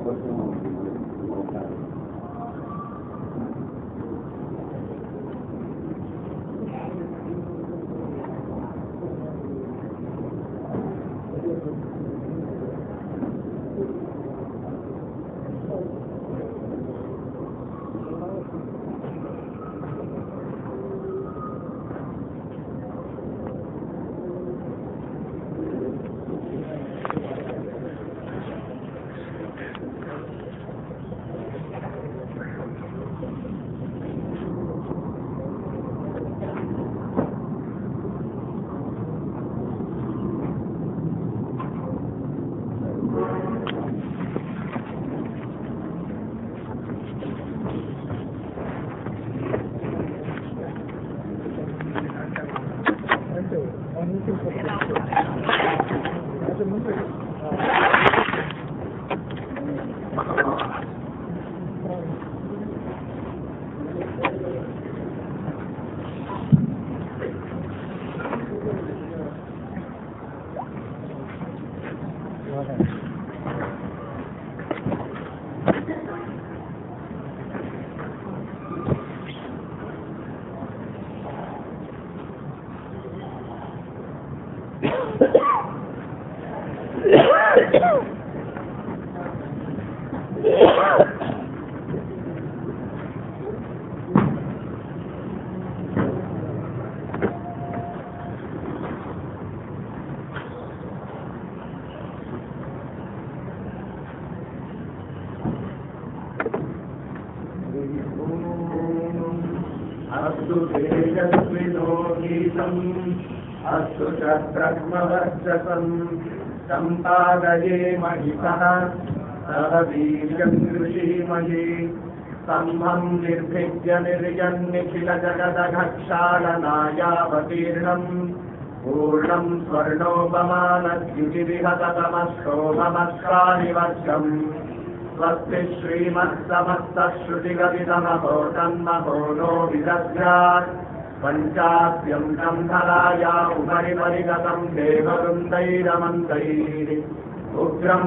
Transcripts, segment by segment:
अस्तु तेजस्विनो गीतम् अस्तु च ब्रह्मवर्चसम् सम्पादये महिषः सह वीर्यम् कृषीमहि सम्भम् निर्भिद्य निर्यन्निखिलजगदघक्षालनायावतीर्णम् पूर्णम् स्वर्णोपमानद्युतिविहततमस्तोभमस्कारिवर्षम् स्वस्ति श्रीमत्समस्तश्रुतिगदितमहो तन्महो नो विदध्यात् पञ्चास्यम् गन्धराया उपरि परिगतम् देववृन्दैरमन्तैः उग्रम्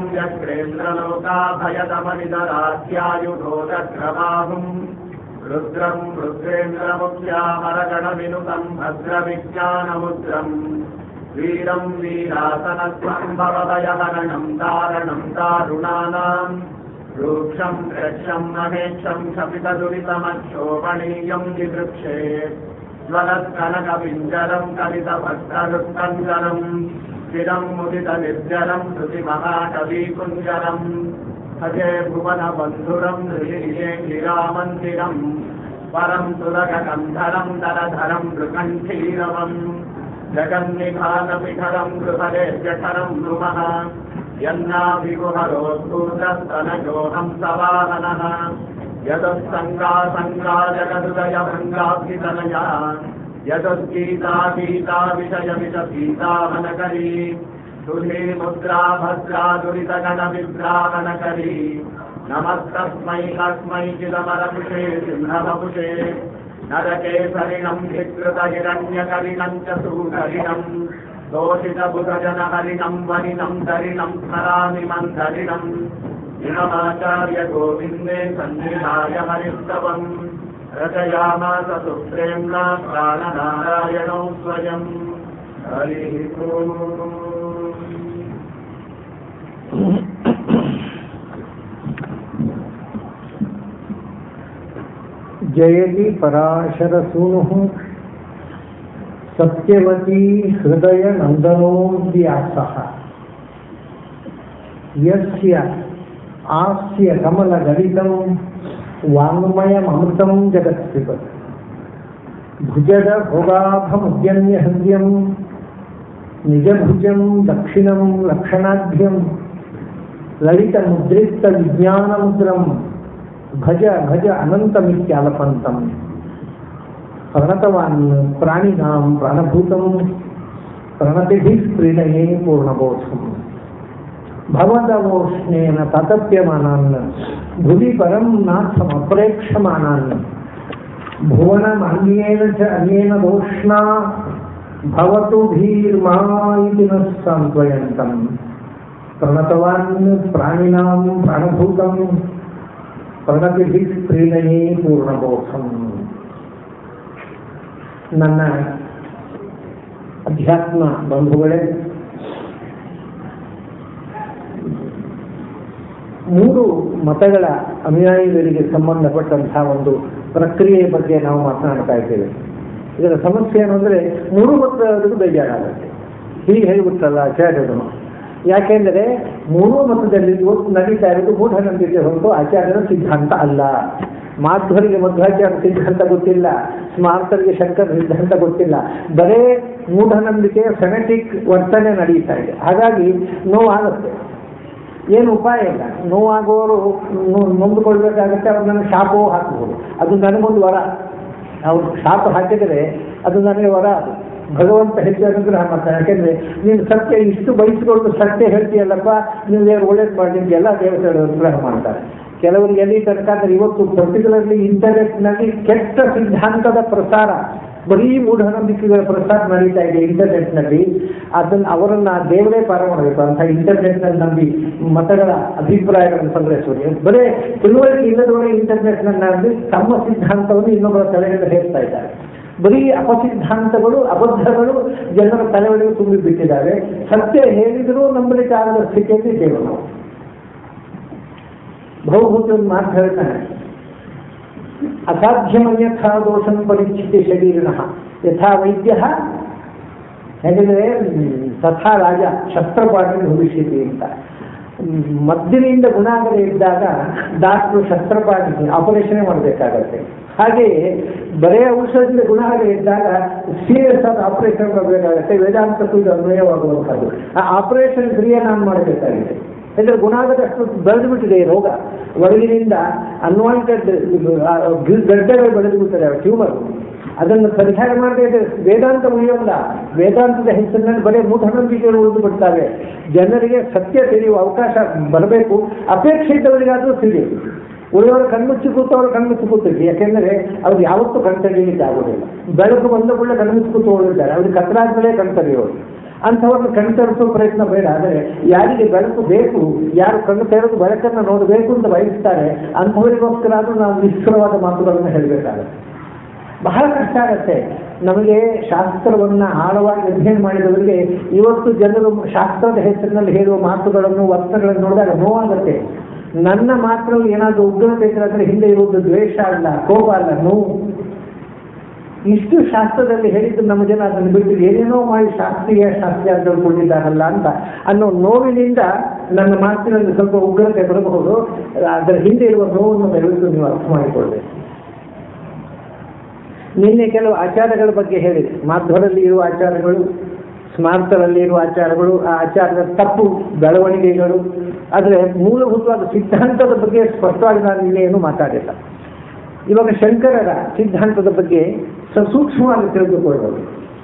यक्रेन्द्रलोकाभयदमनिदराध्यायुधोदग्रबाहुम् रुद्रम् रुद्रेन्द्रमुख्यामरगणविनुतम् भद्रविज्ञानमुद्रम् वीरम् वीरासनत्वम् भवभयहरणम् दारणम् दारुणानाम् रूक्षम् रक्षम् महेक्षम् क्षपितदुरितमक्षोभणीयम् दिदृक्षे ज्वलत्कनकपिञ्जरम् कलितभक्तरुत्कञ्जरम् चिरम् मुदितनिर्जरम् श्रुतिमहाकवीकुञ्जरम् भजे भुवनबन्धुरम् हृदिये गिरामन्दिरम् परम् सुरगकन्धरम् दरधरम् नृकण्ठीरवम् जगन्निघातपिठरम् गृहरे जठरम् नृमः यन्नाभिगुहरोद्भूतस्तनयोऽहम् सवाहनः यदुत्सङ्गा सङ्गा जगदुदयभङ्गाभितनया यदुद्गीता गीता विषय विषसीतावनकरी तुली मुद्रा भद्रा दुरितगणविद्रावणकरी नमस्तस्मै तस्मै चिदमरपुषे सिंहवपुषे नरकेसरिणम् विकृतहिरण्यकरिणम् च सूकरिणम् दोषितबुधजनहरिणम् वरिणम् दरिणम् स्मरामि मन्थरिणम् इममाचार्य गोविन्दे सन्निधाय हरिस्तवम् रचयामास सुप्रेम्णा प्राणनारायणौ स्वयम् हरिः ओम् जयति पराशरसूनुः सत्यवती हृदयनन्दनो व्यासः यस्य आस्य कमलगलितं वाङ्मयममृतं जगत्पिबत् भुजगभोगाभमुद्यम्य हृद्यं निजभुजं दक्षिणं लक्षणाढ्यं ललितमुद्रिक्तविज्ञानमुद्रं भज भज अनन्तमित्यालपन्तम् प्रणतवान् प्राणिनां प्राणभूतं प्रणतिभिः प्रीणये पूर्णबोधम् भवदवोष्णेन ततप्यमानान् भुवि परं नाथमप्रेक्षमाणान् भुवनमन्येन च अन्येन दोष्णा भवतु धीर्मा इति नः सान्त्वयन्तम् ಪ್ರಣತವಾನ್ ಪ್ರಾಣಿನಾಂ ಪ್ರಾಣಭೂತಂ ಪ್ರಣತಿಭಿ ಪ್ರೀಣಯೇ ಪೂರ್ಣಬೋಧಂ ನನ್ನ ಅಧ್ಯಾತ್ಮ ಬಂಧುಗಳೇ ಮೂರು ಮತಗಳ ಅನುಯಾಯಿಗಳಿಗೆ ಸಂಬಂಧಪಟ್ಟಂತಹ ಒಂದು ಪ್ರಕ್ರಿಯೆ ಬಗ್ಗೆ ನಾವು ಮಾತನಾಡ್ತಾ ಇದ್ದೇವೆ ಇದರ ಸಮಸ್ಯೆ ಏನು ಅಂದರೆ ಮೂರು ಮತದವರಿಗೂ ಬೇಜಾರಾಗುತ್ತೆ ಹೀಗೆ ಹೇಳಿಬಿಟ್ರಲ್ಲ ಆಚಾರ್ಯರು ಯಾಕೆಂದರೆ ಮೂರೂ ಮತದಲ್ಲಿ ಇವತ್ತು ನಡೀತಾ ಇರೋದು ಮೂಢನಂಬಿಕೆ ಹೊರತು ಆಚಾರ್ಯರ ಸಿದ್ಧಾಂತ ಅಲ್ಲ ಮಾಧ್ವರಿಗೆ ಮಧ್ವಾಚಾರ್ಯ ಸಿದ್ಧಾಂತ ಗೊತ್ತಿಲ್ಲ ಸ್ಮಾರ್ತರಿಗೆ ಶಂಕರ ಸಿದ್ಧಾಂತ ಗೊತ್ತಿಲ್ಲ ಬರೇ ಮೂಢನಂಬಿಕೆ ಫೆನೆಟಿಕ್ ವರ್ತನೆ ನಡೀತಾ ಇದೆ ಹಾಗಾಗಿ ನೋವಾಗುತ್ತೆ ಏನು ಉಪಾಯ ಇಲ್ಲ ನೋವಾಗುವವರು ನೊ- ನೊಂದುಕೊಳ್ಬೇಕಾಗತ್ತೆ ಅವ್ರು ನನಗೆ ಶಾಪವೂ ಹಾಕ್ಬೋದು ಅದು ನನಗೊಂದು ವರ ಅವ್ರು ಶಾಪ ಹಾಕಿದರೆ ಅದು ನನಗೆ ವರ ಅದು ಭಗವಂತ ಹೆಚ್ಚು ಅನುಗ್ರಹ ಮಾಡ್ತಾನೆ ಯಾಕೆಂದ್ರೆ ನೀನು ಸತ್ಯ ಇಷ್ಟು ಬಯಸಿಕೊಂಡು ಸತ್ಯ ಹೇಳ್ತೀಯಲ್ಲಪ್ಪ ನೀವು ದೇವರು ಒಳ್ಳೇದು ಮಾಡಿ ನಿಮ್ಗೆ ಎಲ್ಲ ದೇವತೆಗಳು ಅನುಗ್ರಹ ಮಾಡ್ತಾರೆ ಕೆಲವರಿಗೆ ಎಲ್ಲಿ ತನಕ ಅಂದ್ರೆ ಇವತ್ತು ಪರ್ಟಿಕ್ಯುಲರ್ಲಿ ಇಂಟರ್ನೆಟ್ನಲ್ಲಿ ಕೆಟ್ಟ ಸಿದ್ಧಾಂತದ ಪ್ರಸಾರ ಬರೀ ಮೂಢನಂಬಿಕೆಗಳ ಪ್ರಸಾರ ನಡೀತಾ ಇದೆ ಇಂಟರ್ನೆಟ್ನಲ್ಲಿ ಅದನ್ನ ಅವರನ್ನ ದೇವರೇ ಪಾರ ಮಾಡಬೇಕು ಅಂತ ಇಂಟರ್ನೆಟ್ನಲ್ಲಿ ನಂಬಿ ಮತಗಳ ಅಭಿಪ್ರಾಯಗಳನ್ನು ಸಂಗ್ರಹಿಸುವುದು ಬರೇ ತಿಳುವಳಿಕೆ ಇಲ್ಲದವರೇ ಇಂಟರ್ನೆಟ್ನಲ್ಲಿ ತಮ್ಮ ಸಿದ್ಧಾಂತವನ್ನು ಇನ್ನೊಬ್ಬರ ತಲೆಗೆ ಹೇರ್ತಾ ಇದ್ದಾರೆ ಬರೀ ಅಪಸಿದ್ಧಾಂತಗಳು ಅಬದ್ಧಗಳು ಜನರ ತಲೆಯೊಳಗೆ ತುಂಬಿ ಬಿಟ್ಟಿದ್ದಾರೆ ಸತ್ಯ ಹೇಳಿದರೂ ನಂಬಲಿಕ್ಕೆ ಆಗದ ಸ್ಥಿತಿಯಲ್ಲಿ ಇದ್ದೇವೆ ನಾವು ಬಹುಭೂತಿ ಒಂದು ಮಾತು ಹೇಳ್ತಾನೆ ಅಸಾಧ್ಯವನ್ಯಥಾ ದೋಷಂ ಪರಿಚಿತಿ ಶರೀರಿಣ ಯಥಾ ವೈದ್ಯ ಹೇಗಿದ್ರೆ ತಥಾ ರಾಜ ಶಸ್ತ್ರಪಾಠಿ ಭವಿಷ್ಯತಿ ಅಂತ ಹ್ಮ್, ಮದ್ದಿನಿಂದ ಗುಣ ಆಗದೆ ಇದ್ದಾಗ ಡಾಕ್ಟ್ರು ಶಸ್ತ್ರಪಾಠಿ ಆಪರೇಷನ್ ಮಾಡಬೇಕಾಗತ್ತೆ ಹಾಗೆಯೇ ಬರೇ ಔಷಧದಿಂದ ಗುಣ ಆಗದೆ ಇದ್ದಾಗ ಸೀರಿಯಸ್ ಆದ ಆಪರೇಷನ್ ಮಾಡಬೇಕಾಗತ್ತೆ ವೇದಾಂತಕ್ಕೂ ಇದು ಅನ್ವಯವಾಗುವಂಥದ್ದು ಆ ಆಪರೇಷನ್ ಕ್ರಿಯೆ ನಾನು ಮಾಡಬೇಕಾಗಿದೆ ಯಾಕಂದ್ರೆ ಗುಣ ಆಗದಷ್ಟು ಬೆಳೆದು ಬಿಟ್ಟಿದೆ ಈ ರೋಗ ಒಳಗಿನಿಂದ ಅನ್ವಾಂಟೆಡ್ ಗಡ್ಡೆಗಳು ಬೆಳೆದು ಬಿಡ್ತದೆ ಟ್ಯೂಮರ್ ಅದನ್ನು ಪರಿಹಾರ ಮಾಡದೇ ಇದ್ರೆ ವೇದಾಂತ ಉಳಿಯೋಲ್ಲ ವೇದಾಂತದ ಹೆಸರಿನಲ್ಲಿ ಬರೀ ಮೂಢನಂಬಿಕೆಗಳು ಉಳಿದು ಬಿಡ್ತವೆ ಜನರಿಗೆ ಸತ್ಯ ತಿಳಿಯುವ ಅವಕಾಶ ಬರಬೇಕು ಅಪೇಕ್ಷೆ ಇದ್ದವರಿಗಾದರೂ ತಿಳಿಯುದು ಉಳಿದವರು ಕಣ್ಮುಚ್ಚಿ ಕೂತವರು ಕಣ್ಮುಚ್ಚಿ ಕೂತಿದ್ವಿ ಯಾಕೆಂದರೆ ಅವ್ರು ಯಾವತ್ತೂ ಕಣ್ತರಿಯಲಿಕ್ಕೆ ಆಗೋದಿಲ್ಲ ಬೆಳಕು ಬಂದ ಕೂಡಲೇ ಕಣ್ಮುಚ್ಚಿ ಕೂತ್ಕೊಂಡಿದ್ದಾರೆ ಅವ್ರಿಗೆ ಕತ್ತಲಾದ್ಮೇಲೆ ಕಣ್ತರಿಯೋರು ಅಂಥವ್ರನ್ನ ಕಣ್ತರಿಸೋ ಪ್ರಯತ್ನ ಬೇಡ ಆದರೆ ಯಾರಿಗೆ ಬೆಳಕು ಬೇಕು ಯಾರು ಕಣ್ಣು ತೆರೆದು ಬೆಳಕನ್ನು ನೋಡಬೇಕು ಅಂತ ಬಯಸ್ತಾರೆ ಅಂಥವರಿಗೋಸ್ಕರ ಆದರೂ ನಾವು ನಿಷ್ಠುರವಾದ ಮಾತುಗಳನ್ನು ಹೇಳಬೇಕಾಗುತ್ತೆ ಬಹಳ ಕಷ್ಟ ಆಗತ್ತೆ ನಮಗೆ ಶಾಸ್ತ್ರವನ್ನ ಆಳವಾಗಿ ಅಧ್ಯಯನ ಮಾಡಿದವರಿಗೆ ಇವತ್ತು ಜನರು ಶಾಸ್ತ್ರದ ಹೆಸರಿನಲ್ಲಿ ಹೇಳುವ ಮಾತುಗಳನ್ನು ವರ್ತನೆಗಳನ್ನು ನೋಡಿದಾಗ ನೋವಾಗುತ್ತೆ ನನ್ನ ಮಾತಿನಲ್ಲಿ ಏನಾದರೂ ಉಗ್ರತೆ ಇದ್ರೆ ಅದರ ಹಿಂದೆ ಇರುವುದು ದ್ವೇಷ ಅಲ್ಲ ಕೋಪ ಅಲ್ಲ ನೋವು ಇಷ್ಟು ಶಾಸ್ತ್ರದಲ್ಲಿ ಹೇಳಿದ್ದು ನಮ್ಮ ಜನ ಅದನ್ನು ಬಿಟ್ಟು ಏನೇನೋ ಮಾಡಿ ಶಾಸ್ತ್ರೀಯ ಶಾಸ್ತ್ರೀಯ ಅಂತ ತಿಳ್ಕೊಂಡಿದ್ದಾರಲ್ಲ ಅಂತ ಅನ್ನೋ ನೋವಿನಿಂದ ನನ್ನ ಮಾತಿನಲ್ಲಿ ಸ್ವಲ್ಪ ಉಗ್ರತೆ ಬರಬಹುದು ಅದರ ಹಿಂದೆ ಇರುವ ನೋವನ್ನು ದಯವಿಟ್ಟು ನೀವು ಅರ್ಥ ಮಾಡಿಕೊಳ್ಬೇಕು ನಿನ್ನೆ ಕೆಲವು ಆಚಾರಗಳ ಬಗ್ಗೆ ಹೇಳಿದೆ ಮಾಧ್ವರಲ್ಲಿ ಇರುವ ಆಚಾರಗಳು ಸ್ಮಾರ್ತರಲ್ಲಿ ಇರುವ ಆಚಾರಗಳು ಆ ಆಚಾರದ ತಪ್ಪು ಬೆಳವಣಿಗೆಗಳು ಆದರೆ ಮೂಲಭೂತವಾದ ಸಿದ್ಧಾಂತದ ಬಗ್ಗೆ ಸ್ಪಷ್ಟವಾಗಿ ನಾನು ನಿನ್ನೆ ಏನು ಮಾತಾಡಿಲ್ಲ ಇವಾಗ ಶಂಕರರ ಸಿದ್ಧಾಂತದ ಬಗ್ಗೆ ಸಸೂಕ್ಷ್ಮವಾಗಿ ತಿಳಿದುಕೊಳ್ಳಬಹುದು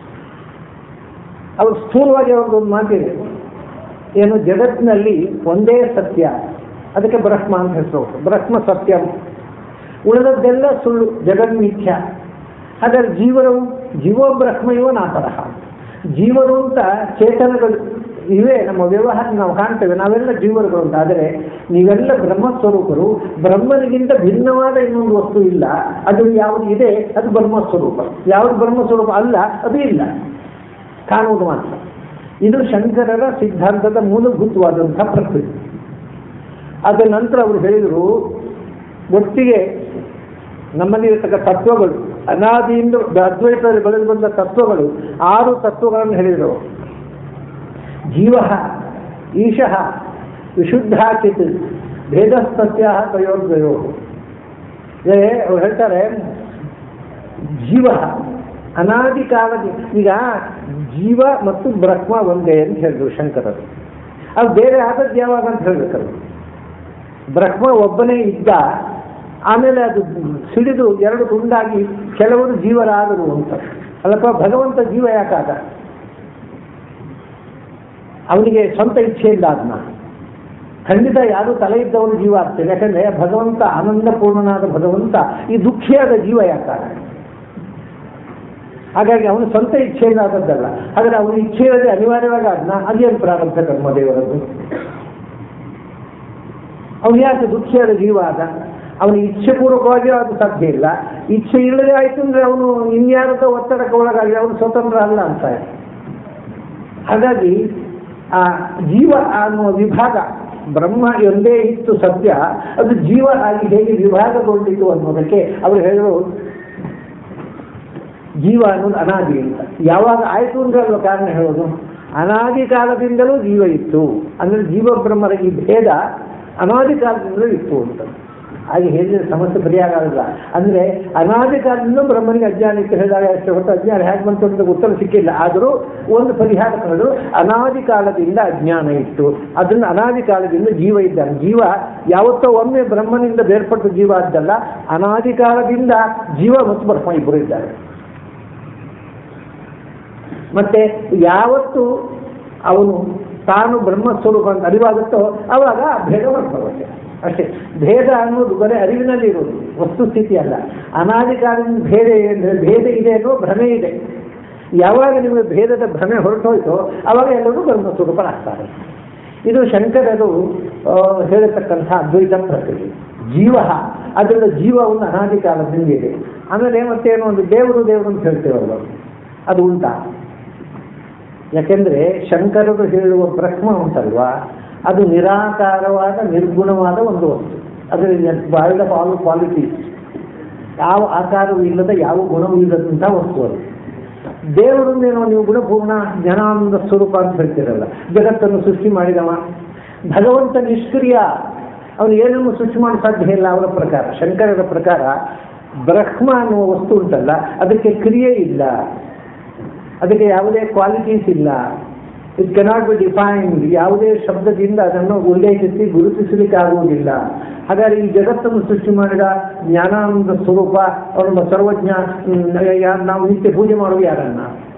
ಅವರು ಸ್ಥೂಲವಾಗಿ ಅವ್ರದ್ದು ಒಂದು ಮಾತಿದೆ ಏನು ಜಗತ್ತಿನಲ್ಲಿ ಒಂದೇ ಸತ್ಯ ಅದಕ್ಕೆ ಬ್ರಹ್ಮ ಅಂತ ಹೆಸರು ಬ್ರಹ್ಮ ಸತ್ಯಂ ಉಳಿದದ್ದೆಲ್ಲ ಸುಳ್ಳು ಜಗನ್ಮಿಥ್ಯ ಹಾಗಾದ್ರೆ ಜೀವನವು ಜೀವೋ ಬ್ರಹ್ಮ ಇವ ನಾಪರಹ ಜೀವರು ಅಂತ ಚೇತನಗಳು ಇವೇ ನಮ್ಮ ವ್ಯವಹಾರ ನಾವು ಕಾಣ್ತೇವೆ ನಾವೆಲ್ಲ ಜೀವರುಗಳು ಅಂತ ಆದರೆ ನೀವೆಲ್ಲ ಬ್ರಹ್ಮಸ್ವರೂಪರು ಬ್ರಹ್ಮನಿಗಿಂತ ಭಿನ್ನವಾದ ಇನ್ನೊಂದು ವಸ್ತು ಇಲ್ಲ ಅದು ಯಾವುದು ಇದೆ ಅದು ಬ್ರಹ್ಮಸ್ವರೂಪ ಯಾವುದು ಬ್ರಹ್ಮಸ್ವರೂಪ ಅಲ್ಲ ಅದು ಇಲ್ಲ ಕಾಣುವುದು ಮಾತ್ರ ಇದು ಶಂಕರರ ಸಿದ್ಧಾಂತದ ಮೂಲಭೂತವಾದಂತಹ ಪ್ರಕೃತಿ ಅದರ ನಂತರ ಅವರು ಹೇಳಿದರು ಒಟ್ಟಿಗೆ ನಮ್ಮಲ್ಲಿರತಕ್ಕ ತತ್ವಗಳು ಅನಾದಿಯಿಂದ ಅದ್ವೈತದಲ್ಲಿ ಬೆಳೆದು ಬಂದ ತತ್ವಗಳು ಆರು ತತ್ವಗಳನ್ನು ಹೇಳಿದರು ಜೀವ ಈಶಃ ವಿಶುದ್ಧಾಚಿತ್ ಭೇದಸ್ತಸ್ಯ ತಯೋರ್ದ್ವಯೋ ಅವ್ರು ಹೇಳ್ತಾರೆ ಜೀವ ಅನಾದಿ ಕಾಲದ ಈಗ ಜೀವ ಮತ್ತು ಬ್ರಹ್ಮ ಒಂದೇ ಅಂತ ಹೇಳಿದ್ರು ಶಂಕರರು ಅದು ಬೇರೆ ಆದದ್ದು ಯಾವಾಗ ಅಂತ ಹೇಳ್ಬೇಕಲ್ಲ ಬ್ರಹ್ಮ ಒಬ್ಬನೇ ಇದ್ದ ಆಮೇಲೆ ಅದು ಸಿಡಿದು ಎರಡು ತುಂಡಾಗಿ ಕೆಲವರು ಜೀವರಾದರು ಅಂತ ಅಲ್ಲಪ್ಪ ಭಗವಂತ ಜೀವ ಯಾಕಾದ ಅವನಿಗೆ ಸ್ವಂತ ಇಚ್ಛೆ ಇಲ್ಲ ಅದನ್ನ ಖಂಡಿತ ಯಾರು ತಲೆ ಇದ್ದವನು ಜೀವ ಆಗ್ತದೆ ಯಾಕಂದ್ರೆ ಭಗವಂತ ಆನಂದಪೂರ್ಣನಾದ ಭಗವಂತ ಈ ದುಃಖಿಯಾದ ಜೀವ ಯಾಕಾದ ಹಾಗಾಗಿ ಅವನು ಸ್ವಂತ ಇಚ್ಛೆಯಿಂದ ಆದದ್ದಲ್ಲ ಹಾಗಾದ್ರೆ ಅವನ ಇಚ್ಛೆ ಇರದೆ ಅನಿವಾರ್ಯವಾಗಿ ಅದನ್ನ ಅದೇನು ಪ್ರಾರಂಭ ಕರ್ಮ ದೇವರದ್ದು ಅವನು ಯಾಕೆ ದುಃಖಿಯಾದ ಜೀವ ಆದ ಅವನ ಇಚ್ಛೆ ಪೂರ್ವಕವಾಗಿ ಅದು ಸಾಧ್ಯ ಇಲ್ಲ ಇಚ್ಛೆ ಇಲ್ಲದೆ ಆಯ್ತು ಅಂದ್ರೆ ಅವನು ಇನ್ಯಾರದ ಒತ್ತಡಕ್ಕೆ ಒಳಗಾಗಿ ಅವನು ಸ್ವತಂತ್ರ ಅಲ್ಲ ಅಂತ ಹಾಗಾಗಿ ಆ ಜೀವ ಅನ್ನುವ ವಿಭಾಗ ಬ್ರಹ್ಮ ಒಂದೇ ಇತ್ತು ಸತ್ಯ ಅದು ಜೀವ ಆಗಿ ಹೇಗೆ ವಿಭಾಗಗೊಂಡಿತು ಅನ್ನೋದಕ್ಕೆ ಅವರು ಹೇಳಲು ಜೀವ ಅನ್ನೋದು ಅನಾದಿ ಅಂತ ಯಾವಾಗ ಆಯ್ತು ಅಂದ್ರೆ ಅಲ್ವ ಕಾರಣ ಹೇಳೋದು ಅನಾದಿ ಕಾಲದಿಂದಲೂ ಜೀವ ಇತ್ತು ಅಂದ್ರೆ ಜೀವ ಬ್ರಹ್ಮರ ಈ ಭೇದ ಅನಾದಿ ಕಾಲದಿಂದಲೂ ಇತ್ತು ಅಂತ ಹಾಗೆ ಹೇಳಿದ್ರೆ ಸಮಸ್ಯೆ ಪರಿಹಾರ ಆಗಲ್ಲ ಅಂದ್ರೆ ಅನಾದಿ ಕಾಲದಿಂದ ಬ್ರಹ್ಮನಿಗೆ ಅಜ್ಞಾನ ಇತ್ತು ಹೇಳಿದಾಗ ಅಷ್ಟೇ ಹೊತ್ತು ಅಜ್ಞಾನ ಹೇಗೆ ಬಂತು ಅಂತ ಉತ್ತರ ಸಿಕ್ಕಿಲ್ಲ ಆದರೂ ಒಂದು ಪರಿಹಾರ ಕಂಡು ಅನಾದಿ ಕಾಲದಿಂದ ಅಜ್ಞಾನ ಇತ್ತು ಅದನ್ನು ಅನಾದಿ ಕಾಲದಿಂದ ಜೀವ ಇದ್ದಾನೆ ಜೀವ ಯಾವತ್ತೋ ಒಮ್ಮೆ ಬ್ರಹ್ಮನಿಂದ ಬೇರ್ಪಟ್ಟ ಜೀವ ಆದ್ದಲ್ಲ ಅನಾದಿ ಕಾಲದಿಂದ ಜೀವ ಮತ್ತು ಬ್ರಹ್ಮ ಇಬ್ಬರು ಇದ್ದಾರೆ ಮತ್ತೆ ಯಾವತ್ತು ಅವನು ತಾನು ಬ್ರಹ್ಮಸ್ವರೂಪ ಅಂತ ಅರಿವಾಗುತ್ತೋ ಅವಾಗ ಭೇದ ಬರುತ್ತೆ ಅಷ್ಟೇ ಭೇದ ಅನ್ನೋದು ಬರೀ ಅರಿವಿನಲ್ಲಿ ಇರೋದು ವಸ್ತುಸ್ಥಿತಿ ಅಲ್ಲ ಅನಾದಿ ಕಾಲದಿಂದ ಭೇದ ಅಂದರೆ ಭೇದ ಇದೆ ಅನ್ನೋ ಭ್ರಮೆ ಇದೆ ಯಾವಾಗ ನಿಮಗೆ ಭೇದದ ಭ್ರಮೆ ಹೊರಟೋಯ್ತೋ ಅವಾಗ ಎಲ್ಲರೂ ಬ್ರಹ್ಮಸ್ವರೂಪರಾಗ್ತಾರೆ ಇದು ಶಂಕರರು ಆ, ಹೇಳತಕ್ಕಂಥ ಅದ್ವೈತ ಪ್ರಕ್ರಿಯೆ ಜೀವ ಅದರಿಂದ ಜೀವವನ್ನು ಅನಾದಿ ಕಾಲದಿಂದ ಇದೆ ಆಮೇಲೆ ಮತ್ತೇನು ಒಂದು ದೇವರು ದೇವರು ಅಂತ ಹೇಳ್ತೇವಲ್ಲ ಅದು ಉಂಟಾ ಯಾಕೆಂದ್ರೆ ಶಂಕರರು ಹೇಳುವ ಬ್ರಹ್ಮ ಉಂಟಲ್ವಾ ಅದು ನಿರಾಕಾರವಾದ ನಿರ್ಗುಣವಾದ ಒಂದು ವಸ್ತು ಅದರಲ್ಲಿ ಬಾಯಿದ ಆಲ್ ಕ್ವಾಲಿಟೀಸ್ ಯಾವ ಆಕಾರವೂ ಇಲ್ಲದ ಯಾವ ಗುಣವೂ ಇಲ್ಲದಂಥ ವಸ್ತು ಅದು ದೇವರನ್ನೇನೋ ನೀವು ಗುಣಪೂರ್ಣ ಜ್ಞಾನಾನಂದ ಸ್ವರೂಪ ಅಂತ ಹೇಳ್ತೀರಲ್ಲ ಜಗತ್ತನ್ನು ಸೃಷ್ಟಿ ಮಾಡಿದವ ಭಗವಂತ ನಿಷ್ಕ್ರಿಯ ಅವನು ಏನನ್ನು ಸೃಷ್ಟಿ ಮಾಡಲು ಸಾಧ್ಯ ಇಲ್ಲ ಅವರ ಪ್ರಕಾರ ಶಂಕರರ ಪ್ರಕಾರ ಬ್ರಹ್ಮ ಅನ್ನುವ ವಸ್ತು ಉಂಟಲ್ಲ ಅದಕ್ಕೆ ಕ್ರಿಯೆ ಇಲ್ಲ ಅದಕ್ಕೆ ಯಾವುದೇ ಕ್ವಾಲಿಟೀಸ್ ಇಲ್ಲ ಇಟ್ ಕೆನಾಟ್ ಬಿ ಡಿಫೈನ್ಡ್ ಯಾವುದೇ ಶಬ್ದದಿಂದ ಅದನ್ನು ಉಲ್ಲೇಖಿಸಿ ಗುರುತಿಸಲಿಕ್ಕೆ ಆಗುವುದಿಲ್ಲ ಹಾಗಾದ್ರೆ ಈ ಜಗತ್ತನ್ನು ಸೃಷ್ಟಿ ಮಾಡಿದ ಜ್ಞಾನಾನಂದ ಸ್ವರೂಪ ಅವನ ಸರ್ವಜ್ಞ ಹ್ಮ್, ಯಾ- ನಾವು ನಿತ್ಯ ಪೂಜೆ ಮಾಡುವ ಯಾರನ್ನ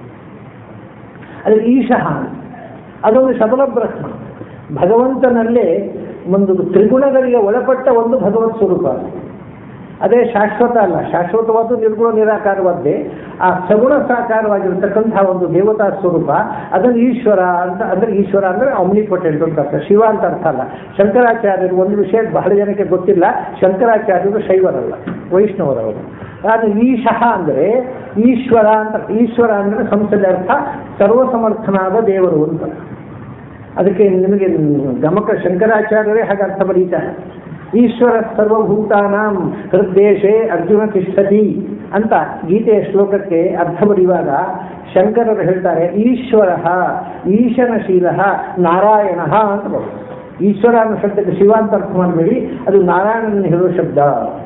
ಅದೇ ಈಶಃ ಅದೊಂದು ಶಬಲ ಬ್ರಹ್ಮ ಭಗವಂತನಲ್ಲೇ ಒಂದು ತ್ರಿಗುಣಗಳಿಗೆ ಒಳಪಟ್ಟ ಒಂದು ಭಗವತ್ ಸ್ವರೂಪ ಅದು. ಅದೇ ಶಾಶ್ವತ ಅಲ್ಲ ಶಾಶ್ವತವಾದ ನಿರ್ಗುಣ ನಿರಾಕಾರವಾದ್ದೇ ಆ ಸಗುಣ ಸಾಕಾರವಾಗಿರತಕ್ಕಂತಹ ಒಂದು ದೇವತಾ ಸ್ವರೂಪ ಅದನ್ನು ಈಶ್ವರ ಅಂತ ಅಂದ್ರೆ ಈಶ್ವರ ಅಂದ್ರೆ ಅಮ್ನಿಪೊಟೆಂಟ್ ಅಂತ ಅರ್ಥ ಶಿವ ಅಂತ ಅರ್ಥ ಅಲ್ಲ ಶಂಕರಾಚಾರ್ಯರು ಒಂದು ವಿಷಯ ಬಹಳ ಜನಕ್ಕೆ ಗೊತ್ತಿಲ್ಲ ಶಂಕರಾಚಾರ್ಯರು ಶೈವರಲ್ಲ ವೈಷ್ಣವರವರು ಆದರೆ ಈಶಃ ಅಂದರೆ ಈಶ್ವರ ಅಂತ ಈಶ್ವರ ಅಂದರೆ ಸಂಸ್ಥೆಯ ಅರ್ಥ ಸರ್ವಸಮರ್ಥನಾದ ದೇವರು ಅಂತ ಅದಕ್ಕೆ ನಿಮಗೆ ಗಮಕ ಶಂಕರಾಚಾರ್ಯರೇ ಹಾಗೆ ಅರ್ಥ ಬರೀತಾರೆ ಈಶ್ವರ ಸರ್ವಭೂತಾನಾಂ ಹೃದ್ದೇಶೇ ಅರ್ಜುನ ತಿಷ್ಠತಿ ಅಂತ ಗೀತೆಯ ಶ್ಲೋಕಕ್ಕೆ ಅರ್ಥ ಬರೆಯುವಾಗ ಶಂಕರರು ಹೇಳ್ತಾರೆ ಈಶ್ವರ ಈಶನಶೀಲ ನಾರಾಯಣ ಅಂತ ಬರುತ್ತೆ ಈಶ್ವರ ಅನ್ನೋ ಶಬ್ದಕ್ಕೆ ಶಿವ ಅಂತ ಅರ್ಥ ಮಾಡಬೇಡಿ ಅದು ನಾರಾಯಣನ ಹೇಳುವ ಶಬ್ದ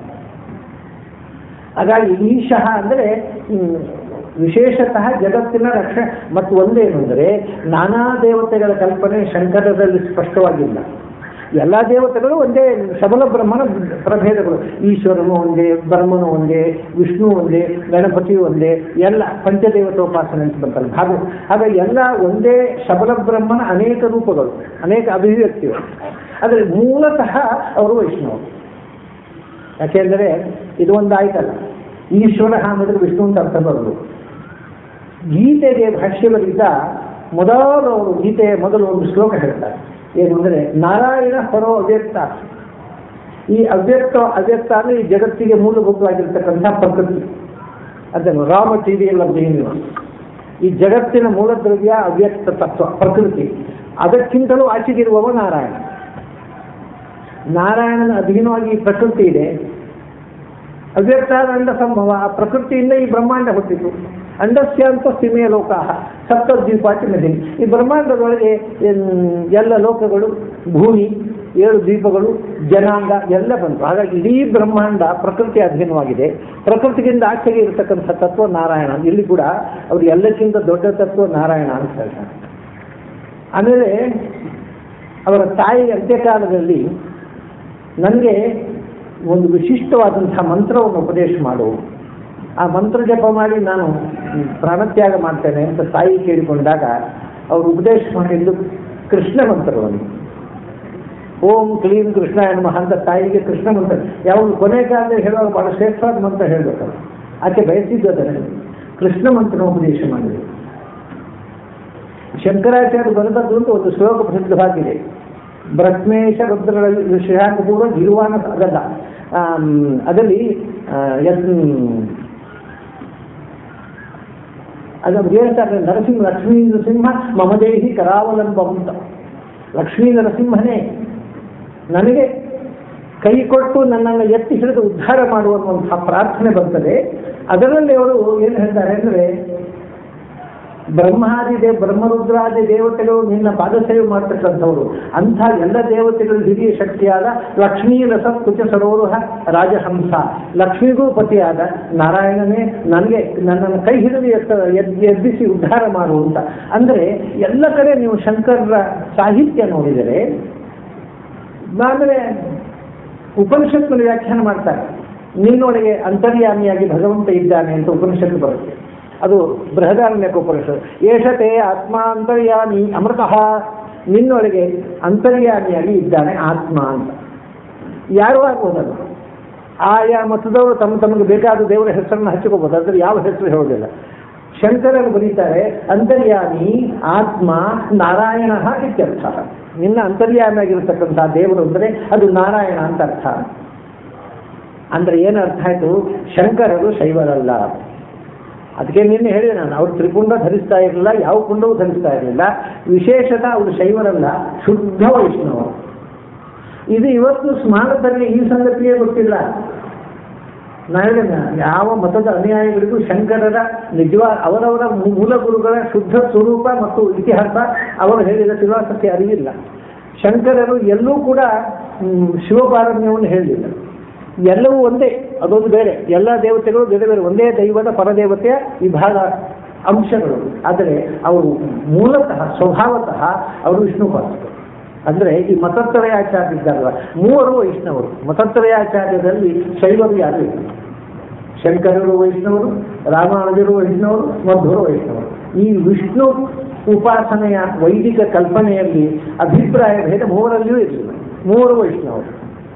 ಹಾಗಾಗಿ ಈಶಃ ಅಂದರೆ ಹ್ಮ್, ವಿಶೇಷತಃ ಜಗತ್ತಿನ ರಕ್ಷಣೆ ಮತ್ತು ಒಂದೇನು ಅಂದರೆ ನಾನಾ ದೇವತೆಗಳ ಕಲ್ಪನೆ ಶಂಕರದಲ್ಲಿ ಸ್ಪಷ್ಟವಾಗಿಲ್ಲ ಎಲ್ಲ ದೇವತೆಗಳು ಒಂದೇ ಶಬಲ ಬ್ರಹ್ಮನ ಪ್ರಭೇದಗಳು ಈಶ್ವರನು ಒಂದೇ ಬ್ರಹ್ಮನು ಒಂದೇ ವಿಷ್ಣು ಒಂದೇ ಗಣಪತಿ ಒಂದೇ ಎಲ್ಲ ಪಂಚದೇವತೋಪಾಸನೆ ಅಂತ ಬಂತಲ್ಲ ಹಾಗೆ ಹಾಗಾಗಿ ಎಲ್ಲ ಒಂದೇ ಶಬಲ ಬ್ರಹ್ಮನ ಅನೇಕ ರೂಪಗಳು ಅನೇಕ ಅಭಿವ್ಯಕ್ತಿಗಳು ಆದರೆ ಮೂಲತಃ ಅವರು ವೈಷ್ಣವರು ಯಾಕೆಂದರೆ ಇದು ಒಂದು ಆಯ್ತಲ್ಲ ಈಶ್ವರ ಅನ್ನೋದ್ರೆ ವಿಷ್ಣು ಅಂತ ಅರ್ಥ ಬರೋದು ಗೀತೆಗೆ ಭಾಷ್ಯ ಬರೆದ ಮೊದಲು ಅವರು ಗೀತೆಯ ಮೊದಲು ಒಂದು ಶ್ಲೋಕ ಹೇಳ್ತಾರೆ ಏನು ಅಂದರೆ ನಾರಾಯಣ ಪರೋ ಅವ್ಯಕ್ತ ಈ ಅವ್ಯಕ್ತ ಅವ್ಯಕ್ತ ಅಂದರೆ ಈ ಜಗತ್ತಿಗೆ ಮೂಲಭೂತವಾಗಿರ್ತಕ್ಕಂಥ ಪ್ರಕೃತಿ ಅದನ್ನು raw material of the universe ಈ ಜಗತ್ತಿನ ಮೂಲ ದ್ರವ್ಯ ಅವ್ಯಕ್ತ ತತ್ವ ಪ್ರಕೃತಿ ಅದಕ್ಕಿಂತಲೂ ಆಚೆಗಿರುವವ ನಾರಾಯಣ ನಾರಾಯಣನ ಅಧೀನವಾಗಿ ಈ ಪ್ರಕೃತಿ ಇದೆ ಅವ್ಯಕ್ತ ಅಂಡ ಸಂಭವ ಆ ಪ್ರಕೃತಿಯಿಂದ ಈ ಬ್ರಹ್ಮಾಂಡ ಹುಟ್ಟಿತು ಅಂಡಸ್ಯ ಅಂತ ಸಿಮೆಯ ಲೋಕ ಸಪ್ತ ದ್ವೀಪಾಟಿ ನದಿ ಈ ಬ್ರಹ್ಮಾಂಡದೊಳಗೆ ಏನ್ ಎಲ್ಲ ಲೋಕಗಳು ಭೂಮಿ ಏಳು ದ್ವೀಪಗಳು ಜನಾಂಗ ಎಲ್ಲ ಬಂತು ಹಾಗಾಗಿ ಇಡೀ ಬ್ರಹ್ಮಾಂಡ ಪ್ರಕೃತಿ ಅಧೀನವಾಗಿದೆ ಪ್ರಕೃತಿಗಿಂತ ಆಚೆಗೆ ಇರತಕ್ಕಂಥ ತತ್ವ ನಾರಾಯಣ ಇಲ್ಲಿ ಕೂಡ ಅವರು ಎಲ್ಲಕ್ಕಿಂತ ದೊಡ್ಡ ತತ್ವ ನಾರಾಯಣ ಅಂತ ಹೇಳ್ತಾರೆ ಆಮೇಲೆ ಅವರ ತಾಯಿ ಅಂತ್ಯಕಾಲದಲ್ಲಿ ನನಗೆ ಒಂದು ವಿಶಿಷ್ಟವಾದಂತಹ ಮಂತ್ರವನ್ನು ಉಪದೇಶ ಮಾಡು ಆ ಮಂತ್ರ ಜಪ ಮಾಡಿ ನಾನು ಪ್ರಾಣತ್ಯಾಗ ಮಾಡ್ತೇನೆ ಅಂತ ತಾಯಿ ಕೇಳಿಕೊಂಡಾಗ ಅವರು ಉಪದೇಶ ಮಾಡಿದ್ದು ಕೃಷ್ಣ ಮಂತ್ರವನ್ನು ಓಂ ಕ್ಲೀಂ ಕೃಷ್ಣ ನಮಃ ಅಂತ ತಾಯಿಗೆ ಕೃಷ್ಣ ಮಂತ್ರ ಯಾವುದು ಕೊನೆ ಕಾಲದಲ್ಲಿ ಹೇಳುವಾಗ ಬಹಳ ಶ್ರೇಷ್ಠವಾದ ಮಂತ್ರ ಹೇಳಬೇಕಲ್ಲ ಆಕೆ ಬಯಸಿದ್ದು ಅದನ್ನು ಕೃಷ್ಣ ಮಂತ್ರ ಉಪದೇಶ ಮಾಡಿದರು ಶಂಕರಾಚಾರ್ಯ ಬರೆದದ್ದು ಅಂತ ಒಂದು ಶ್ಲೋಕ ಪ್ರಸಿದ್ಧವಾಗಿದೆ ಬ್ರಹ್ಮೇಶ ರುದ್ರ ಶ್ರೀಹಾಂತ ಪೂರ್ವ ಗಿರುವಾನ ಅದಲ್ಲ ಆಮ್, ಅದರಲ್ಲಿ ಆ, ಎಸ್- ಅದನ್ನು ಹೇಳ್ತಾರೆ ನರಸಿಂಹ ಲಕ್ಷ್ಮೀ ನರಸಿಂಹ ಮಮದೇಹಿ ಕರಾವಲಂಬ ಅಂತ ಲಕ್ಷ್ಮೀ ನರಸಿಂಹನೇ ನನಗೆ ಕೈ ಕೊಟ್ಟು ನನ್ನನ್ನು ಎತ್ತಿ ಹಿಡಿದು ಉದ್ಧಾರ ಮಾಡುವಂತಹ ಪ್ರಾರ್ಥನೆ ಬರ್ತದೆ ಅದರಲ್ಲಿ ಅವರು ಏನು ಹೇಳ್ತಾರೆ ಅಂದರೆ ಬ್ರಹ್ಮಾದಿ ದೇ ಬ್ರಹ್ಮರುದ್ರಾದಿ ದೇವತೆಗಳು ನಿನ್ನ ಪಾದಸೇವೆ ಮಾಡ್ತಕ್ಕಂಥವ್ರು ಅಂಥ ಎಲ್ಲ ದೇವತೆಗಳು ಹಿರಿಯ ಶಕ್ತಿಯಾದ ಲಕ್ಷ್ಮೀ ರಸ ಕುಚ ಸರೋರುಹ ರಾಜಹಂಸ ಲಕ್ಷ್ಮಿಗೂ ಪತಿಯಾದ ನಾರಾಯಣನೇ ನನಗೆ ನನ್ನನ್ನು ಕೈ ಹಿಡಿದು ಎತ್ತ ಎದ್- ಎಬ್ಬಿಸಿ ಉದ್ಧಾರ ಮಾಡುವಂತ ಅಂದರೆ ಎಲ್ಲ ಕಡೆ ನೀವು ಶಂಕರರ ಸಾಹಿತ್ಯ ನೋಡಿದರೆ ಆಮೇಲೆ ಉಪನಿಷತ್ನಲ್ಲಿ ವ್ಯಾಖ್ಯಾನ ಮಾಡ್ತಾರೆ ನಿನ್ನೊಳಗೆ ಅಂತರ್ಯಾಮಿಯಾಗಿ ಭಗವಂತ ಇದ್ದಾನೆ ಅಂತ ಉಪನಿಷತ್ತು ಬರುತ್ತೆ ಅದು ಬೃಹದಾರಣ್ಯಕ ಉಪನಿಷತ್ ಏಷತೆ ಆತ್ಮ ಅಂತರ್ಯಾಮಿ ಅಮೃತಃ ನಿನ್ನೊಳಗೆ ಅಂತರ್ಯಾಮಿಯಾಗಿ ಇದ್ದಾನೆ ಆತ್ಮ ಅಂತ ಯಾರು ಆಗ್ಬೋದಲ್ಲ ಆಯಾ ಮತದವರು ತಮ್ಮ ತಮಗೆ ಬೇಕಾದ ದೇವರ ಹೆಸರನ್ನು ಹಚ್ಕೋಬಹುದು ಅದ್ರ ಯಾವ ಹೆಸರು ಹೇಳೋದಿಲ್ಲ ಶಂಕರರು ಬರೀತಾರೆ ಅಂತರ್ಯಾಮಿ ಆತ್ಮ ನಾರಾಯಣ ಇತ್ಯರ್ಥ ನಿನ್ನ ಅಂತರ್ಯಾಮಿಯಾಗಿರ್ತಕ್ಕಂಥ ದೇವರು ಅಂದರೆ ಅದು ನಾರಾಯಣ ಅಂತ ಅರ್ಥ ಅಂದ್ರೆ ಏನು ಅರ್ಥ ಆಯ್ತು ಶಂಕರರು ಶೈವರಲ್ಲ ಅದಕ್ಕೆ ನಿನ್ನೆ ಹೇಳಿದೆ ನಾನು ಅವ್ರು ತ್ರಿಪುಂಡ ಧರಿಸ್ತಾ ಇರಲಿಲ್ಲ ಯಾವ ಪುಂಡವೂ ಧರಿಸ್ತಾ ಇರಲಿಲ್ಲ ವಿಶೇಷತ ಅವರು ಶೈವರಲ್ಲ ಶುದ್ಧ ವೈಷ್ಣವರು ಇದು ಇವತ್ತು ಸ್ಮಾರಕದಲ್ಲಿ ಈ ಸಂಗತಿಯೇ ಗೊತ್ತಿಲ್ಲ ನಾ ಹೇಳಿದ ಯಾವ ಮತದ ಅನುಯಾಯಿಗಳಿಗೂ ಶಂಕರರ ನಿಜವಾದ ಅವರವರ ಮೂಲ ಗುರುಗಳ ಶುದ್ಧ ಸ್ವರೂಪ ಮತ್ತು ಇತಿಹಾಸ ಅವರು ಹೇಳಿದ ಫಿಲಾಸಫಿ ಅರಿವಿಲ್ಲ ಶಂಕರರು ಎಲ್ಲೂ ಕೂಡ ಹ್ಮ್, ಶಿವಪಾರಮ್ಯವನ್ನು ಹೇಳಲಿಲ್ಲ ಎಲ್ಲವೂ ಒಂದೇ ಅದೊಂದು ಬೇರೆ ಎಲ್ಲ ದೇವತೆಗಳು ಬೇರೆ ಬೇರೆ ಒಂದೇ ದೈವದ ಪರದೇವತೆಯ ವಿಭಾಗ ಅಂಶಗಳು ಆದರೆ ಅವರು ಮೂಲತಃ ಸ್ವಭಾವತಃ ಅವರು ವಿಷ್ಣು ಭಕ್ತರು ಅಂದ್ರೆ ಈ ಮತತ್ರಯಾಚಾರ್ಯ ಇದ್ದಾರಲ್ಲ ಮೂವರು ವೈಷ್ಣವರು ಮತತ್ರಯಾಚಾರ್ಯದಲ್ಲಿ ಶೈವರು ಯಾರು ಇಲ್ಲ ಶಂಕರರು ವೈಷ್ಣವರು ರಾಮಾನುಜರು ವೈಷ್ಣವರು ಮಧ್ವರು ವೈಷ್ಣವರು ಈ ವಿಷ್ಣು ಉಪಾಸನೆಯ ವೈದಿಕ ಕಲ್ಪನೆಯಲ್ಲಿ ಅಭಿಪ್ರಾಯ ಭೇದ ಮೂವರಲ್ಲಿಯೂ ಇರಲಿಲ್ಲ ಮೂವರು ವೈಷ್ಣವರು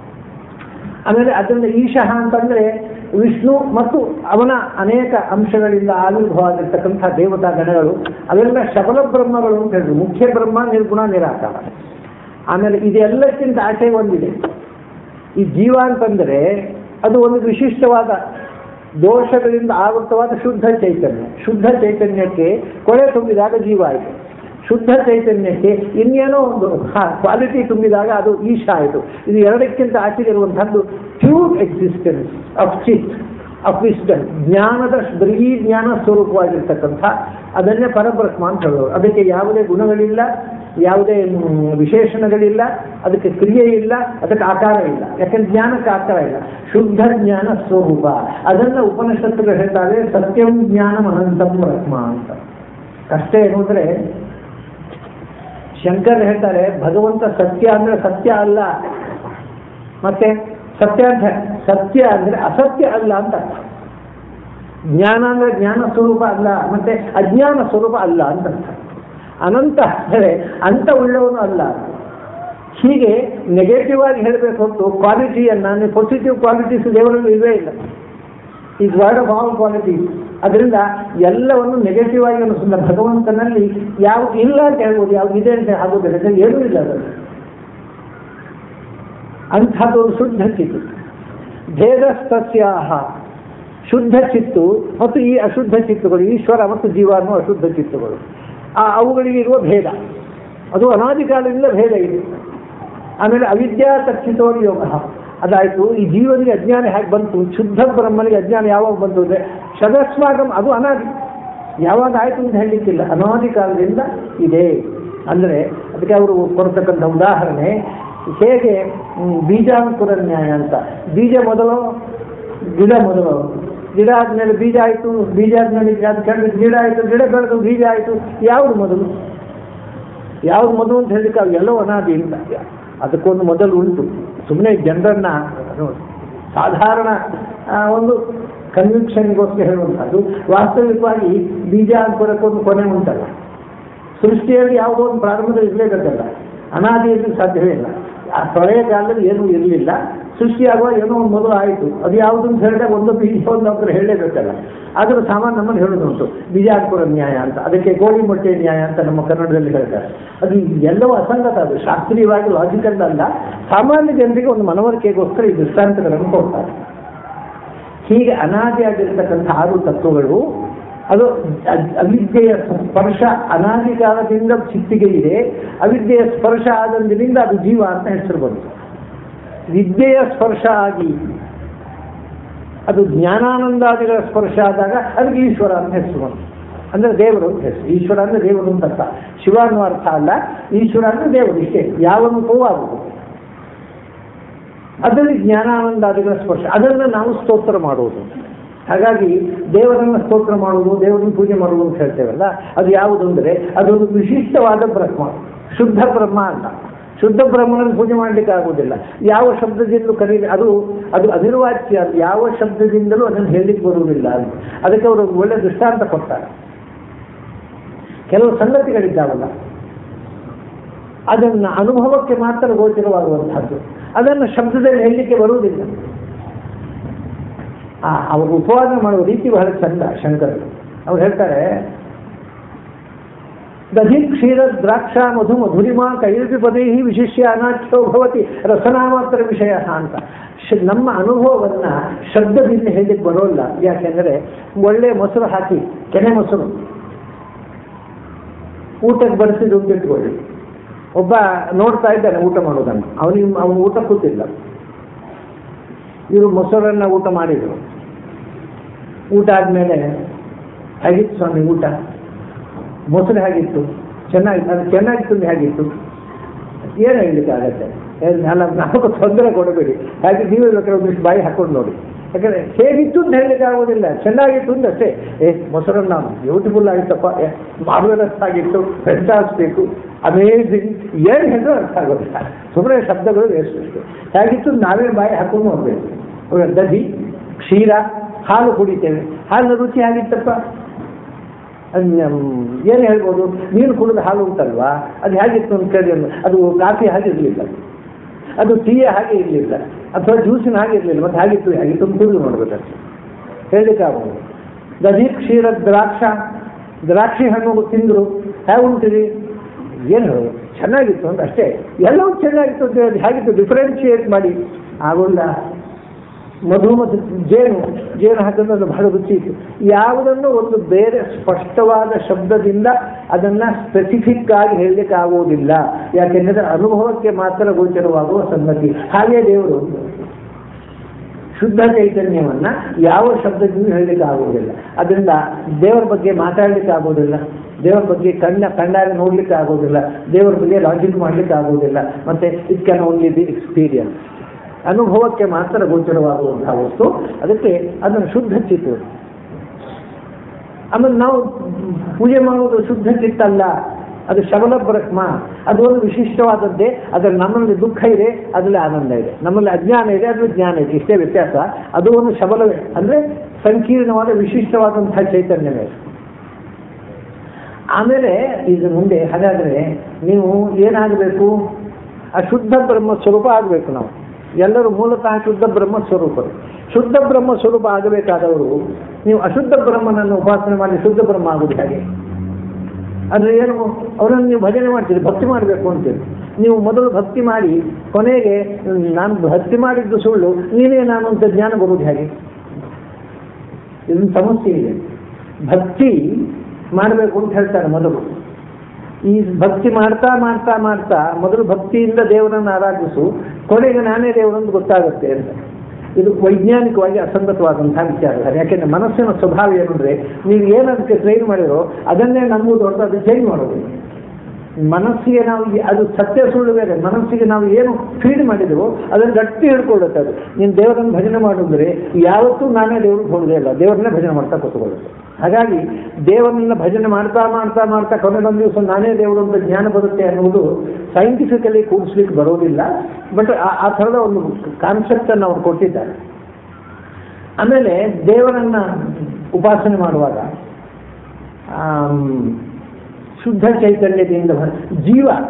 ಆಮೇಲೆ ಅದರಿಂದ ಈಶಃ ಅಂತಂದ್ರೆ ವಿಷ್ಣು ಮತ್ತು ಅವನ ಅನೇಕ ಅಂಶಗಳಿಂದ ಆವಿರ್ಭಾವ ಆಗಿರ್ತಕ್ಕಂಥ ದೇವತಾ ಗಣಗಳು ಅವೆಲ್ಲ ಶಬಲ ಬ್ರಹ್ಮಗಳು ಅಂತ ಹೇಳಿದ್ರು ಮುಖ್ಯ ಬ್ರಹ್ಮ ನಿರ್ಗುಣ ನಿರಾಕಾರ ಆಮೇಲೆ ಇದೆಲ್ಲಕ್ಕಿಂತ ಆಚೆ ಒಂದಿದೆ ಈ ಜೀವ ಅಂತಂದ್ರೆ ಅದು ಒಂದು ವಿಶಿಷ್ಟವಾದ ದೋಷಗಳಿಂದ ಆವೃತವಾದ ಶುದ್ಧ ಚೈತನ್ಯ ಶುದ್ಧ ಚೈತನ್ಯಕ್ಕೆ ಕೊಳೆ ತುಂಬಿದಾಗ ಜೀವ ಆಯಿತು ಶುದ್ಧ ಚೈತನ್ಯಕ್ಕೆ ಇನ್ನೇನೋ ಒಂದು ಕ್ವಾಲಿಟಿ ತುಂಬಿದಾಗ ಅದು ಈಶ ಆಯಿತು ಇದು ಎರಡಕ್ಕಿಂತ ಆಚೆಗೆ ಇರುವಂತಹದ್ದು ಪ್ಯೂರ್ ಎಕ್ಸಿಸ್ಟೆನ್ಸ್ ಆಫ್ ಚಿತ್ ಆಫ್ ವಿಸ್ಡಮ್ ಜ್ಞಾನದ ಬರೀ ಜ್ಞಾನ ಸ್ವರೂಪವಾಗಿರ್ತಕ್ಕಂಥ ಅದನ್ನೇ ಪರಬ್ರಹ್ಮ ಅಂತ ಹೇಳೋರು ಅದಕ್ಕೆ ಯಾವುದೇ ಗುಣಗಳಿಲ್ಲ ಯಾವುದೇ ಮ್, ವಿಶೇಷಣಗಳಿಲ್ಲ ಅದಕ್ಕೆ ಕ್ರಿಯೆ ಇಲ್ಲ ಅದಕ್ಕೆ ಆಕಾರ ಇಲ್ಲ ಯಾಕಂದ್ರೆ ಜ್ಞಾನಕ್ಕೆ ಆಕಾರ ಇಲ್ಲ ಶುದ್ಧ ಜ್ಞಾನ ಸ್ವರೂಪ ಅದನ್ನ ಉಪನಿಷತ್ತುಗಳು ಹೇಳ್ತಾರೆ ಸತ್ಯಂ ಜ್ಞಾನಂ ಅನಂತಂ ಬ್ರಹ್ಮ ಅಂತ ಕಷ್ಟ ಏನು ಅಂದ್ರೆ ಶಂಕರ್ ಹೇಳ್ತಾರೆ ಭಗವಂತ ಸತ್ಯ ಅಂದ್ರೆ ಸತ್ಯ ಅಲ್ಲ ಮತ್ತೆ ಸತ್ಯ ಅಂತ ಸತ್ಯ ಅಂದ್ರೆ ಅಸತ್ಯ ಅಲ್ಲ ಅಂತ ಅರ್ಥ. ಜ್ಞಾನ ಅಂದ್ರೆ ಜ್ಞಾನ ಸ್ವರೂಪ ಅಲ್ಲ ಮತ್ತೆ ಅಜ್ಞಾನ ಸ್ವರೂಪ ಅಲ್ಲ ಅಂತ ಅರ್ಥ ಅನಂತ ಅಂದರೆ ಅಂತ ಉಳ್ಳವನು ಅಲ್ಲ ಹೀಗೆ ನೆಗೆಟಿವ್ ಆಗಿ ಹೇಳಬೇಕು ಹೊರತು ಕ್ವಾಲಿಟಿಯನ್ನ ಪಾಸಿಟಿವ್ ಕ್ವಾಲಿಟೀಸ್ ದೇವರಲ್ಲಿ ಇಲ್ಲವೇ ಇಲ್ಲ is word of all qualities ಅದರಿಂದ ಎಲ್ಲವನ್ನು ನೆಗೆಟಿವ್ ಆಗಿ ಅನಿಸಿದ ಭಗವಂತನಲ್ಲಿ ಯಾವ್ದು ಇಲ್ಲ ಅಂತ ಹೇಳ್ಬೋದು ಯಾವ್ದು ಇದೆ ಅಂತ ಆಗೋದಿಲ್ಲ ಯಾಕಂದ್ರೆ ಏನೂ ಇಲ್ಲ ಅದರಲ್ಲಿ ಅಂಥದ್ದು ಒಂದು ಶುದ್ಧ ಚಿತ್ತು ಭೇದಸ್ತಸ್ಯಾಹ ಶುದ್ಧ ಚಿತ್ತು ಮತ್ತು ಈ ಅಶುದ್ಧ ಚಿತ್ತುಗಳು ಈಶ್ವರ ಮತ್ತು ಜೀವ ಅನ್ನೋ ಅಶುದ್ಧ ಚಿತ್ತುಗಳು ಆ ಅವುಗಳಿಗೆ ಇರುವ ಭೇದ ಅದು ಅನಾದಿ ಕಾಲದಿಂದ ಭೇದ ಇದೆ ಆಮೇಲೆ ಅವಿದ್ಯಾ ತಕ್ಷಿತೋ ಯೋಗ ಅದಾಯ್ತು ಈ ಜೀವನಿಗೆ ಅಜ್ಞಾನ ಹೇಗೆ ಬಂತು ಶುದ್ಧ ಬ್ರಹ್ಮನಿಗೆ ಅಜ್ಞಾನ ಯಾವಾಗ ಬಂತು ಅಂದರೆ ಶದಸ್ವಾಗಮ್ ಅದು ಅನಾದಿ ಯಾವಾಗ ಆಯ್ತು ಅಂತ ಹೇಳಲಿಕ್ಕಿಲ್ಲ ಅನಾದಿ ಕಾಲದಿಂದ ಇದೆ ಅಂದರೆ ಅದಕ್ಕೆ ಅವರು ಕೊಡ್ತಕ್ಕಂಥ ಉದಾಹರಣೆ ಹೇಗೆ ಹ್ಮ್, ಬೀಜಾಂಕುರ ನ್ಯಾಯ ಅಂತ ಬೀಜ ಮೊದಲು ಗಿಡ ಮೊದಲು ಗಿಡ ಆದ್ಮೇಲೆ ಬೀಜ ಆಯಿತು ಬೀಜ ಆದ್ಮೇಲೆ ಅದು ಕೆಳಗೆ ಗಿಡ ಆಯಿತು ಗಿಡ ಬೆಳೆದು ಬೀಜ ಆಯಿತು ಯಾವುದು ಮೊದಲು ಯಾವ್ದು ಮೊದಲು ಅಂತ ಹೇಳಿಕ್ಕೆ ಅವು ಎಲ್ಲವೂ ಅನಾದಿ ಇಲ್ಲ ಅದಕ್ಕೊಂದು ಮೊದಲು ಉಂಟು ಸುಮ್ಮನೆ ಜನರನ್ನ ಸಾಧಾರಣ ಆ, ಒಂದು ಕನ್ವಿಕ್ಷನ್ಗೋಸ್ಕರ ಹೇಳುವಂಥದ್ದು ವಾಸ್ತವಿಕವಾಗಿ ಬೀಜ ಅಂಕುರಕ್ಕೊಂದು ಕೊನೆ ಉಂಟಲ್ಲ ಸೃಷ್ಟಿಯಲ್ಲಿ ಯಾವುದೋ ಒಂದು ಪ್ರಾರಂಭದಲ್ಲಿ ಇರಲೇಬೇಕಲ್ಲ ಅನಾದಿಯಲ್ಲಿ ಸಾಧ್ಯವೇ ಇಲ್ಲ ಆ ಪ್ರಳಯ ಕಾಲದಲ್ಲಿ ಏನೂ ಇರಲಿಲ್ಲ ಸೃಷ್ಟಿಯಾಗುವಾಗ ಏನೋ ಒಂದು ಮೊದಲು ಆಯಿತು ಅದು ಯಾವುದು ಅಂತ ಹೇಳಿದಾಗ ಒಂದು ಬೀಜ ಒಂದು ಒಬ್ಬರು ಹೇಳಲೇಬೇಕಲ್ಲ ಆದರೂ ಸಾಮಾನ್ಯ ನಮ್ಮಲ್ಲಿ ಹೇಳೋದುಂಟು ಬಿಜಾಪುರ ನ್ಯಾಯ ಅಂತ ಅದಕ್ಕೆ ಗೋಳಿ ಮೊಟ್ಟೆ ನ್ಯಾಯ ಅಂತ ನಮ್ಮ ಕನ್ನಡದಲ್ಲಿ ಹೇಳ್ತಾರೆ ಅದು ಎಲ್ಲವೂ ಅಸಂಗತ ಅದು ಶಾಸ್ತ್ರೀಯವಾಗಿ ಲಾಜಿಕಲ್ ಅಲ್ಲ ಸಾಮಾನ್ಯ ಜನರಿಗೆ ಒಂದು ಮನವರಿಕೆಗೋಸ್ಕರ ಈ ದೃಷ್ಟಾಂತಗಳನ್ನು ಕೊಡ್ತಾರೆ ಹೀಗೆ ಅನಾದಿಯಾಗಿರ್ತಕ್ಕಂಥ ಆರು ತತ್ವಗಳು ಅದು ಅ- ಅವಿದ್ಯೆಯ ಸ್ಪರ್ಶ ಅನಾದಿ ಕಾಲದಿಂದ ಚಿತ್ತಿಗೆ ಇದೆ ಅವಿದ್ಯೆಯ ಸ್ಪರ್ಶ ಆದಂದಿನಿಂದ ಅದು ಜೀವ ಅಂತ ಹೆಸರು ಬಂತು ವಿದ್ಯೆಯ ಸ್ಪರ್ಶ ಆಗಿ ಅದು ಜ್ಞಾನಾನಂದಾದಿಗಳ ಸ್ಪರ್ಶ ಆದಾಗ ಅದಕ್ಕೆ ಈಶ್ವರ ಅಂತ ಹೆಸರು ಬಂತು ಅಂದ್ರೆ ದೇವರು ಅಂತ ಹೆಸರು ಈಶ್ವರ ಅಂದ್ರೆ ದೇವರು ಅಂತ ಅರ್ಥ ಶಿವ ಅನ್ನೋ ಅರ್ಥ ಅಲ್ಲ ಈಶ್ವರ ಅಂದ್ರೆ ದೇವರು ಇಷ್ಟೇ ಯಾವನೂ ಆಗುವುದು ಅದರಲ್ಲಿ ಜ್ಞಾನಾನಂದಾದಿಗಳ ಸ್ಪರ್ಶ ಅದನ್ನು ನಾವು ಸ್ತೋತ್ರ ಮಾಡುವುದು ಹಾಗಾಗಿ ದೇವರನ್ನ ಸ್ತೋತ್ರ ಮಾಡುವುದು ದೇವರನ್ನ ಪೂಜೆ ಮಾಡುವುದು ಅಂತ ಹೇಳ್ತೇವಲ್ಲ ಅದು ಯಾವುದು ಅಂದರೆ ಅದೊಂದು ವಿಶಿಷ್ಟವಾದ ಬ್ರಹ್ಮ ಶುದ್ಧ ಬ್ರಹ್ಮ ಅಲ್ಲ ಶುದ್ಧ ಬ್ರಹ್ಮನನ್ನು ಪೂಜೆ ಮಾಡಲಿಕ್ಕೆ ಆಗುವುದಿಲ್ಲ ಯಾವ ಶಬ್ದದಿಂದಲೂ ಕರೀ ಅದು ಅದು ಅನಿರ್ವಾಚ್ಯ ಅದು ಯಾವ ಶಬ್ದದಿಂದಲೂ ಅದನ್ನು ಹೇಳಲಿಕ್ಕೆ ಬರುವುದಿಲ್ಲ ಅಂತ ಅದಕ್ಕೆ ಅವರು ಒಂದು ಒಳ್ಳೆ ದೃಷ್ಟಾಂತ ಕೊಡ್ತಾರೆ ಕೆಲವು ಸಂಗತಿಗಳಿದ್ದಾವಲ್ಲ ಅದನ್ನು ಅನುಭವಕ್ಕೆ ಮಾತ್ರ ಗೋಚರವಾಗುವಂತಹದ್ದು ಅದನ್ನು ಶಬ್ದದಲ್ಲಿ ಹೇಳಲಿಕ್ಕೆ ಬರುವುದಿಲ್ಲ ಆ ಅವರು ಉಪವಾದ ಮಾಡುವ ರೀತಿ ಬಹಳ ಚಂದ ಶಂಕರರು ಅವ್ರು ಹೇಳ್ತಾರೆ ದಧಿ ಕ್ಷೀರ ದ್ರಾಕ್ಷ ಮಧು ಮಧುರಿಮಾ ಕೈಲ್ಪಿ ಪದೇ ವಿಶಿಷ್ಯ ಅನಾಖ್ಯೋ ಭವತಿ ರಸನಾಮಾತ್ರ ವಿಷಯ ಅಂತ ಶ್- ನಮ್ಮ ಅನುಭವವನ್ನ ಶಬ್ದದಿಂದ ಹೇಳಲಿಕ್ಕೆ ಬರೋಲ್ಲ ಯಾಕೆಂದರೆ ಒಳ್ಳೆ ಮೊಸರು ಹಾಕಿ ಕೆನೆ ಮೊಸರು ಊಟಕ್ಕೆ ಬಡಿಸಿದ್ದು ಅಂತ ಇಟ್ಕೊಳ್ಳಿ ಒಬ್ಬ ನೋಡ್ತಾ ಇದ್ದಾನೆ ಊಟ ಮಾಡೋದನ್ನು ಅವನಿಗೆ ಅವನು ಊಟ ಕೂತಿಲ್ಲ ಇವರು ಮೊಸರನ್ನ ಊಟ ಮಾಡಿದರು ಊಟ ಆದಮೇಲೆ ಹೇಗಿತ್ತು ಸ್ವಾಮಿ ಊಟ ಮೊಸರು ಹೇಗಿತ್ತು ಚೆನ್ನಾಗಿ ಅದು ಚೆನ್ನಾಗಿತ್ತು ಅಂದ್ರೆ ಹೇಗಿತ್ತು ಏನು ಹೇಳಲಿಕ್ಕೆ ಆಗತ್ತೆ ಏನ್ ಅಲ್ಲ ನಾವು ತೊಂದರೆ ಕೊಡಬೇಡಿ ಹಾಗೆ ನೀವು ಬೇಕಾದ್ರೆ ಒಂದಿಷ್ಟು ಬಾಯಿ ಹಾಕೊಂಡು ನೋಡಿ ಯಾಕಂದ್ರೆ ಹೇಗಿತ್ತು ಅಂತ ಹೇಳಲಿಕ್ಕೆ ಆಗೋದಿಲ್ಲ ಚೆನ್ನಾಗಿತ್ತು ಅಂದ್ರೆ ಅಷ್ಟೇ ಏ ಮೊಸರನ್ನ ಬ್ಯೂಟಿಫುಲ್ ಆಗಿತ್ತಪ್ಪ ಮಾರ್ವೆಲಸ್ ಆಗಿತ್ತು ಬೇಕು ಅಮೇಝಿಂಗ್ ಏನು ಹೇಳಿದ್ರು ಅರ್ಥ ಆಗೋದಿಲ್ಲ ಸುಮ್ಮನೆ ಶಬ್ದಗಳು ವೇಸ್ಟ್ ಅಷ್ಟೇ ಹೇಗಿತ್ತು ಅಂತ ನಾವೇ ಬಾಯಿ ಹಾಕೊಂಡು ನೋಡ್ಬೇಕು ಇವಾಗ ದಧಿ ಕ್ಷೀರ ಹಾಲು ಕುಡಿತೇವೆ ಹಾಲಿನ ರುಚಿ ಆಗಿತ್ತಪ್ಪ ಏನು ಹೇಳ್ಬೋದು ನೀರು ಕುಡಿದ ಹಾಲು ಉಂಟಲ್ವಾ ಅದು ಹೇಗಿತ್ತು ಅಂತ ಕೇಳಿ ಅಂದ್ರೆ ಅದು ಕಾಫಿ ಹಾಗೆ ಇರಲಿಲ್ಲ ಅದು ಟೀಯ ಹಾಗೆ ಇರಲಿಲ್ಲ ಅಥವಾ ಜ್ಯೂಸಿನ ಹಾಗೆ ಇರಲಿಲ್ಲ ಮತ್ತೆ ಹಾಗಿತ್ತು ಹೇಗಿತ್ತು ಅಂತ ಕುಡಿದು ನೋಡ್ಬೇಕಷ್ಟೆ ಹೇಳಲಿಕ್ಕೆ ಆಗೋದು ದಧಿ ಕ್ಷೀರ ದ್ರಾಕ್ಷ ದ್ರಾಕ್ಷಿ ಹಣ್ಣು ತಿಂದರು ಹೇಗೆ ಉಂಟಿರಿ ಏನು ಹೇಳೋದು ಚೆನ್ನಾಗಿತ್ತು ಅಂತ ಅಷ್ಟೇ ಎಲ್ಲವೂ ಚೆನ್ನಾಗಿತ್ತು ಅಂತ ಹೇಳಿ ಹೇಗಿತ್ತು ಡಿಫ್ರೆನ್ಶಿಯೇಟ್ ಮಾಡಿ ಆಗೋಲ್ಲ ಮಧು ಮತ್ತು ಜೇನು ಜೇನು ಹಾಕಿದ್ರೆ ಅದು ಬಹಳ ರುಚಿ ಇತ್ತು ಯಾವುದನ್ನು ಒಂದು ಬೇರೆ ಸ್ಪಷ್ಟವಾದ ಶಬ್ದದಿಂದ ಅದನ್ನು ಸ್ಪೆಸಿಫಿಕ್ ಆಗಿ ಹೇಳಲಿಕ್ಕೆ ಆಗುವುದಿಲ್ಲ ಯಾಕೆಂದರೆ ಅನುಭವಕ್ಕೆ ಮಾತ್ರ ಗೋಚರವಾಗುವ ಸಂಗತಿ ಹಾಗೆ ದೇವರು ಶುದ್ಧ ಚೈತನ್ಯವನ್ನ ಯಾವ ಶಬ್ದದಿಂದ ಹೇಳಲಿಕ್ಕೆ ಆಗುವುದಿಲ್ಲ ಅದರಿಂದ ದೇವರ ಬಗ್ಗೆ ಮಾತಾಡಲಿಕ್ಕೆ ಆಗೋದಿಲ್ಲ ದೇವರ ಬಗ್ಗೆ ಕಣ್ಣ ಕಣ್ಣಾರೆ ನೋಡ್ಲಿಕ್ಕೆ ಆಗೋದಿಲ್ಲ ದೇವರ ಬಗ್ಗೆ ಲಾಜಿಕ್ ಮಾಡ್ಲಿಕ್ಕೆ ಆಗೋದಿಲ್ಲ ಮತ್ತೆ it can only be experience ಅನುಭವಕ್ಕೆ ಮಾತ್ರ ಗೋಚರವಾಗುವಂತಹ ವಸ್ತು ಅದಕ್ಕೆ ಅದನ್ನು ಶುದ್ಧ ಚಿತ್ತು ಆಮೇಲೆ ನಾವು ಪೂಜೆ ಮಾಡುವುದು ಶುದ್ಧ ಚಿತ್ತಲ್ಲ ಅದು ಶಬಲ ಬ್ರಹ್ಮ ಅದು ಒಂದು ವಿಶಿಷ್ಟವಾದದ್ದೇ ಅದರಲ್ಲಿ ನಮ್ಮಲ್ಲಿ ದುಃಖ ಇದೆ ಅದರಲ್ಲಿ ಆನಂದ ಇದೆ ನಮ್ಮಲ್ಲಿ ಅಜ್ಞಾನ ಇದೆ ಅದರಲ್ಲಿ ಜ್ಞಾನ ಇದೆ ಇಷ್ಟೇ ವ್ಯತ್ಯಾಸ ಅದು ಒಂದು ಶಬಲವೇ ಅಂದರೆ ಸಂಕೀರ್ಣವಾದ ವಿಶಿಷ್ಟವಾದಂತಹ ಚೈತನ್ಯವೇ ಆಮೇಲೆ ಈಗ ಮುಂದೆ ಹಾಗಾದರೆ ನೀವು ಏನಾಗಬೇಕು ಅಶುದ್ಧ ಬ್ರಹ್ಮ ಸ್ವರೂಪ ಆಗಬೇಕು ನಾವು ಎಲ್ಲರೂ ಮೂಲತಃ ಶುದ್ಧ ಬ್ರಹ್ಮ ಸ್ವರೂಪರು ಶುದ್ಧ ಬ್ರಹ್ಮ ಸ್ವರೂಪ ಆಗಬೇಕಾದವರು ನೀವು ಅಶುದ್ಧ ಬ್ರಹ್ಮನನ್ನು ಉಪಾಸನೆ ಮಾಡಿ ಶುದ್ಧ ಬ್ರಹ್ಮ ಆಗುವುದು ಹಾಗೆ ಅಂದರೆ ಏನು ಅವರನ್ನು ನೀವು ಭಜನೆ ಮಾಡ್ತೀರಿ ಭಕ್ತಿ ಮಾಡಬೇಕು ಅಂತೇಳಿ ನೀವು ಮೊದಲು ಭಕ್ತಿ ಮಾಡಿ ಕೊನೆಗೆ ನಾನು ಭಕ್ತಿ ಮಾಡಿದ್ದು ಸುಳ್ಳು ನೀನೇ ನಾನು ಅಂತ ಜ್ಞಾನ ಬರುವುದು ಹೇಗೆ ಇದೊಂದು ಸಮಸ್ಯೆ ಇದೆ ಭಕ್ತಿ ಮಾಡಬೇಕು ಅಂತ ಹೇಳ್ತಾರೆ ಮೊದಲು ಈ ಭಕ್ತಿ ಮಾಡ್ತಾ ಮಾಡ್ತಾ ಮಾಡ್ತಾ ಮೊದಲು ಭಕ್ತಿಯಿಂದ ದೇವರನ್ನು ಆರಾಧಿಸು ಕೊನೆಗೆ ನಾನೇ ದೇವರನ್ನು ಗೊತ್ತಾಗುತ್ತೆ ಅಂತ ಇದು ವೈಜ್ಞಾನಿಕವಾಗಿ ಅಸಂಗತವಾದಂತಹ ವಿಚಾರ ಯಾಕೆಂದ್ರೆ ಮನಸ್ಸಿನ ಸ್ವಭಾವ ಏನಂದ್ರೆ ನೀವು ಏನದಕ್ಕೆ ಟ್ರೈನ್ ಮಾಡಿರೋ ಅದನ್ನೇ ನಂಬುದು ಅಂತ ಅದು ಚೇಂಜ್ ಮಾಡೋದು ಮನಸ್ಸಿಗೆ ನಾವು ಈ- ಅದು ಸತ್ಯ ಸುಳ್ಳು ಬೇರೆ ಮನಸ್ಸಿಗೆ ನಾವು ಏನು ಫೀಡ್ ಮಾಡಿದೆವೋ ಅದನ್ನು ಗಟ್ಟಿ ಹಿಡ್ಕೊಳ್ಳುತ್ತೆ ಅದು ನೀನು ದೇವರನ್ನು ಭಜನೆ ಮಾಡಿದ್ರೆ ಯಾವತ್ತೂ ನಾನೇ ದೇವ್ರಿಗೆ ಹೋಗೋದೇ ಇಲ್ಲ ದೇವರನ್ನೇ ಭಜನೆ ಮಾಡ್ತಾ ಕೂತ್ಕೊಳ್ಳುತ್ತೆ ಹಾಗಾಗಿ ದೇವರನ್ನ ಭಜನೆ ಮಾಡ್ತಾ ಮಾಡ್ತಾ ಮಾಡ್ತಾ ಕೊನೆಗೊಂದು ದಿವಸ ನಾನೇ ದೇವರು ಅಂತ ಜ್ಞಾನ ಬರುತ್ತೆ ಅನ್ನುವುದು ಸೈಂಟಿಫಿಕಲಿ ಕೂಡಿಸ್ಲಿಕ್ಕೆ ಬರೋದಿಲ್ಲ ಬಟ್ ಆ ಥರದ ಒಂದು ಕಾನ್ಸೆಪ್ಟನ್ನು ಅವ್ರು ಕೊಟ್ಟಿದ್ದಾರೆ ಆಮೇಲೆ ದೇವರನ್ನ ಉಪಾಸನೆ ಮಾಡುವಾಗ ಆಮ್, ಶುದ್ಧ ಚೈತನ್ಯದಿಂದ ಬರ- ಜೀವ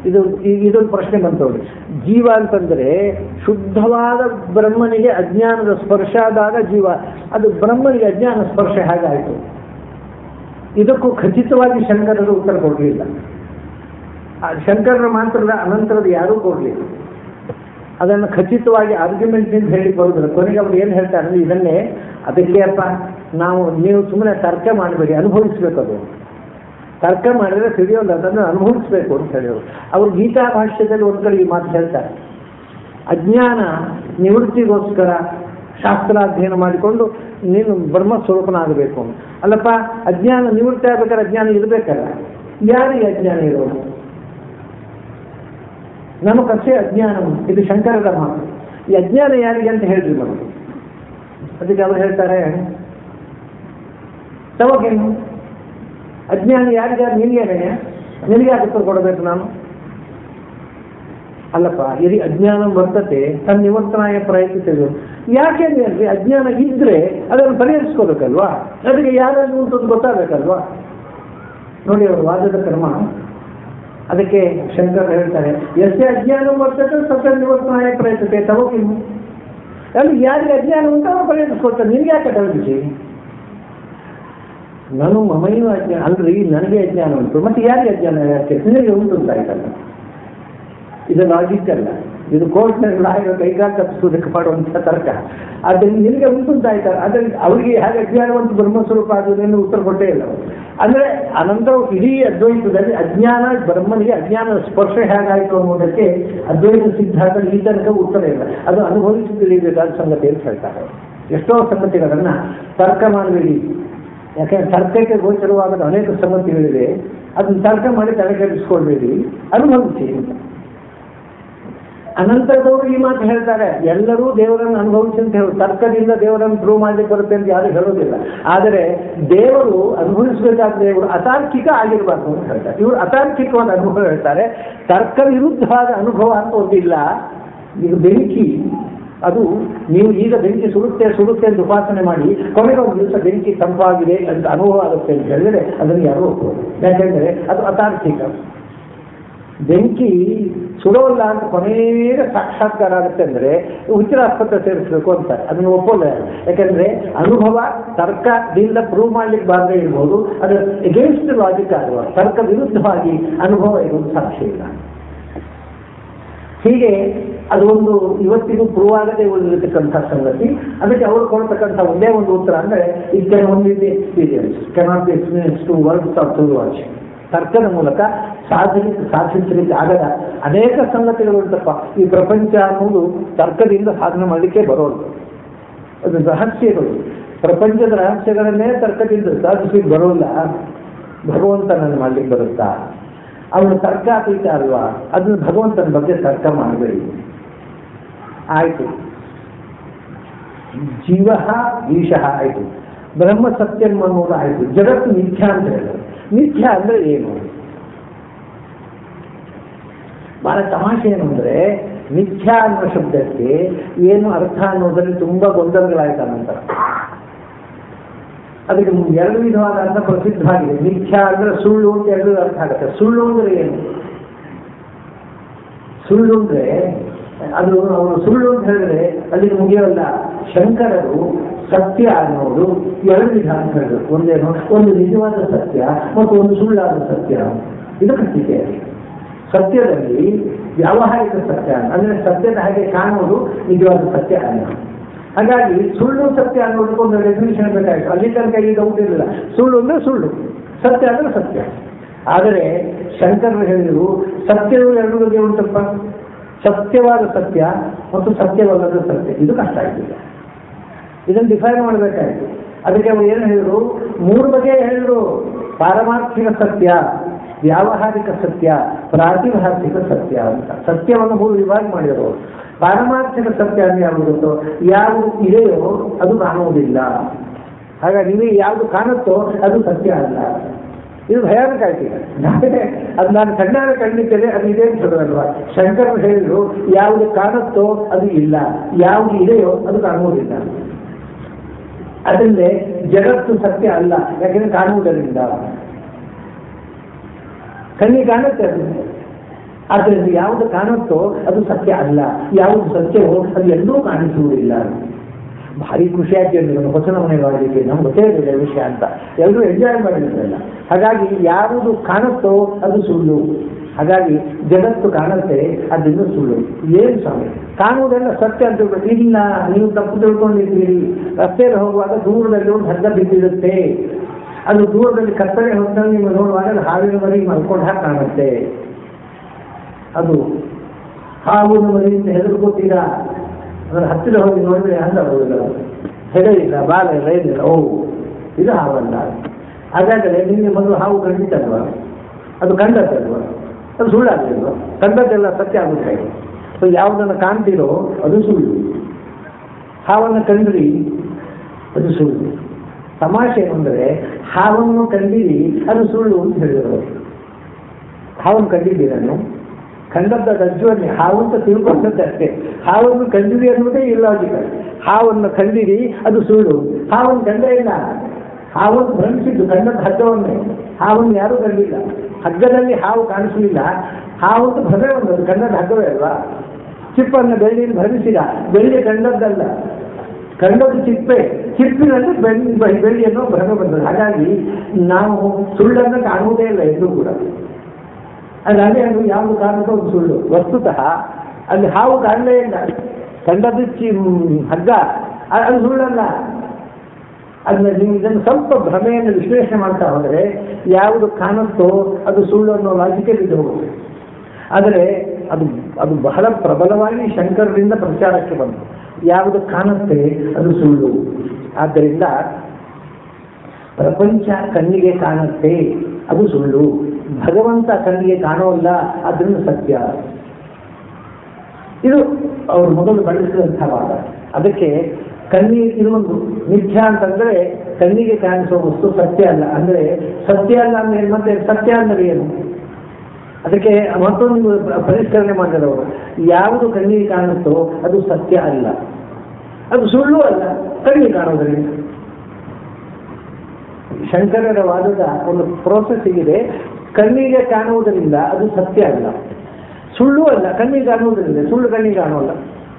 ಇದು ಈ- ಇದೊಂದು ಪ್ರಶ್ನೆ ಬಂತು ನೋಡಿ ಜೀವ ಅಂತಂದ್ರೆ ಶುದ್ಧವಾದ ಬ್ರಹ್ಮನಿಗೆ ಅಜ್ಞಾನದ ಸ್ಪರ್ಶ ಆದಾಗ ಜೀವ ಅದು ಬ್ರಹ್ಮನಿಗೆ ಅಜ್ಞಾನ ಸ್ಪರ್ಶ ಹೇಗಾಯಿತು ಇದಕ್ಕೂ ಖಚಿತವಾಗಿ ಶಂಕರರು ಉತ್ತರ ಕೊಡಲಿಲ್ಲ ಆ ಶಂಕರರ ಮಾತ್ರದ ಅನಂತರದ ಯಾರೂ ಕೊಡಲಿಲ್ಲ ಅದನ್ನು ಖಚಿತವಾಗಿ ಆರ್ಗ್ಯುಮೆಂಟ್ನಿಂದ ಹೇಳಿ ಬರುವುದಿಲ್ಲ ಕೊನೆಗೆ ಅವ್ರು ಏನು ಹೇಳ್ತಾರೆ ಅಂದ್ರೆ ಇದನ್ನೇ ಅದಕ್ಕೆ ಅಪ್ಪ ನಾವು ನೀವು ಸುಮ್ಮನೆ ತರ್ಕ ಮಾಡಬೇಡಿ ಅನುಭವಿಸ್ಬೇಕು ಅದು ತರ್ಕ ಮಾಡಿದ್ರೆ ತಿಳಿಯೋಲ್ಲ ಅದನ್ನು ಅನುಭವಿಸ್ಬೇಕು ಅಂತ ಹೇಳಿದ್ರು ಅವರು ಗೀತಾ ಭಾಷ್ಯದಲ್ಲಿ ಒಂದು ಕಡೆ ಈ ಮಾತು ಹೇಳ್ತಾರೆ ಅಜ್ಞಾನ ನಿವೃತ್ತಿಗೋಸ್ಕರ ಶಾಸ್ತ್ರಾಧ್ಯಯನ ಮಾಡಿಕೊಂಡು ನೀನು ಬ್ರಹ್ಮ ಸ್ವರೂಪನಾಗಬೇಕು ಅಂತ. ಅಲ್ಲಪ್ಪ ಅಜ್ಞಾನ ನಿವೃತ್ತಿ ಆಗ್ಬೇಕಾದ್ರೆ ಅಜ್ಞಾನ ಇರಬೇಕಲ್ಲ ಯಾರಿಗೆ ಅಜ್ಞಾನ ಇರೋದು ನಮಗಷ್ಟೇ ಅಜ್ಞಾನ ಇದು ಶಂಕರದ ಮಾತು ಈ ಅಜ್ಞಾನ ಯಾರಿಗೆ ಅಂತ ಹೇಳ್ರಿ ನಮಗೆ ಅದಕ್ಕೆ ಅವರು ಹೇಳ್ತಾರೆ ತಮಗೇನು ಅಜ್ಞಾನ ಯಾರಿಗಾರು ನಿನಗೇನೆ ನಿನಗೆ ಯಾಕೆ ಉತ್ತರ ಕೊಡಬೇಕು ನಾನು ಅಲ್ಲಪ್ಪ ಯದಿ ಅಜ್ಞಾನ ಬರ್ತತೆ ತನ್ನ ನಿವರ್ತನಾಯ ಪ್ರಯತ್ನಿಸಿದ್ರು ಯಾಕೆ ಅಂದ್ರೆ ಅಜ್ಞಾನ ಇದ್ರೆ ಅದನ್ನು ಪರಿಹರಿಸ್ಕೋಬೇಕಲ್ವಾ ಅದಕ್ಕೆ ಯಾರಾದ್ರೂ ಅಂತ ಒಂದು ಗೊತ್ತಾಗಬೇಕಲ್ವಾ ನೋಡಿ ಅವರು ವಾದದ ಕ್ರಮ ಅದಕ್ಕೆ ಶಂಕರ್ ಹೇಳ್ತಾರೆ ಎಷ್ಟೇ ಅಜ್ಞಾನ ಬರ್ತದೆ ಸತ್ಯ ನಿವರ್ತನಾಯ ಪ್ರಯತ್ನತೆ ತಗೋಗಿ ಅಲ್ಲಿ ಯಾರಿಗೆ ಅಜ್ಞಾನ ಉಂಟು ಅವ್ರು ಪರಿಹರಿಸ್ಕೊಳ್ತಾರೆ ನಿನ್ಗೆ ಯಾಕೆ ಕಳಿಸಿ ನಾನು ಮಮೈನು ಅಜ್ಞಾನ ಅಲ್ರಿ ನನಗೆ ಅಜ್ಞಾನ ಉಂಟು ಮತ್ತೆ ಯಾರಿಗೆ ಅಜ್ಞಾನ ಯಾಕೆ ನಿನಗೆ ಉಂಟು ಅಂತ ಆಯ್ತಲ್ಲ ಇದು ಲಾಜಿಕ್ ಅಲ್ಲ ಇದು ಕೋರ್ಟ್ನಲ್ಲಿ ಲಾಯರ್ ಕೈಗಾಲ ತಪ್ಪಿಸೋದಕ್ಕೆ ಮಾಡುವಂಥ ತರ್ಕ ಆದ್ದರಿಂದ ನಿನಗೆ ಉಂಟು ಅಂತ ಆಯ್ತಲ್ಲ ಅದರಲ್ಲಿ ಅವರಿಗೆ ಹೇಗೆ ಅಜ್ಞಾನವಂತ ಬ್ರಹ್ಮಸ್ವರೂಪ ಆಗೋದೇನು ಉತ್ತರ ಕೊಟ್ಟೇ ಇಲ್ಲ ಅವರು ಅಂದ್ರೆ ಅನಂತರ ಇಡೀ ಅದ್ವೈತದಲ್ಲಿ ಅಜ್ಞಾನ ಬ್ರಹ್ಮನಿಗೆ ಅಜ್ಞಾನದ ಸ್ಪರ್ಶ ಹೇಗಾಯಿತು ಅನ್ನೋದಕ್ಕೆ ಅದ್ವೈತ ಸಿದ್ಧಾಂತ ಈ ತನಕ ಉತ್ತರ ಇಲ್ಲ ಅದು ಅನುಭವಿಸಿ ತಿಳಿಯಬೇಕಾದ ಸಂಗತಿ ಅಂತ ಹೇಳ್ತಾರೆ ಎಷ್ಟೋ ಸಂಗತಿಗಳನ್ನ ತರ್ಕ ಮಾಡಬೇಡಿ ಯಾಕಂದ್ರೆ ತರ್ಕಕ್ಕೆ ಗೋಚರವಾದ ಅನೇಕ ಸಂಗತಿಗಳಿವೆ ಅದನ್ನ ತರ್ಕ ಮಾಡಿ ತಲೆ ಕೆಡಿಸ್ಕೊಳ್ಬೇಡಿ ಅನುಭವಿಸಿ ಅಂತ ಅನಂತರದವರು ಈ ಮಾತು ಹೇಳ್ತಾರೆ ಎಲ್ಲರೂ ದೇವರನ್ನು ಅನುಭವಿಸಿ ಅಂತ ಹೇಳಿ ತರ್ಕದಿಂದ ದೇವರನ್ನು ಪ್ರೂವ್ ಮಾಡ್ಲಿಕ್ಕೆ ಬರುತ್ತೆ ಅಂತ ಯಾರು ಹೇಳೋದಿಲ್ಲ ಆದರೆ ದೇವರು ಅನುಭವಿಸಬೇಕಾದ ದೇವರು ಅತಾರ್ಕಿಕ ಆಗಿರಬಾರ್ದು ಅಂತ ಹೇಳ್ತಾರೆ ಇವರು ಅತಾರ್ಕಿಕವಾದ ಅನುಭವ ಹೇಳ್ತಾರೆ ತರ್ಕ ವಿರುದ್ಧವಾದ ಅನುಭವ ಅಂತ ಒಂದಿಲ್ಲ ಈಗ ಬೆಂಕಿ ಅದು ನೀವು ಈಗ ಬೆಂಕಿ ಸುಡುತ್ತೆ ಸುಡುತ್ತೆ ಅಂತ ಉಪಾಸನೆ ಮಾಡಿ ಕೊನೆಗೆ ಒಂದು ದಿವಸ ಬೆಂಕಿ ತಂಪಾಗಿದೆ ಅಂತ ಅನುಭವ ಆಗುತ್ತೆ ಅಂತ ಹೇಳಿದ್ರೆ ಅದನ್ನು ಯಾರು ಒಪ್ಪೋದು ಯಾಕೆಂದ್ರೆ ಅದು ಅತಾರ್ಕಿಕ ಬೆಂಕಿ ಸುಡೋಲ್ಲ ಅಂತ ಕೊನೆಗೆ ಸಾಕ್ಷಾತ್ಕಾರ ಆಗುತ್ತೆ ಅಂದ್ರೆ ಹುಚ್ಚಿನ ಆಸ್ಪತ್ರೆ ಸೇರಿಸಬೇಕು ಅಂತಾರೆ ಅದನ್ನು ಒಪ್ಪೋಲ್ಲ ಯಾರು. ಯಾಕಂದ್ರೆ ಅನುಭವ ತರ್ಕದಿಂದ ಪ್ರೂವ್ ಮಾಡ್ಲಿಕ್ಕೆ ಬಾರದೇ ಇರ್ಬೋದು ಅದು ಎಗೇನ್ಸ್ಟ್ ಲಾಜಿಕ್ ಆಗುವ ತರ್ಕ ವಿರುದ್ಧವಾಗಿ ಅನುಭವ ಇರುವುದು ಸಾಕ್ಷಿ ಇಲ್ಲ ಹೀಗೆ ಅದು ಒಂದು ಇವತ್ತಿಗೂ ಪ್ರೂವ್ ಆಗದೆ ಉಳಿದಿರತಕ್ಕಂಥ ಸಂಗತಿ ಅದಕ್ಕೆ ಅವರು ಕೊಡ್ತಕ್ಕಂಥ ಒಂದೇ ಒಂದು ಉತ್ತರ ಅಂದ್ರೆ it can only be experience cannot be experience to works of to watch ತರ್ಕದ ಮೂಲಕ ಸಾಧಿಸಲಿಕ್ಕೆ ಸಾಧಿಸಲಿಕ್ಕೆ ಆಗದ ಅನೇಕ ಸಂಗತಿಗಳು ಉಂಟಪ್ಪ ಈ ಪ್ರಪಂಚ ಅನ್ನೋದು ತರ್ಕದಿಂದ ಸಾಧನೆ ಮಾಡಲಿಕ್ಕೆ ಬರೋದು ಅದು ರಹಸ್ಯಗಳು ಪ್ರಪಂಚದ ರಹಸ್ಯಗಳನ್ನೇ ತರ್ಕದಿಂದ ಸಾಧಿಸ್ಲಿಕ್ಕೆ ಬರೋಲ್ಲ ಭಗವಂತನನ್ನು ಮಾಡ್ಲಿಕ್ಕೆ ಬರುತ್ತಾ ಅವನು ತರ್ಕಾತೀತ ಅಲ್ವಾ ಅದನ್ನು ಭಗವಂತನ ಬಗ್ಗೆ ತರ್ಕ ಮಾಡಬೇಡಿ ಆಯ್ತು ಜೀವ ಈಶಃ ಆಯ್ತು ಬ್ರಹ್ಮ ಸತ್ಯಂ ಅನ್ನೋದು ಆಯ್ತು ಜಗತ್ತು ಮಿಥ್ಯಾ ಅಂತ ಹೇಳಿದ್ರು ಮಿಥ್ಯಾ ಅಂದ್ರೆ ಏನು ಬಹಳ ತಮಾಷೆ ಏನು ಅಂದ್ರೆ ಮಿಥ್ಯಾ ಅನ್ನೋ ಶಬ್ದಕ್ಕೆ ಏನು ಅರ್ಥ ಅನ್ನೋದ್ರಲ್ಲಿ ತುಂಬಾ ಗೊಂದಲಗಳಾಯ್ತು ನಂತರ ಅದಕ್ಕೆ ಎರಡು ವಿಧವಾದ ಅರ್ಥ ಪ್ರಸಿದ್ಧವಾಗಿದೆ ಮಿಥ್ಯಾ ಅಂದ್ರೆ ಸುಳ್ಳು ಅಂತ ಎರಡು ಅರ್ಥ ಆಗುತ್ತೆ ಸುಳ್ಳು ಅಂದ್ರೆ ಏನು ಸುಳ್ಳು ಅಂದ್ರೆ ಅದು ಅವರು ಸುಳ್ಳು ಅಂತ ಹೇಳಿದ್ರೆ ಅಲ್ಲಿಗೆ ಮುಗಿಯೋಲ್ಲ ಶಂಕರರು ಸತ್ಯ ಅನ್ನೋದು ಎರಡು ವಿಧ ಅಂತ ಹೇಳಿದ್ರು ಒಂದೇನು ಒಂದು ನಿಜವಾದ ಸತ್ಯ ಮತ್ತು ಒಂದು ಸುಳ್ಳಾದ ಸತ್ಯ ಇದು ಕಟ್ಟಿಕೆ ಸತ್ಯದಲ್ಲಿ ವ್ಯಾವಹಾರಿಕ ಸತ್ಯ ಅಂದ್ರೆ ಸತ್ಯದ ಹಾಗೆ ಕಾಣುವುದು ನಿಜವಾದ ಸತ್ಯ ಅಲ್ಲ ಹಾಗಾಗಿ ಸುಳ್ಳು ಸತ್ಯ ಅನ್ನೋದಕ್ಕೊಂದು ಡೆಫಿನೇಷನ್ ಬೇಕಾಯ್ತು ಅಲ್ಲಿ ತನಕ ಈ ಡೌಟ್ ಇರಲಿಲ್ಲ ಸುಳ್ಳು ಅಂದ್ರೆ ಸುಳ್ಳು ಸತ್ಯ ಅಂದ್ರೆ ಸತ್ಯ ಆದರೆ ಶಂಕರರು ಹೇಳಿದರು ಸತ್ಯವು ಎರಡು ಬಗೆ ಉಂಟಪ್ಪ ಸತ್ಯವಾದ ಸತ್ಯ ಮತ್ತು ಸತ್ಯವಲ್ಲದ ಸತ್ಯ ಇದು ಕಷ್ಟ ಆಯ್ತಿಲ್ಲ ಇದನ್ನು ಡಿಫೈನ್ ಮಾಡಬೇಕಾಯ್ತು ಅದಕ್ಕೆ ಅವರು ಏನು ಹೇಳಿದ್ರು ಮೂರು ಬಗೆ ಹೇಳಿದ್ರು ಪಾರಮಾರ್ಥಿಕ ಸತ್ಯ ವ್ಯಾವಹಾರಿಕ ಸತ್ಯ ಪ್ರಾತಿಭಾಸಿಕ ಸತ್ಯ ಅಂತ ಸತ್ಯವನ್ನು ಮೂರು ವಿಭಾಗ ಮಾಡಿದರು ಪಾರಮಾರ್ಥಿಕ ಸತ್ಯ ಅಂದ್ರೆ ಯಾವುದು ಗೊತ್ತೋ ಯಾವುದು ಇದೆಯೋ ಅದು ಕಾಣುವುದಿಲ್ಲ ಹಾಗಾಗಿ ನಿಮಗೆ ಯಾವುದು ಕಾಣುತ್ತೋ ಅದು ಸತ್ಯ ಅಲ್ಲ ಇದು ಭಯಾನಕ ಆಯ್ತು ಈಗ ಅದು ನಾನು ಕಣ್ಣಾರ ಕಂಡಿದ್ದೇನೆ ಅದು ಇದೆ ಅಂತ ಹೇಳೋದಲ್ವಾ ಶಂಕರರು ಹೇಳಿದ್ರು ಯಾವುದು ಕಾಣುತ್ತೋ ಅದು ಇಲ್ಲ ಯಾವುದು ಇದೆಯೋ ಅದು ಕಾಣುವುದಿಲ್ಲ ಅದಲ್ಲದೆ ಜಗತ್ತು ಸತ್ಯ ಅಲ್ಲ ಯಾಕೆಂದ್ರೆ ಕಾಣುವುದರಿಂದ ಕಣ್ಣಿಗೆ ಕಾಣುತ್ತೆ ಅದು ಆದ್ದರಿಂದ ಯಾವುದು ಕಾಣುತ್ತೋ ಅದು ಸತ್ಯ ಅಲ್ಲ ಯಾವುದು ಸತ್ಯವೋ ಅದು ಎಲ್ಲೂ ಕಾಣಿಸುವುದಿಲ್ಲ ಭಾರಿ ಖುಷಿ ಆಗ್ತಿರ್ಲಿ ಒಂದು ಹೊಸ ಮನೆ ಮಾಡಲಿಕ್ಕೆ ನಮ್ಗೆ ಗೊತ್ತೇ ಇರಲಿಲ್ಲ ವಿಷಯ ಅಂತ ಎಲ್ಲರೂ ಎಂಜಾಯ್ ಮಾಡಿದ್ರಲ್ಲ ಹಾಗಾಗಿ ಯಾವುದು ಕಾಣುತ್ತೋ ಅದು ಸುಳ್ಳು ಹಾಗಾಗಿ ಜಗತ್ತು ಕಾಣುತ್ತೆ ಅದನ್ನು ಸುಳ್ಳು ಏನು ಸ್ವಾಮಿ ಕಾಣುವುದೆಲ್ಲ ಸತ್ಯ ಅಂತ ತಿಳ್ಕೊಂಡು ಇಲ್ಲ ನೀವು ತಪ್ಪು ತಿಳ್ಕೊಂಡಿದ್ದೀರಿ ರಸ್ತೆಯಲ್ಲಿ ಹೋಗುವಾಗ ದೂರದಲ್ಲಿ ಒಂದು ಹಗ್ಗ ಬಿದ್ದಿರುತ್ತೆ ಅದು ದೂರದಲ್ಲಿ ಕತ್ತಲೆ ಹೊತ್ತಲ್ಲಿ ನೀವು ನೋಡುವಾಗ ಅದು ಹಾವಿನ ಮರಿ ಮಲ್ಕೊಂಡು ಹಾಕಿ ಕಾಣುತ್ತೆ ಅದು ಹಾವು ಮರಿಯಿಂದ ಹೆದರ್ಕೋತೀರಾ ಅದರ ಹತ್ತಿರ ಹೋಗಿ ನೋಡಿದ್ರೆ ಹಂಗ ಬರುವುದಿಲ್ಲ ಹೆಡೆ ಇಲ್ಲ ಬಾಲ ಇಲ್ಲ ಏನಿಲ್ಲ ಓ ಇದು ಹಾವಲ್ಲ ಹಾಗಾದರೆ ನಿಮಗೆ ಮೊದಲು ಹಾವು ಕಂಡಿತಲ್ವ ಅದು ಕಂಡದ್ದಲ್ವ ಅದು ಸುಳ್ಳಾಗಲಿಲ್ವ ಕಂಡದ್ದೆಲ್ಲ ಸತ್ಯ ಆಗುತ್ತೆ ಸೊ ಯಾವುದನ್ನು ಕಾಣ್ತೀರೋ ಅದು ಸುಳ್ಳು ಹಾವನ್ನು ಕಂಡ್ರಿ ಅದು ಸುಳ್ಳು ತಮಾಷೆ ಏನಂದರೆ ಹಾವನ್ನು ಕಂಡಿರಿ ಅದು ಸುಳ್ಳು ಅಂತ ಹೇಳಿದರು ಹಾವನ್ನು ಕಂಡಿದ್ದೀರನ್ನು ಕಂಡದ್ದ ಗಜ್ಜುವನ್ನೇ ಹಾವು ಅಂತ ತಿಳ್ಕೊಂಡದ್ದಷ್ಟೇ ಹಾವನ್ನು ಕಂಡಿರಿ ಅನ್ನುವುದೇ ಇಲ್ಲಾಜಿಕಲ್ ಹಾವನ್ನು ಕಂಡಿರಿ ಅದು ಸುಳ್ಳು ಹಾವನ್ನು ಕಂಡೇ ಇಲ್ಲ ಹಾವನ್ನು ಭ್ರಮಿಸಿದ್ದು ಕಂಡದ ಹಗ್ಗವನ್ನೇ ಹಾವನ್ನು ಯಾರೂ ಕಂಡಿಲ್ಲ ಹಗ್ಗದಲ್ಲಿ ಹಾವು ಕಾಣಿಸಲಿಲ್ಲ ಹಾವಂತ ಭ್ರಮೆ ಬಂದದ್ದು ಕಂಡದ ಹಗ್ಗವೇ ಅಲ್ವಾ ಚಿಪ್ಪನ್ನು ಬೆಳ್ಳಿಯಲ್ಲಿ ಭ್ರಮಿಸಿದ ಬೆಳ್ಳಿ ಕಂಡದ್ದಲ್ಲ ಕಂಡದ್ದು ಚಿಪ್ಪೆ ಚಿಪ್ಪಿನಲ್ಲಿ ಬೆಳ್ಳಿ ಬೆಳ್ಳಿಯನ್ನು ಭ್ರಮೆ ಬಂದದ್ದು ಹಾಗಾಗಿ ನಾವು ಸುಳ್ಳನ್ನು ಕಾಣುವುದೇ ಇಲ್ಲ ಎಂದೂ ಕೂಡ ಅದು ಅದೇ ಅದು ಯಾವುದು ಕಾರಣಕ್ಕೂ ಒಂದು ಸುಳ್ಳು ವಸ್ತುತಃ ಅಲ್ಲಿ ಹಾವು ಕಾಣಲೇ ಇಲ್ಲ ಕಂಡದ್ದು ಚಿ ಹಗ್ಗ ಅ- ಅದು ಸುಳ್ಳಲ್ಲ ಅದನ್ನ ನೀವು ಇದನ್ನು ಸ್ವಲ್ಪ ಭ್ರಮೆಯನ್ನು ವಿಶ್ಲೇಷಣೆ ಮಾಡ್ತಾ ಹೋದರೆ ಯಾವುದು ಕಾಣುತ್ತೋ ಅದು ಸುಳ್ಳು ಅನ್ನೋ ಲಾಜಿಕಲ್ ಇದು ಹೋಗುತ್ತೆ ಆದರೆ ಅದು ಅದು ಬಹಳ ಪ್ರಬಲವಾಗಿ ಶಂಕರರಿಂದ ಪ್ರಚಾರಕ್ಕೆ ಬಂತು ಯಾವುದು ಕಾಣುತ್ತೆ ಅದು ಸುಳ್ಳು ಆದ್ದರಿಂದ ಪ್ರಪಂಚ ಕಣ್ಣಿಗೆ ಕಾಣುತ್ತೆ ಅದು ಸುಳ್ಳು ಭಗವಂತ ಕಣ್ಣಿಗೆ ಕಾಣೋಲ್ಲ ಅದನ್ನು ಸತ್ಯ ಇದು ಅವರು ಮೊದಲು ಬಳಸಿದಂಥ ವಾದ ಅದಕ್ಕೆ ಕಣ್ಣಿಗೆ ಇರುವುದು ಮಿಥ್ಯ ಅಂತಂದ್ರೆ ಕಣ್ಣಿಗೆ ಕಾಣಿಸುವ ವಸ್ತು ಸತ್ಯ ಅಲ್ಲ ಅಂದ್ರೆ ಸತ್ಯ ಅಲ್ಲ ಅಂದ್ರೆ ಏನು? ಮತ್ತೆ ಸತ್ಯ ಅಂದ್ರೆ ಏನು ಅದಕ್ಕೆ ಮತ್ತೊಂದು ಪರಿಷ್ಕರಣೆ ಮಾಡಿದವರು ಯಾವುದು ಕಣ್ಣಿಗೆ ಕಾಣುತ್ತೋ ಅದು ಸತ್ಯ ಅಲ್ಲ ಅದು ಸುಳ್ಳು ಅಲ್ಲ ಕಣ್ಣಿಗೆ ಕಾಣೋದ್ರಿಂದ ಶಂಕರರ ವಾದದ ಒಂದು ಪ್ರೋಸೆಸ್ ಇದೆ ಕಣ್ಣಿಗೆ ಕಾಣುವುದರಿಂದ ಅದು ಸತ್ಯ ಅಲ್ಲ ಸುಳ್ಳು ಅಲ್ಲ ಕಣ್ಣಿಗೆ ಕಾಣುವುದರಿಂದ ಸುಳ್ಳು ಕಣ್ಣಿಗೆ ಕಾಣುವಲ್ಲ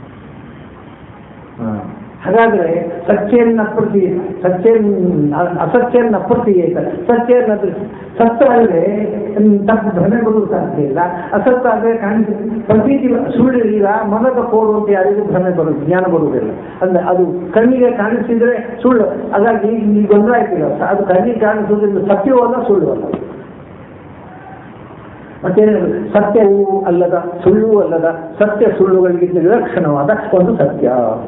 ಹಾಗಾದ್ರೆ ಸತ್ಯನ್ನ ಪ್ರತಿ ಸತ್ಯ ಅಸತ್ಯನ್ನ ಪ್ರತಿಯೇಕ ಸತ್ಯನ್ನ ದೃಷ್ಟಿ ಸತ್ಯ ಆದರೆ ತಪ್ಪು ಭ್ರಮೆ ಬರುವುದು ಸಾಧ್ಯ ಇಲ್ಲ ಅಸತ್ಯ ಆದರೆ ಕಾಣಿಸ ಪ್ರತೀತಿ ಸುಳ್ಳು ಇಲ್ಲ ಮನದ ಕೋಡು ಅಂತ ಯಾರಿಗೂ ಭ್ರಮೆ ಬರುವುದು ಜ್ಞಾನ ಬರುವುದಿಲ್ಲ ಅಂದ್ರೆ ಅದು ಕಣ್ಣಿಗೆ ಕಾಣಿಸಿದ್ರೆ ಸುಳ್ಳು ಹಾಗಾಗಿ ಈ ಗೊಂದಲ ಆಯ್ತಿಲ್ಲ ಅದು ಕಣ್ಣಿಗೆ ಕಾಣಿಸುವುದರಿಂದ ಸತ್ಯವೂ ಅಲ್ಲ ಸುಳ್ಳು ಅಲ್ಲ ಮತ್ತೇನು ಸತ್ಯವೂ ಅಲ್ಲದ ಸುಳ್ಳು ಅಲ್ಲದ ಸತ್ಯ ಸುಳ್ಳುಗಳಿಗಿಂತ ವಿಲಕ್ಷಣವಾದ ಒಂದು ಸತ್ಯ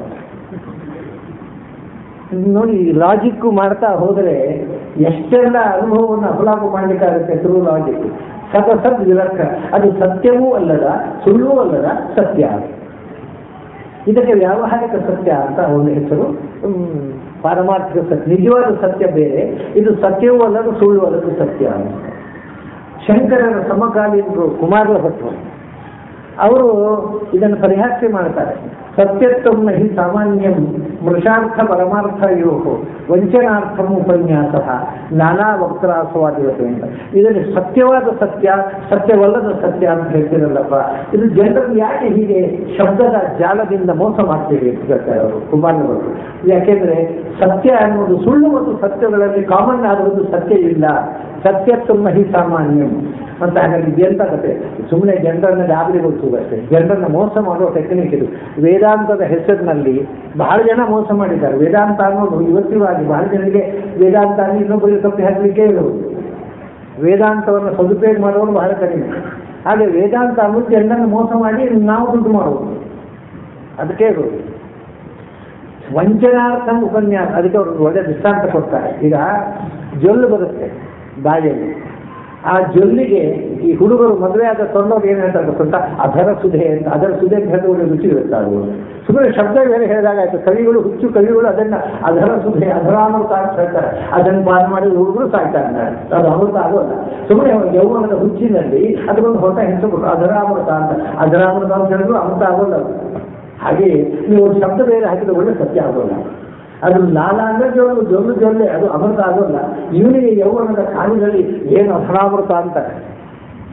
ನೋಡಿ ಲಾಜಿಕ್ ಮಾಡ್ತಾ ಹೋದರೆ ಎಷ್ಟೆಲ್ಲ ಅನುಭವವನ್ನು ಅಪಲಾಪ ಮಾಡಲಿಕ್ಕಾಗುತ್ತೆ ಥ್ರೂ ಲಾಜಿಕ್ ಸದ ಸದ್ ವಿಲಕ್ಷ ಅದು ಸತ್ಯವೂ ಅಲ್ಲದ ಸುಳ್ಳೂ ಅಲ್ಲದ ಸತ್ಯ ಇದಕ್ಕೆ ವ್ಯಾವಹಾರಿಕ ಸತ್ಯ ಅಂತ ಒಂದು ಹೆಸರು ಹ್ಮ್, ಪಾರಮಾರ್ಥಿಕ ಸತ್ಯ ನಿಜವಾದ ಸತ್ಯ ಬೇರೆ ಇದು ಸತ್ಯವೂ ಅಲ್ಲದ ಸುಳ್ಳು ಅಲ್ಲದ ಸತ್ಯ ಶಂಕರರ ಸಮಕಾಲೀನರು ಕುಮಾರ ಭಟ್ರು ಅವರು ಇದನ್ನು ಪರಿಹಾಸ್ಯ ಮಾಡ್ತಾರೆ ಸತ್ಯತ್ವಂ ಹಿ ಸಾಮಾನ್ಯಂ ಮೃಷಾರ್ಥ ಪರಮಾರ್ಥಯೋ ವಂಚನಾರ್ಥಂ ಉಪನ್ಯಾಸ ನಾನಾ ವಕ್ರಾಸವಾದಿವತೆ ಅಂತ ಇದರಲ್ಲಿ ಸತ್ಯವಾದ ಸತ್ಯ ಸತ್ಯವಲ್ಲದ ಸತ್ಯ ಅಂತ ಹೇಳ್ತಿರಲ್ಲಪ್ಪ ಇದು ಜನರಲ್ಲಿ ಯಾಕೆ ಹೀಗೆ ಶಬ್ದದ ಜಾಲದಿಂದ ಮೋಸ ಮಾಡ್ತೀವಿ ಅಂತ ಹೇಳ್ತಾರೆ ಅವರು ಕುಮಾರನವರು ಯಾಕೆಂದ್ರೆ ಸತ್ಯ ಅನ್ನೋದು ಸುಳ್ಳು ಮತ್ತು ಸತ್ಯಗಳಲ್ಲಿ ಕಾಮನ್ ಆಗುವುದು ಸತ್ಯ ಇಲ್ಲ ಸತ್ಯತ್ವ ಹಿ ಸಾಮಾನ್ಯಂ ಅಂತ ಹಾಗಾಗಿ ಎಂತ ಕತೆ ಸುಮ್ಮನೆ ಜನರನ್ನ ಗಾಬರಿಗೊಳಿಸುವುದು ಅಷ್ಟೇ ಜನರನ್ನ ಮೋಸ ಮಾಡುವ ಟೆಕ್ನಿಕ್ ಇದು ವೇದಾಂತದ ಹೆಸರಿನಲ್ಲಿ ಬಹಳ ಜನ ಮೋಸ ಮಾಡಿದ್ದಾರೆ ವೇದಾಂತ ಅನ್ನೋದು ಇವತ್ತಿಗಾಗಿ ಬಹಳ ಜನರಿಗೆ ವೇದಾಂತ ಅಂದ್ರೆ ಇನ್ನೊಬ್ಬರಿಗೆ ತಪ್ಪಿ ಹಾಕಲಿಕ್ಕೆ ಇರುವುದು ವೇದಾಂತವನ್ನು ಸದುಪಯೋಗ ಮಾಡುವವರು ಬಹಳ ಕಡಿಮೆ ಹಾಗೆ ವೇದಾಂತ ಅನ್ನೋದು ಜನರನ್ನು ಮೋಸ ಮಾಡಿ ನಾವು ದುಡ್ಡು ಮಾಡುವುದು ಅದಕ್ಕೆ ಇರುವುದು ವಂಚನಾರ್ಥ ಉಪನ್ಯಾಸ ಅದಕ್ಕೆ ಅವರು ಒಳ್ಳೆ ದೃಷ್ಟಾಂತ ಕೊಡ್ತಾರೆ ಈಗ ಜೊಲ್ಲು ಬರುತ್ತೆ ಬಾಯಲ್ಲಿ ಆ ಜೊಲ್ಲಿಗೆ ಈ ಹುಡುಗರು ಮದುವೆ ಆದ ತೊಂದೋರು ಏನು ಹೇಳ್ತಾರೆ ಗೊತ್ತುಂಟ ಅದರ ಸುಧೆ ಅಂತ ಅದರ ಸುಧೆ ಅಂತ ಹೇಳಿದ್ರೆ ಒಳ್ಳೆ ರುಚಿ ಇರುತ್ತೆ ಅದು ಸುಮ್ಮನೆ ಶಬ್ದ ಬೇರೆ ಹೇಳಿದಾಗ ಆಯ್ತು ಕವಿಗಳು ಹುಚ್ಚು ಕವಿಗಳು ಅದನ್ನ ಅದರ ಸುಧೆ ಅದರಾಮೃತ ಅಂತ ಹೇಳ್ತಾರೆ ಅದನ್ನು ಪಾನ ಮಾಡಿ ಹುಡುಗರು ಸಾಯ್ತಾರೆ ಅದು ಅಮೃತ ಆಗೋಲ್ಲ ಸುಮ್ಮನೆ ಯೌವನದ ಹುಚ್ಚಿನಲ್ಲಿ ಅದಕ್ಕೊಂದು ಹೊಸ ಹೆಸರು ಕೊಟ್ಟು ಅದರಾಮೃತ ಅಂತ ಅದರಾಮೃತ ಅಂತ ಹೇಳಿದ್ರು ಅಮೃತ ಆಗೋಲ್ಲ ಅದು. ಹಾಗೆಯೇ ನೀವು ಒಂದು ಶಬ್ದ ಬೇರೆ ಹಾಕಿದ್ರೆ ಒಳ್ಳೆ ಸತ್ಯ ಆಗೋಲ್ಲ ಅದು ಲಾಲ ಅಂದ್ರೆ ಜೊಲ್ಲು ಜೊಲ್ಲು ಜೊಲ್ಲೆ ಅದು ಅಮೃತ ಆಗೋಲ್ಲ ಇವನಿಗೆ ಯೌವನದ ಕಾಲದಲ್ಲಿ ಏನು ಅಧರಾಮೃತ ಅಂತಾರೆ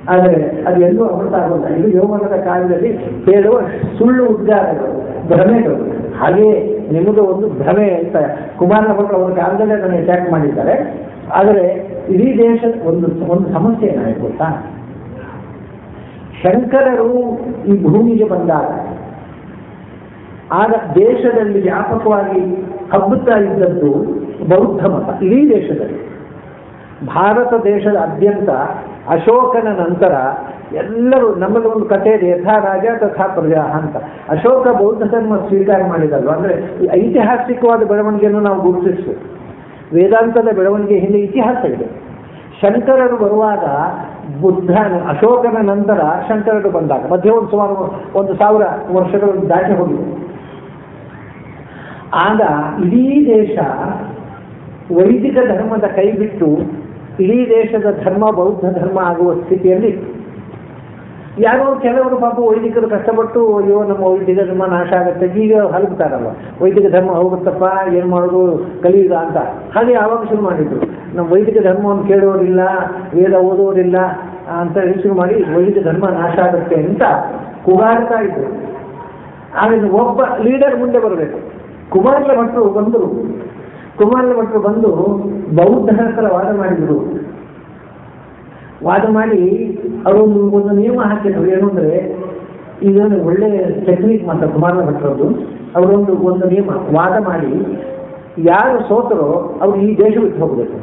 ಆದರೆ ಅದು ಎಲ್ಲೂ ಅಮೃತ ಆಗೋಲ್ಲ ಇದು ಯೌವನದ ಕಾಲದಲ್ಲಿ ಹೇಳುವ ಸುಳ್ಳು ಉದ್ಗಾರಗಳು ಭ್ರಮೆಗಳು ಹಾಗೆಯೇ ನಿಮ್ಮದು ಒಂದು ಭ್ರಮೆ ಅಂತ ಕುಮಾರನ ಭಟ್ರು ಅವರ ಕಾಲದಲ್ಲೇ ನನಗೆ ಅಟ್ಯಾಕ್ ಮಾಡಿದ್ದಾರೆ ಆದರೆ ಇಡೀ ದೇಶದ ಒಂದು ಒಂದು ಸಮಸ್ಯೆ ಏನಾಯ್ತು ಗೊತ್ತಾ ಶಂಕರರು ಈ ಭೂಮಿಗೆ ಬಂದಾಗ ಆಗ ದೇಶದಲ್ಲಿ ವ್ಯಾಪಕವಾಗಿ ಹಬ್ಬುತ್ತಾ ಇದ್ದದ್ದು ಬೌದ್ಧ ಮತ ಇಡೀ ದೇಶದಲ್ಲಿ ಭಾರತ ದೇಶದ ಅತ್ಯಂತ ಅಶೋಕನ ನಂತರ ಎಲ್ಲರೂ ನಮ್ಮಲ್ಲಿ ಒಂದು ಕಥೆ ಇದೆ ಯಥಾ ರಾಜ ತಥಾ ಪ್ರಜಾ ಅಂತ ಅಶೋಕ ಬೌದ್ಧ ಧರ್ಮ ಸ್ವೀಕಾರ ಮಾಡಿದಲ್ವ ಅಂದ್ರೆ ಈ ಐತಿಹಾಸಿಕವಾದ ಬೆಳವಣಿಗೆಯನ್ನು ನಾವು ಗುರುತಿಸಬೇಕು ವೇದಾಂತದ ಬೆಳವಣಿಗೆ ಹಿಂದೆ ಇತಿಹಾಸ ಇದೆ ಶಂಕರರು ಬರುವಾಗ ಬುದ್ಧ ಅಶೋಕನ ನಂತರ ಶಂಕರರು ಬಂದಾಗ ಮಧ್ಯೆ ಒಂದು ಸುಮಾರು ಒಂದು ಸಾವಿರ ವರ್ಷಗಳು ದಾಟಿ ಹೋಗಿದೆ ಆಗ ಇಡೀ ದೇಶ ವೈದಿಕ ಧರ್ಮದ ಕೈ ಬಿಟ್ಟು ಇಡೀ ದೇಶದ ಧರ್ಮ ಬೌದ್ಧ ಧರ್ಮ ಆಗುವ ಸ್ಥಿತಿಯಲ್ಲಿ ಯಾರೋ ಕೆಲವರು ಪಾಪ ವೈದಿಕರು ಕಷ್ಟಪಟ್ಟು ಅಯ್ಯೋ ನಮ್ಮ ವೈದಿಕ ಧರ್ಮ ನಾಶ ಆಗುತ್ತೆ ಈಗ ಹಲಗ್ತಾರಲ್ವ ವೈದಿಕ ಧರ್ಮ ಹೋಗುತ್ತಪ್ಪ ಏನು ಮಾಡೋದು ಕಲಿಯುಗ ಅಂತ ಹಾಗೆ ಆವಾಗ ಶುರು ಮಾಡಿದ್ರು ನಮ್ಮ ವೈದಿಕ ಧರ್ಮವನ್ನು ಕೇಳೋರಿಲ್ಲ ವೇದ ಓದೋರಿಲ್ಲ ಅಂತ ಹೇಳಿ ಶುರು ಮಾಡಿ ವೈದಿಕ ಧರ್ಮ ನಾಶ ಆಗುತ್ತೆ ಅಂತ ಕೂಗಾಡ್ತಾ ಇದ್ರು ಆಮೇಲೆ ಒಬ್ಬ ಲೀಡರ್ ಮುಂದೆ ಬರಬೇಕು ಕುಮಾರಲ ಭಟ್ರು ಬಂದರು ಕುಮಾರಲ ಭಟ್ರು ಬಂದು ಬೌದ್ಧರ ಹತ್ರ ವಾದ ಮಾಡಿದರು ವಾದ ಮಾಡಿ ಅವರೊಂದು ಒಂದು ನಿಯಮ ಹಾಕಿದ್ರು ಏನು ಅಂದ್ರೆ ಇದೊಂದು ಒಳ್ಳೆ ಟೆಕ್ನಿಕ್ ಮಾತ್ರ ಕುಮಾರಲ ಭಟ್ರದ್ದು ಅವರೊಂದು ಒಂದು ನಿಯಮ ವಾದ ಮಾಡಿ ಯಾರು ಸೋತರೋ ಅವ್ರು ಈ ದೇಶ ಬಿಟ್ಟು ಹೋಗಬೇಕು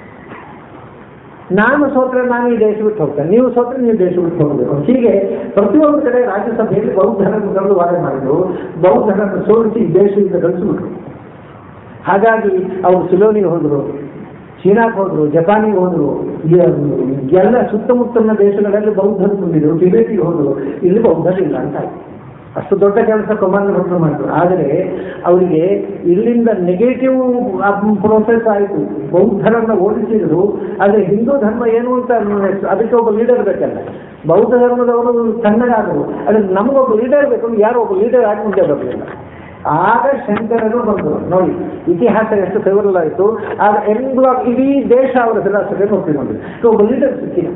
ನಾನು ಸೋತ್ರೆ ನಾನು ಈ ದೇಶ ಬಿಟ್ಟು ಹೋಗ್ತೇನೆ ನೀವು ಸೋತ್ರೆ ನೀವು ದೇಶ ಬಿಟ್ಟು ಹೋಗಬೇಕು ಹೀಗೆ ಪ್ರತಿಯೊಂದು ಕಡೆ ರಾಜ್ಯಸಭೆಯಲ್ಲಿ ಬೌದ್ಧರನ್ನು ಕರೆದು ವಾದ ಮಾಡಿದ್ರು ಬೌದ್ಧರನ್ನು ಸೋಲಿಸಿ ಈ ದೇಶದಿಂದ ಕಳಿಸ್ಬಿಟ್ರು ಹಾಗಾಗಿ ಅವರು ಸಿಲೋನಿಗೆ ಹೋದರು ಚೀನಾಕ್ಕೆ ಹೋದರು ಜಪಾನಿಗೆ ಹೋದರು ಎಲ್ಲ ಸುತ್ತಮುತ್ತಲಿನ ದೇಶಗಳಲ್ಲಿ ಬೌದ್ಧರು ತುಂಬಿದ್ರು ಟಿಬೇಟಿಗೆ ಹೋದರು ಇಲ್ಲಿ ಬೌದ್ಧರಿಲ್ಲ ಅಂತ ಆಯ್ತು ಅಷ್ಟು ದೊಡ್ಡ ಕೆಲಸ ಕಮಾಂಡ್ ಭಟ್ರು ಮಾಡಿದ್ರು ಆದರೆ ಅವರಿಗೆ ಇಲ್ಲಿಂದ ನೆಗೆಟಿವ್ ಪ್ರೋಸೆಸ್ ಆಯಿತು ಬೌದ್ಧರನ್ನ ಓಡಿಸಿದ್ರು ಆದರೆ ಹಿಂದೂ ಧರ್ಮ ಏನು ಅಂತ ಅದಕ್ಕೆ ಒಬ್ಬ ಲೀಡರ್ ಬೇಕಲ್ಲ ಬೌದ್ಧ ಧರ್ಮದವರು ತಣ್ಣಗಾದರು ಆದರೆ ನಮಗೊಬ್ಬ ಲೀಡರ್ ಬೇಕು ಯಾರೋ ಒಬ್ಬ ಲೀಡರ್ ಆಗಿ ಮುಂದೆ ಬರಲಿಲ್ಲ ಆಗ ಶಂಕರರು ಬಂದರು ನೋಡಿ ಇತಿಹಾಸ ಎಷ್ಟು ಫೇವರಲ್ ಆಯಿತು ಆಗ ಎಂಬ ಇಡೀ ದೇಶ ಅವರ ಫಿಲಾಸಫಿಯನ್ನು ಒಪ್ಪಿಕೊಂಡಿದೆ ಒಬ್ಬ ಲೀಡರ್ ಸಿಕ್ಕಿಲ್ಲ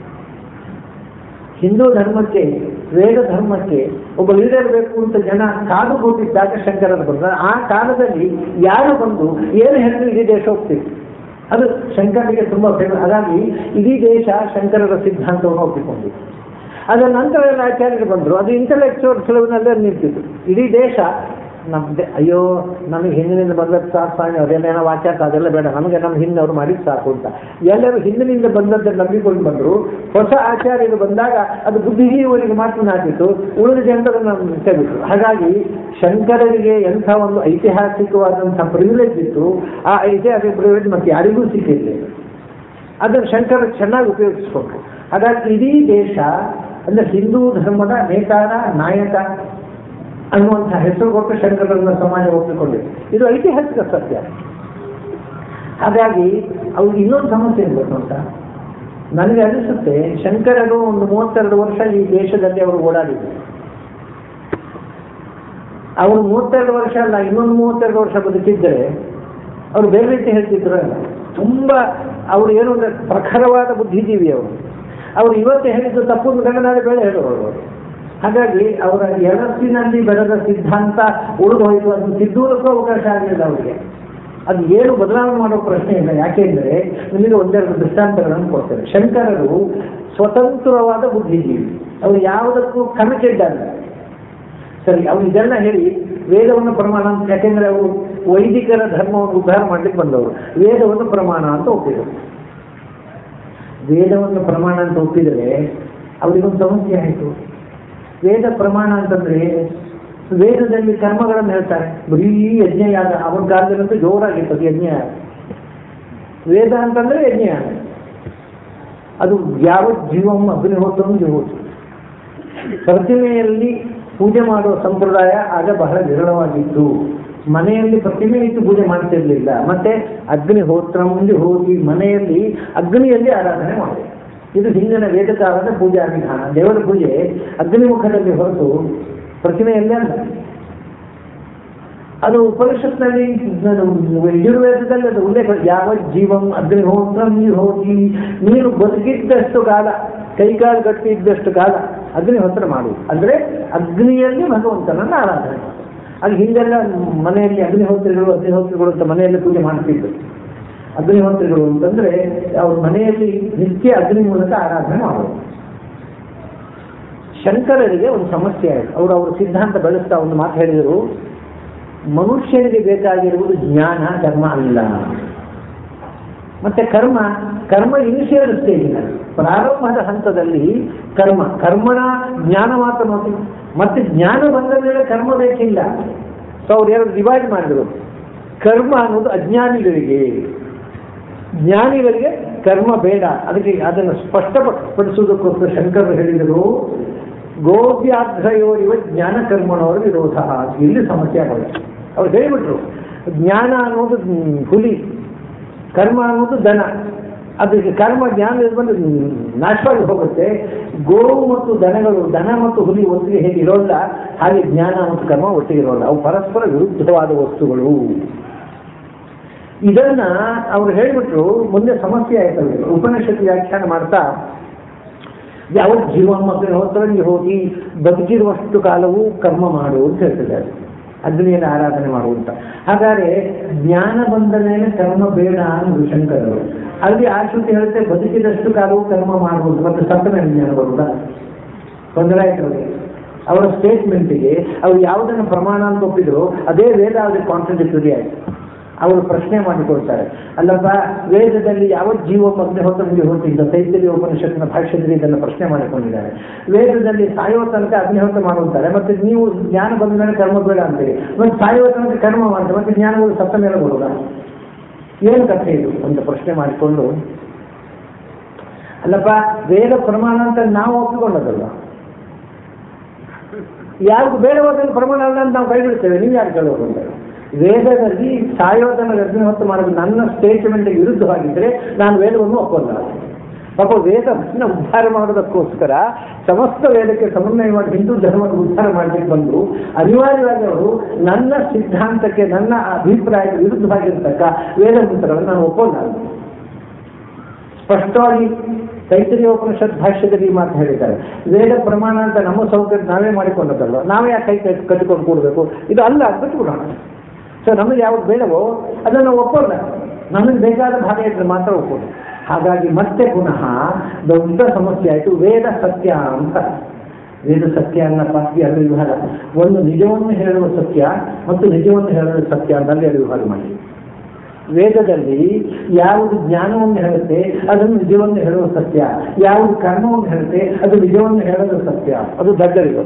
ಹಿಂದೂ ಧರ್ಮಕ್ಕೆ ವೇದ ಧರ್ಮಕ್ಕೆ ಒಬ್ಬ ಲೀಡರ್ ಬೇಕು ಅಂತ ಜನ ಕಾದು ಕೂತಿದ್ದಾಗ ಶಂಕರರು ಬಂದ ಆ ಕಾಲದಲ್ಲಿ ಯಾರು ಬಂದು ಏನು ಹೇಳಿದ್ರು ಇಡೀ ದೇಶ ಹೋಗ್ತಿತ್ತು ಅದು ಶಂಕರರಿಗೆ ತುಂಬಾ ಫೇಮಸ್ ಹಾಗಾಗಿ ಇಡೀ ದೇಶ ಶಂಕರರ ಸಿದ್ಧಾಂತವನ್ನು ಒಪ್ಪಿಕೊಂಡಿತ್ತು ಅದರ ನಂತರ ಎಲ್ಲ ಆಚಾರ್ಯರು ಬಂದರು ಅದು ಇಂಟಲೆಕ್ಚುವಲ್ ಸುಲಭನಲ್ಲೇ ನಿಂತಿತ್ತು ಇಡೀ ದೇಶ ನಮ್ದೆ ಅಯ್ಯೋ ನಮಗೆ ಹಿಂದಿನಿಂದ ಬಂದದ್ದು ಸಾಕು ಸ್ವಾಮಿ ಅದೇನೇನೋ ವಾಚಾಕ ಅದೆಲ್ಲ ಬೇಡ ನಮಗೆ ನಮ್ಮ ಹಿಂದೆ ಅವ್ರು ಮಾಡಿದ್ದು ಸಾಕು ಅಂತ ಎಲ್ಲರೂ ಹಿಂದಿನಿಂದ ಬಂದದ್ದನ್ನು ನಂಬಿಕೊಂಡು ಬಂದರು ಹೊಸ ಆಚಾರ್ಯರು ಬಂದಾಗ ಅದು ಬುದ್ಧಿಜೀವರಿಗೆ ಮಾತ್ರ ನಾಟಿತ್ತು ಉಳಿದ ಜನರನ್ನು ತೆಗೆದು ಹಾಗಾಗಿ ಶಂಕರರಿಗೆ ಎಂಥ ಒಂದು ಐತಿಹಾಸಿಕವಾದಂಥ ಪ್ರಿವಿಲೇಜ್ ಇತ್ತು ಆ ಐತಿಹಾಸಿಕ ಪ್ರಿವಿಲೇಜ್ ಮತ್ತೆ ಯಾರಿಗೂ ಸಿಕ್ಕಿರಲಿಲ್ಲ ಅದನ್ನು ಶಂಕರ ಚೆನ್ನಾಗಿ ಉಪಯೋಗಿಸ್ಕೊಂಡ್ರು ಹಾಗಾಗಿ ಇಡೀ ದೇಶ ಅಂದ್ರೆ ಹಿಂದೂ ಧರ್ಮದ ನೇತಾರ ನಾಯಕ ಅನ್ನುವಂಥ ಹೆಸರು ಕೊಟ್ಟು ಶಂಕರರನ್ನ ಸಮಾಜ ಒಪ್ಪಿಕೊಂಡಿದೆ ಇದು ಐತಿಹಾಸಿಕ ಸತ್ಯ ಹಾಗಾಗಿ ಅವ್ರಿಗೆ ಇನ್ನೊಂದು ಸಮಸ್ಯೆ ಇರಬೇಕು ಅಂತ ನನಗೆ ಅನಿಸುತ್ತೆ ಶಂಕರರು ಒಂದು ಮೂವತ್ತೆರಡು ವರ್ಷ ಈ ದೇಶದಲ್ಲಿ ಅವರು ಓಡಾಡಿದ್ರು ಅವರು ಮೂವತ್ತೆರಡು ವರ್ಷ ಅಲ್ಲ ಇನ್ನೊಂದು ಮೂವತ್ತೆರಡು ವರ್ಷ ಬದುಕಿದ್ದರೆ ಅವರು ಬೇರೆ ರೀತಿ ಹೇಳ್ತಿದ್ರು ಅಲ್ಲ ತುಂಬ ಅವರು ಏನು ಅಂದ್ರೆ ಪ್ರಖರವಾದ ಬುದ್ಧಿಜೀವಿ ಅವರು ಅವರು ಇವತ್ತು ಹೇಳಿದ್ದು ತಪ್ಪು ಗಂಡ ನಾಳೆ ಬೇಳೆ ಹೇಳುವರು ಅವರು ಹಾಗಾಗಿ ಅವರ ಎಳಸಿನಲ್ಲಿ ಬೆಳೆದ ಸಿದ್ಧಾಂತ ಉಳಿದು ಹೋಯಿತು ಅದು ತಿದ್ದುವುದಕ್ಕೂ ಅವಕಾಶ ಆಗಲಿಲ್ಲ ಅವರಿಗೆ ಅದು ಏನು ಬದಲಾವಣೆ ಮಾಡೋ ಪ್ರಶ್ನೆ ಇಲ್ಲ ಯಾಕೆಂದ್ರೆ ನಿಮಗೆ ಒಂದೆರಡು ದೃಷ್ಟಾಂತಗಳನ್ನು ಕೊಡ್ತೇನೆ ಶಂಕರರು ಸ್ವತಂತ್ರವಾದ ಬುದ್ಧಿಜೀವಿ ಅವರು ಯಾವುದಕ್ಕೂ ಕಮಿಟೆಡ್ ಸರಿ ಅವ್ರು ಇದೆಲ್ಲ ಹೇಳಿ ವೇದವನ್ನು ಪ್ರಮಾಣ ಅಂತ ಯಾಕೆಂದ್ರೆ ಅವರು ವೈದಿಕರ ಧರ್ಮವನ್ನು ಉದ್ಧಾರ ಮಾಡ್ಲಿಕ್ಕೆ ಬಂದವರು ವೇದವನ್ನು ಪ್ರಮಾಣ ಅಂತ ಒಪ್ಪಿದರು ವೇದವನ್ನು ಪ್ರಮಾಣ ಅಂತ ಒಪ್ಪಿದರೆ ಅವರಿಗೊಂದು ಸಮಸ್ಯೆ ಆಯಿತು ವೇದ ಪ್ರಮಾಣ ಅಂತಂದ್ರೆ ವೇದದಲ್ಲಿ ಕರ್ಮಗಳನ್ನು ಹೇಳ್ತಾರೆ ಬರೀ ಯಜ್ಞಯಾಗ ಅವನ ಕಾಲದಲ್ಲಂತೂ ಜೋರಾಗಿತ್ತು ಅದು ಯಜ್ಞಯಾಗ ವೇದ ಅಂತಂದ್ರೆ ಯಜ್ಞಯಾಗ ಅದು ಯಾವ ಜೀವಂ ಅಗ್ನಿಹೋತ್ರಂ ಜೀವೋತ್ಸವ ಪ್ರತಿಮೆಯಲ್ಲಿ ಪೂಜೆ ಮಾಡುವ ಸಂಪ್ರದಾಯ ಆಗ ಬಹಳ ವಿರಳವಾಗಿತ್ತು ಮನೆಯಲ್ಲಿ ಪ್ರತಿಮೆ ಇಟ್ಟು ಪೂಜೆ ಮಾಡ್ತಿರ್ಲಿಲ್ಲ ಮತ್ತೆ ಅಗ್ನಿಹೋತ್ರ ಮುಂದೆ ಹೋಗಿ ಮನೆಯಲ್ಲಿ ಅಗ್ನಿಯಲ್ಲಿ ಆರಾಧನೆ ಮಾಡಿ ಇದು ಹಿಂದಿನ ವೇದಕಾಲದ ಪೂಜಾ ವಿಧಾನ ದೇವರ ಪೂಜೆ ಅಗ್ನಿಮುಖದಲ್ಲಿ ಹೊರತು ಪ್ರತಿಮೆಯಲ್ಲೇ ಅಲ್ಲ ಅದು ಉಪನಿಷತ್ನಲ್ಲಿ ಯಜುರ್ವೇದದಲ್ಲಿ ಅದು ಉಲ್ಲೇಖ ಯಾವ ಜೀವಂ ಅಗ್ನಿಹೋತ್ರಂ ಹೋಗಿ ನೀನು ಬದುಕಿದ್ದಷ್ಟು ಕಾಲ ಕೈಕಾಲು ಗಟ್ಟಿ ಇದ್ದಷ್ಟು ಕಾಲ ಅಗ್ನಿಹೋತ್ರ ಮಾಡುವುದು ಅಂದರೆ ಅಗ್ನಿಯಲ್ಲಿ ಭಗವಂತನನ್ನು ಆರಾಧನೆ ಮಾಡುವುದು ಅದು ಹಿಂದೆಲ್ಲ ಮನೆಯಲ್ಲಿ ಅಗ್ನಿಹೋತ್ರಿಗಳು ಅಗ್ನಿಹೋತ್ರಿಗಳು ಅಂತ ಮನೆಯಲ್ಲಿ ಪೂಜೆ ಮಾಡ್ತಿದ್ರು ಅಗ್ನಿಹೋತ್ರಿಗಳು ಅಂತಂದ್ರೆ ಅವ್ರ ಮನೆಯಲ್ಲಿ ನಿತ್ಯ ಅಗ್ನಿ ಮೂಲಕ ಆರಾಧನೆ ಮಾಡೋದು ಶಂಕರರಿಗೆ ಒಂದು ಸಮಸ್ಯೆ ಆಯಿತು ಅವರು ಅವರ ಸಿದ್ಧಾಂತ ಬೆಳೆಸ್ತಾ ಒಂದು ಮಾತು ಹೇಳಿದರು ಮನುಷ್ಯನಿಗೆ ಬೇಕಾಗಿರುವುದು ಜ್ಞಾನ ಕರ್ಮ ಅಲ್ಲ ಮತ್ತೆ ಕರ್ಮ ಕರ್ಮ ಇನಿಷಿಯಲ್ ಸ್ಟೇಜಿನಲ್ಲಿ ಪ್ರಾರಂಭದ ಹಂತದಲ್ಲಿ ಕರ್ಮ ಕರ್ಮನ ಜ್ಞಾನ ಮಾತ್ರ ನೋಡಿ ಮತ್ತೆ ಜ್ಞಾನ ಬಂದ ಮೇಲೆ ಕರ್ಮ ಬೇಕಿಲ್ಲ ಸೊ ಅವ್ರು ಎರಡು ಡಿವೈಡ್ ಮಾಡಿದ್ರು ಕರ್ಮ ಅನ್ನೋದು ಅಜ್ಞಾನಿಗಳಿಗೆ ಜ್ಞಾನಿಗಳಿಗೆ ಕರ್ಮ ಬೇಡ ಅದಕ್ಕೆ ಅದನ್ನು ಸ್ಪಷ್ಟಪಡಿಸುವುದಕ್ಕೋಸ್ಕರ ಶಂಕರರು ಹೇಳಿದರು ಗೋಪ್ಯಾಧ್ರಯೋರಿವ ಜ್ಞಾನ ಕರ್ಮಣವರ ವಿರೋಧ ಇಲ್ಲಿ ಸಮಸ್ಯೆ ಆಗೋದು ಅವ್ರು ಹೇಳಿಬಿಟ್ರು ಜ್ಞಾನ ಅನ್ನೋದು ಹ್ಮ್, ಹುಲಿ ಕರ್ಮ ಅನ್ನೋದು ದನ ಅದಕ್ಕೆ ಕರ್ಮ ಜ್ಞಾನ ಬಂದು ನಾಶವಾಗಿ ಹೋಗುತ್ತೆ ಗೋವು ಮತ್ತು ದನಗಳು ದನ ಮತ್ತು ಹುಲಿ ಒಟ್ಟಿಗೆ ಹೇಗೆ ಇರೋಲ್ಲ ಹಾಗೆ ಜ್ಞಾನ ಮತ್ತು ಕರ್ಮ ಒಟ್ಟಿಗೆ ಇರೋಲ್ಲ ಅವು ಪರಸ್ಪರ ವಿರುದ್ಧವಾದ ವಸ್ತುಗಳು ಇದನ್ನ ಅವ್ರು ಹೇಳಿಬಿಟ್ರು ಮುಂದೆ ಸಮಸ್ಯೆ ಆಯ್ತು ಅವ್ರಿಗೆ ಉಪನಿಷತ್ತು ವ್ಯಾಖ್ಯಾನ ಮಾಡ್ತಾ ಯಾವ ಜೀವ ಮಕ್ಕಳು ಹೋಗಿ ಹೋಗಿ ಬದುಕಿರುವಷ್ಟು ಕಾಲವೂ ಕರ್ಮ ಮಾಡು ಅಂತ ಹೇಳ್ತಿದ್ದಾರೆ ಅಗ್ನಿಯನ್ನು ಆರಾಧನೆ ಮಾಡುವಂತ ಹಾಗಾದ್ರೆ ಜ್ಞಾನ ಬಂದ ಮೇಲೆ ಕರ್ಮ ಬೇಡ ಅನ್ನೋದು ಶಂಕರರು ಅಲ್ಲಿ ಆ ಶ್ರುತಿ ಹೇಳುತ್ತೆ ಬದುಕಿದಷ್ಟು ಕಾಲವೂ ಕರ್ಮ ಮಾಡಬಹುದು ಮತ್ತೆ ಸತ್ತ ಮೇಲೆ ಜ್ಞಾನ ಬರುವುದಾ ತೊಂದರೆ ಆಯ್ತು ಅವ್ರಿಗೆ ಅವರ ಸ್ಟೇಟ್ಮೆಂಟಿಗೆ ಅವ್ರು ಯಾವುದನ್ನು ಪ್ರಮಾಣ ಅಂತ ಒಪ್ಪಿದ್ರು ಅದೇ ವೇದ ಅವ್ರಿಗೆ ಕಾಂಟ್ರಡಿಕ್ಟರಿ ಆಯ್ತು ಅವರು ಪ್ರಶ್ನೆ ಮಾಡಿಕೊಳ್ತಾರೆ ಅಲ್ಲಪ್ಪ ವೇದದಲ್ಲಿ ಯಾವ ಜೀವ ಮಗ್ನೆ ಹೊತ್ತನಿಗೆ ಹೊತ್ತಿದ್ದ ತೈತರಿ ಉಪನಿಷತ್ತಿನ ಭಾಷ್ಯದಲ್ಲಿ ಇದನ್ನು ಪ್ರಶ್ನೆ ಮಾಡಿಕೊಂಡಿದ್ದಾರೆ ವೇದದಲ್ಲಿ ಸಾಯೋ ತನಕ ಅಗ್ನಿಹೋತ್ರ ಮಾಡುತ್ತಾರೆ ಮತ್ತೆ ನೀವು ಜ್ಞಾನ ಬಂದ ಮೇಲೆ ಕರ್ಮ ಬೇಡ ಅಂತೀರಿ ಮತ್ತೆ ಸಾಯೋ ತನಕ ಕರ್ಮ ಮಾಡ್ತಾರೆ ಮತ್ತೆ ಜ್ಞಾನಗಳು ಸತ್ತ ಮೇಲೆ ಬರೋದ ಏನು ಕಥೆ ಇದು ಅಂತ ಪ್ರಶ್ನೆ ಮಾಡಿಕೊಂಡು ಅಲ್ಲಪ್ಪ ವೇದ ಪ್ರಮಾಣ ಅಂತ ನಾವು ಒಪ್ಪಿಕೊಂಡದಲ್ಲ ಯಾರಿಗೂ ಬೇಡವಾದಲ್ಲಿ ಪ್ರಮಾಣ ಅಲ್ಲ ಅಂತ ನಾವು ಕೈ ಬಿಡ್ತೇವೆ ನೀವು ಯಾರು ಕೇಳೋರು ಅಂತ ವೇದದಲ್ಲಿ ಸಾಯೋಧನ ಅಗ್ನಿಹೋತ್ರ ಮಾಡೋದು ನನ್ನ ಸ್ಟೇಟ್ಮೆಂಟ್ಗೆ ವಿರುದ್ಧವಾಗಿದ್ದರೆ ನಾನು ವೇದವನ್ನು ಒಪ್ಪಲ್ಲ ಪಾಪ ವೇದವನ್ನು ಉದ್ಧಾರ ಮಾಡೋದಕ್ಕೋಸ್ಕರ ಸಮಸ್ತ ವೇದಕ್ಕೆ ಸಮನ್ವಯ ಮಾಡಿ ಹಿಂದೂ ಧರ್ಮವನ್ನು ಉದ್ಧಾರ ಮಾಡಲಿಕ್ಕೆ ಬಂದು ಅನಿವಾರ್ಯವಾಗಿ ಅವರು ನನ್ನ ಸಿದ್ಧಾಂತಕ್ಕೆ ನನ್ನ ಅಭಿಪ್ರಾಯಕ್ಕೆ ವಿರುದ್ಧವಾಗಿರ್ತಕ್ಕ ವೇದ ಮಂತ್ರಗಳನ್ನು ನಾನು ಒಪ್ಪಲ್ಲ ಸ್ಪಷ್ಟವಾಗಿ ತೈತರಿಯ ಉಪನಿಷತ್ ಭಾಷ್ಯದಲ್ಲಿ ಈ ಮಾತು ಹೇಳಿದ್ದಾರೆ ವೇದ ಪ್ರಮಾಣ ಅಂತ ನಮ್ಮ ಸೌಕರ್ಯ ನಾವೇ ಮಾಡಿಕೊಂಡದಲ್ಲ ನಾವೇ ಯಾಕೆ ಕೈ ಕಟ್- ಕಟ್ಟಿಕೊಂಡು ಕೂಡಬೇಕು ಇದು ಅಲ್ಲ ಅಂತ ಬಿಟ್ಬಿಡೋಣ ಸೊ ನಮಗೆ ಯಾವ್ದು ಬೇಡವೋ ಅದನ್ನು ಒಪ್ಪೋಲ್ಲ ನಮಗೆ ಬೇಕಾದ ಭಾಗ ಇದ್ರೆ ಮಾತ್ರ ಒಪ್ಪೋದು ಹಾಗಾಗಿ ಮತ್ತೆ ಪುನಃ ದೊಡ್ಡ ಸಮಸ್ಯೆ ಆಯಿತು ವೇದ ಸತ್ಯ ಅಂತ ವೇದ ಸತ್ಯ ಅನ್ನಪ್ಪ ಎರಡು ವಿಭಾಗ ಒಂದು ನಿಜವನ್ನು ಹೇಳುವ ಸತ್ಯ ಮತ್ತು ನಿಜವನ್ನು ಹೇಳುವ ಸತ್ಯ ಅಂತ ಅಲ್ಲಿ ಎರಡು ವಿಭಾಗ ಮಾಡಿ ವೇದದಲ್ಲಿ ಯಾವುದು ಜ್ಞಾನವನ್ನು ಹೇಳುತ್ತೆ ಅದನ್ನು ನಿಜವನ್ನು ಹೇಳುವ ಸತ್ಯ ಯಾವುದು ಕರ್ಮವನ್ನು ಹೇಳುತ್ತೆ ಅದು ನಿಜವನ್ನು ಹೇಳೋದು ಸತ್ಯ ಅದು ದಡ್ಡರಿಗೂ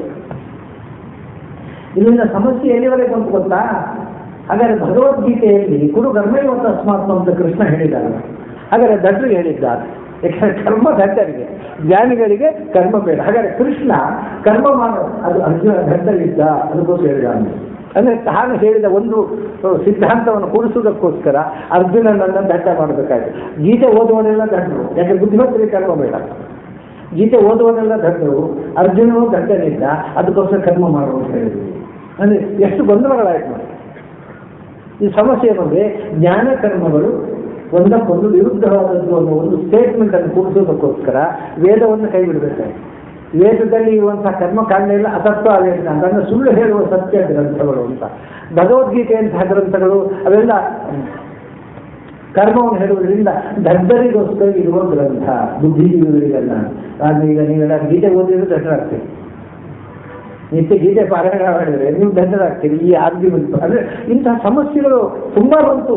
ಇಲ್ಲಿನ ಸಮಸ್ಯೆ ಎಲ್ಲಿವರೆಗೆ ಬಂತು ಗೊತ್ತಾ ಹಾಗಾದ್ರೆ ಭಗವದ್ಗೀತೆಯಲ್ಲಿ ಕುರು ಕರ್ಮೈವತ್ತು ಅಸ್ಮಾತ್ಮ ಅಂತ ಕೃಷ್ಣ ಹೇಳಿದ್ದಾರೆ ಹಾಗಾದ್ರೆ ದಡ್ಡರಿಗೆ ಹೇಳಿದ್ದಾರೆ ಯಾಕಂದ್ರೆ ಕರ್ಮ ದಡ್ಡರಿಗೆ ಜ್ಞಾನಿಗಳಿಗೆ ಕರ್ಮ ಬೇಡ ಹಾಗಾದ್ರೆ ಕೃಷ್ಣ ಕರ್ಮ ಮಾಡೋ ಅದು ಅರ್ಜುನ ದಡ್ಡರಿದ್ದ ಅದಕ್ಕೋಸ್ಕರ ಹೇಳಿದ ಅಂದ್ರೆ ಅಂದ್ರೆ ತಾನು ಹೇಳಿದ ಒಂದು ಸಿದ್ಧಾಂತವನ್ನು ಕೂಡಿಸುವುದಕ್ಕೋಸ್ಕರ ಅರ್ಜುನನನ್ನು ದಡ್ಡ ಮಾಡಬೇಕಾಯ್ತು ಗೀತೆ ಓದುವವರೆಲ್ಲ ದಡ್ಡರು ಯಾಕೆ ಬುದ್ಧಿವಂತರಿಗೆ ಕರ್ಮ ಬೇಡ ಗೀತೆ ಓದುವವರೆಲ್ಲ ದಡ್ಡರು ಅರ್ಜುನನು ದಡ್ಡನಿದ್ದ ಅದಕ್ಕೋಸ್ಕರ ಕರ್ಮ ಮಾಡುವ ಅಂತ ಹೇಳಿದ್ರು ಅಂದ್ರೆ ಎಷ್ಟು ಗೊಂದಲಗಳಾಯ್ತು ನೋಡಿ ಈ ಸಮಸ್ಯೆ ಏನಂದ್ರೆ ಜ್ಞಾನ ಕರ್ಮಗಳು ಒಂದಕ್ಕೊಂದು ವಿರುದ್ಧವಾದದ್ದು ಅನ್ನೋ ಒಂದು ಸ್ಟೇಟ್ಮೆಂಟ್ ಅನ್ನು ಕೂಡಿಸೋದಕ್ಕೋಸ್ಕರ ವೇದವನ್ನು ಕೈ ಬಿಡಬೇಕಾಯ್ತು ವೇದದಲ್ಲಿ ಇರುವಂತಹ ಕರ್ಮಕಾಂಡ ಇಲ್ಲ ಅತತ್ವ ವೇದ ಅಂದ್ರೆ ಸುಳ್ಳು ಹೇಳುವ ಸತ್ಯ ಗ್ರಂಥಗಳು ಅಂತ ಭಗವದ್ಗೀತೆಯಂತಹ ಗ್ರಂಥಗಳು ಅವೆಲ್ಲ ಕರ್ಮವನ್ನು ಹೇಳುವುದರಿಂದ ದಡ್ಡರಿಗೋಸ್ಕರ ಇರುವ ಗ್ರಂಥ ಬುದ್ಧಿಜೀವಿಗಳಿಗೆಲ್ಲ ನಾನು ಈಗ ನೀವೆಲ್ಲ ಗೀತೆ ಓದಿದ್ರೆ ದಡ್ಡರಾಗ್ತೀರಿ ನಿತ್ಯ ಗೀತೆ ಪಾರಾಯಣ ಮಾಡಿದರೆ ನೀವು ದಡ್ಡರಾಗ್ತೀರಿ ಈ ಆರ್ಗ್ಯುಮೆಂಟ್ ಅಂದ್ರೆ ಇಂತಹ ಸಮಸ್ಯೆಗಳು ತುಂಬಾ ಬಂತು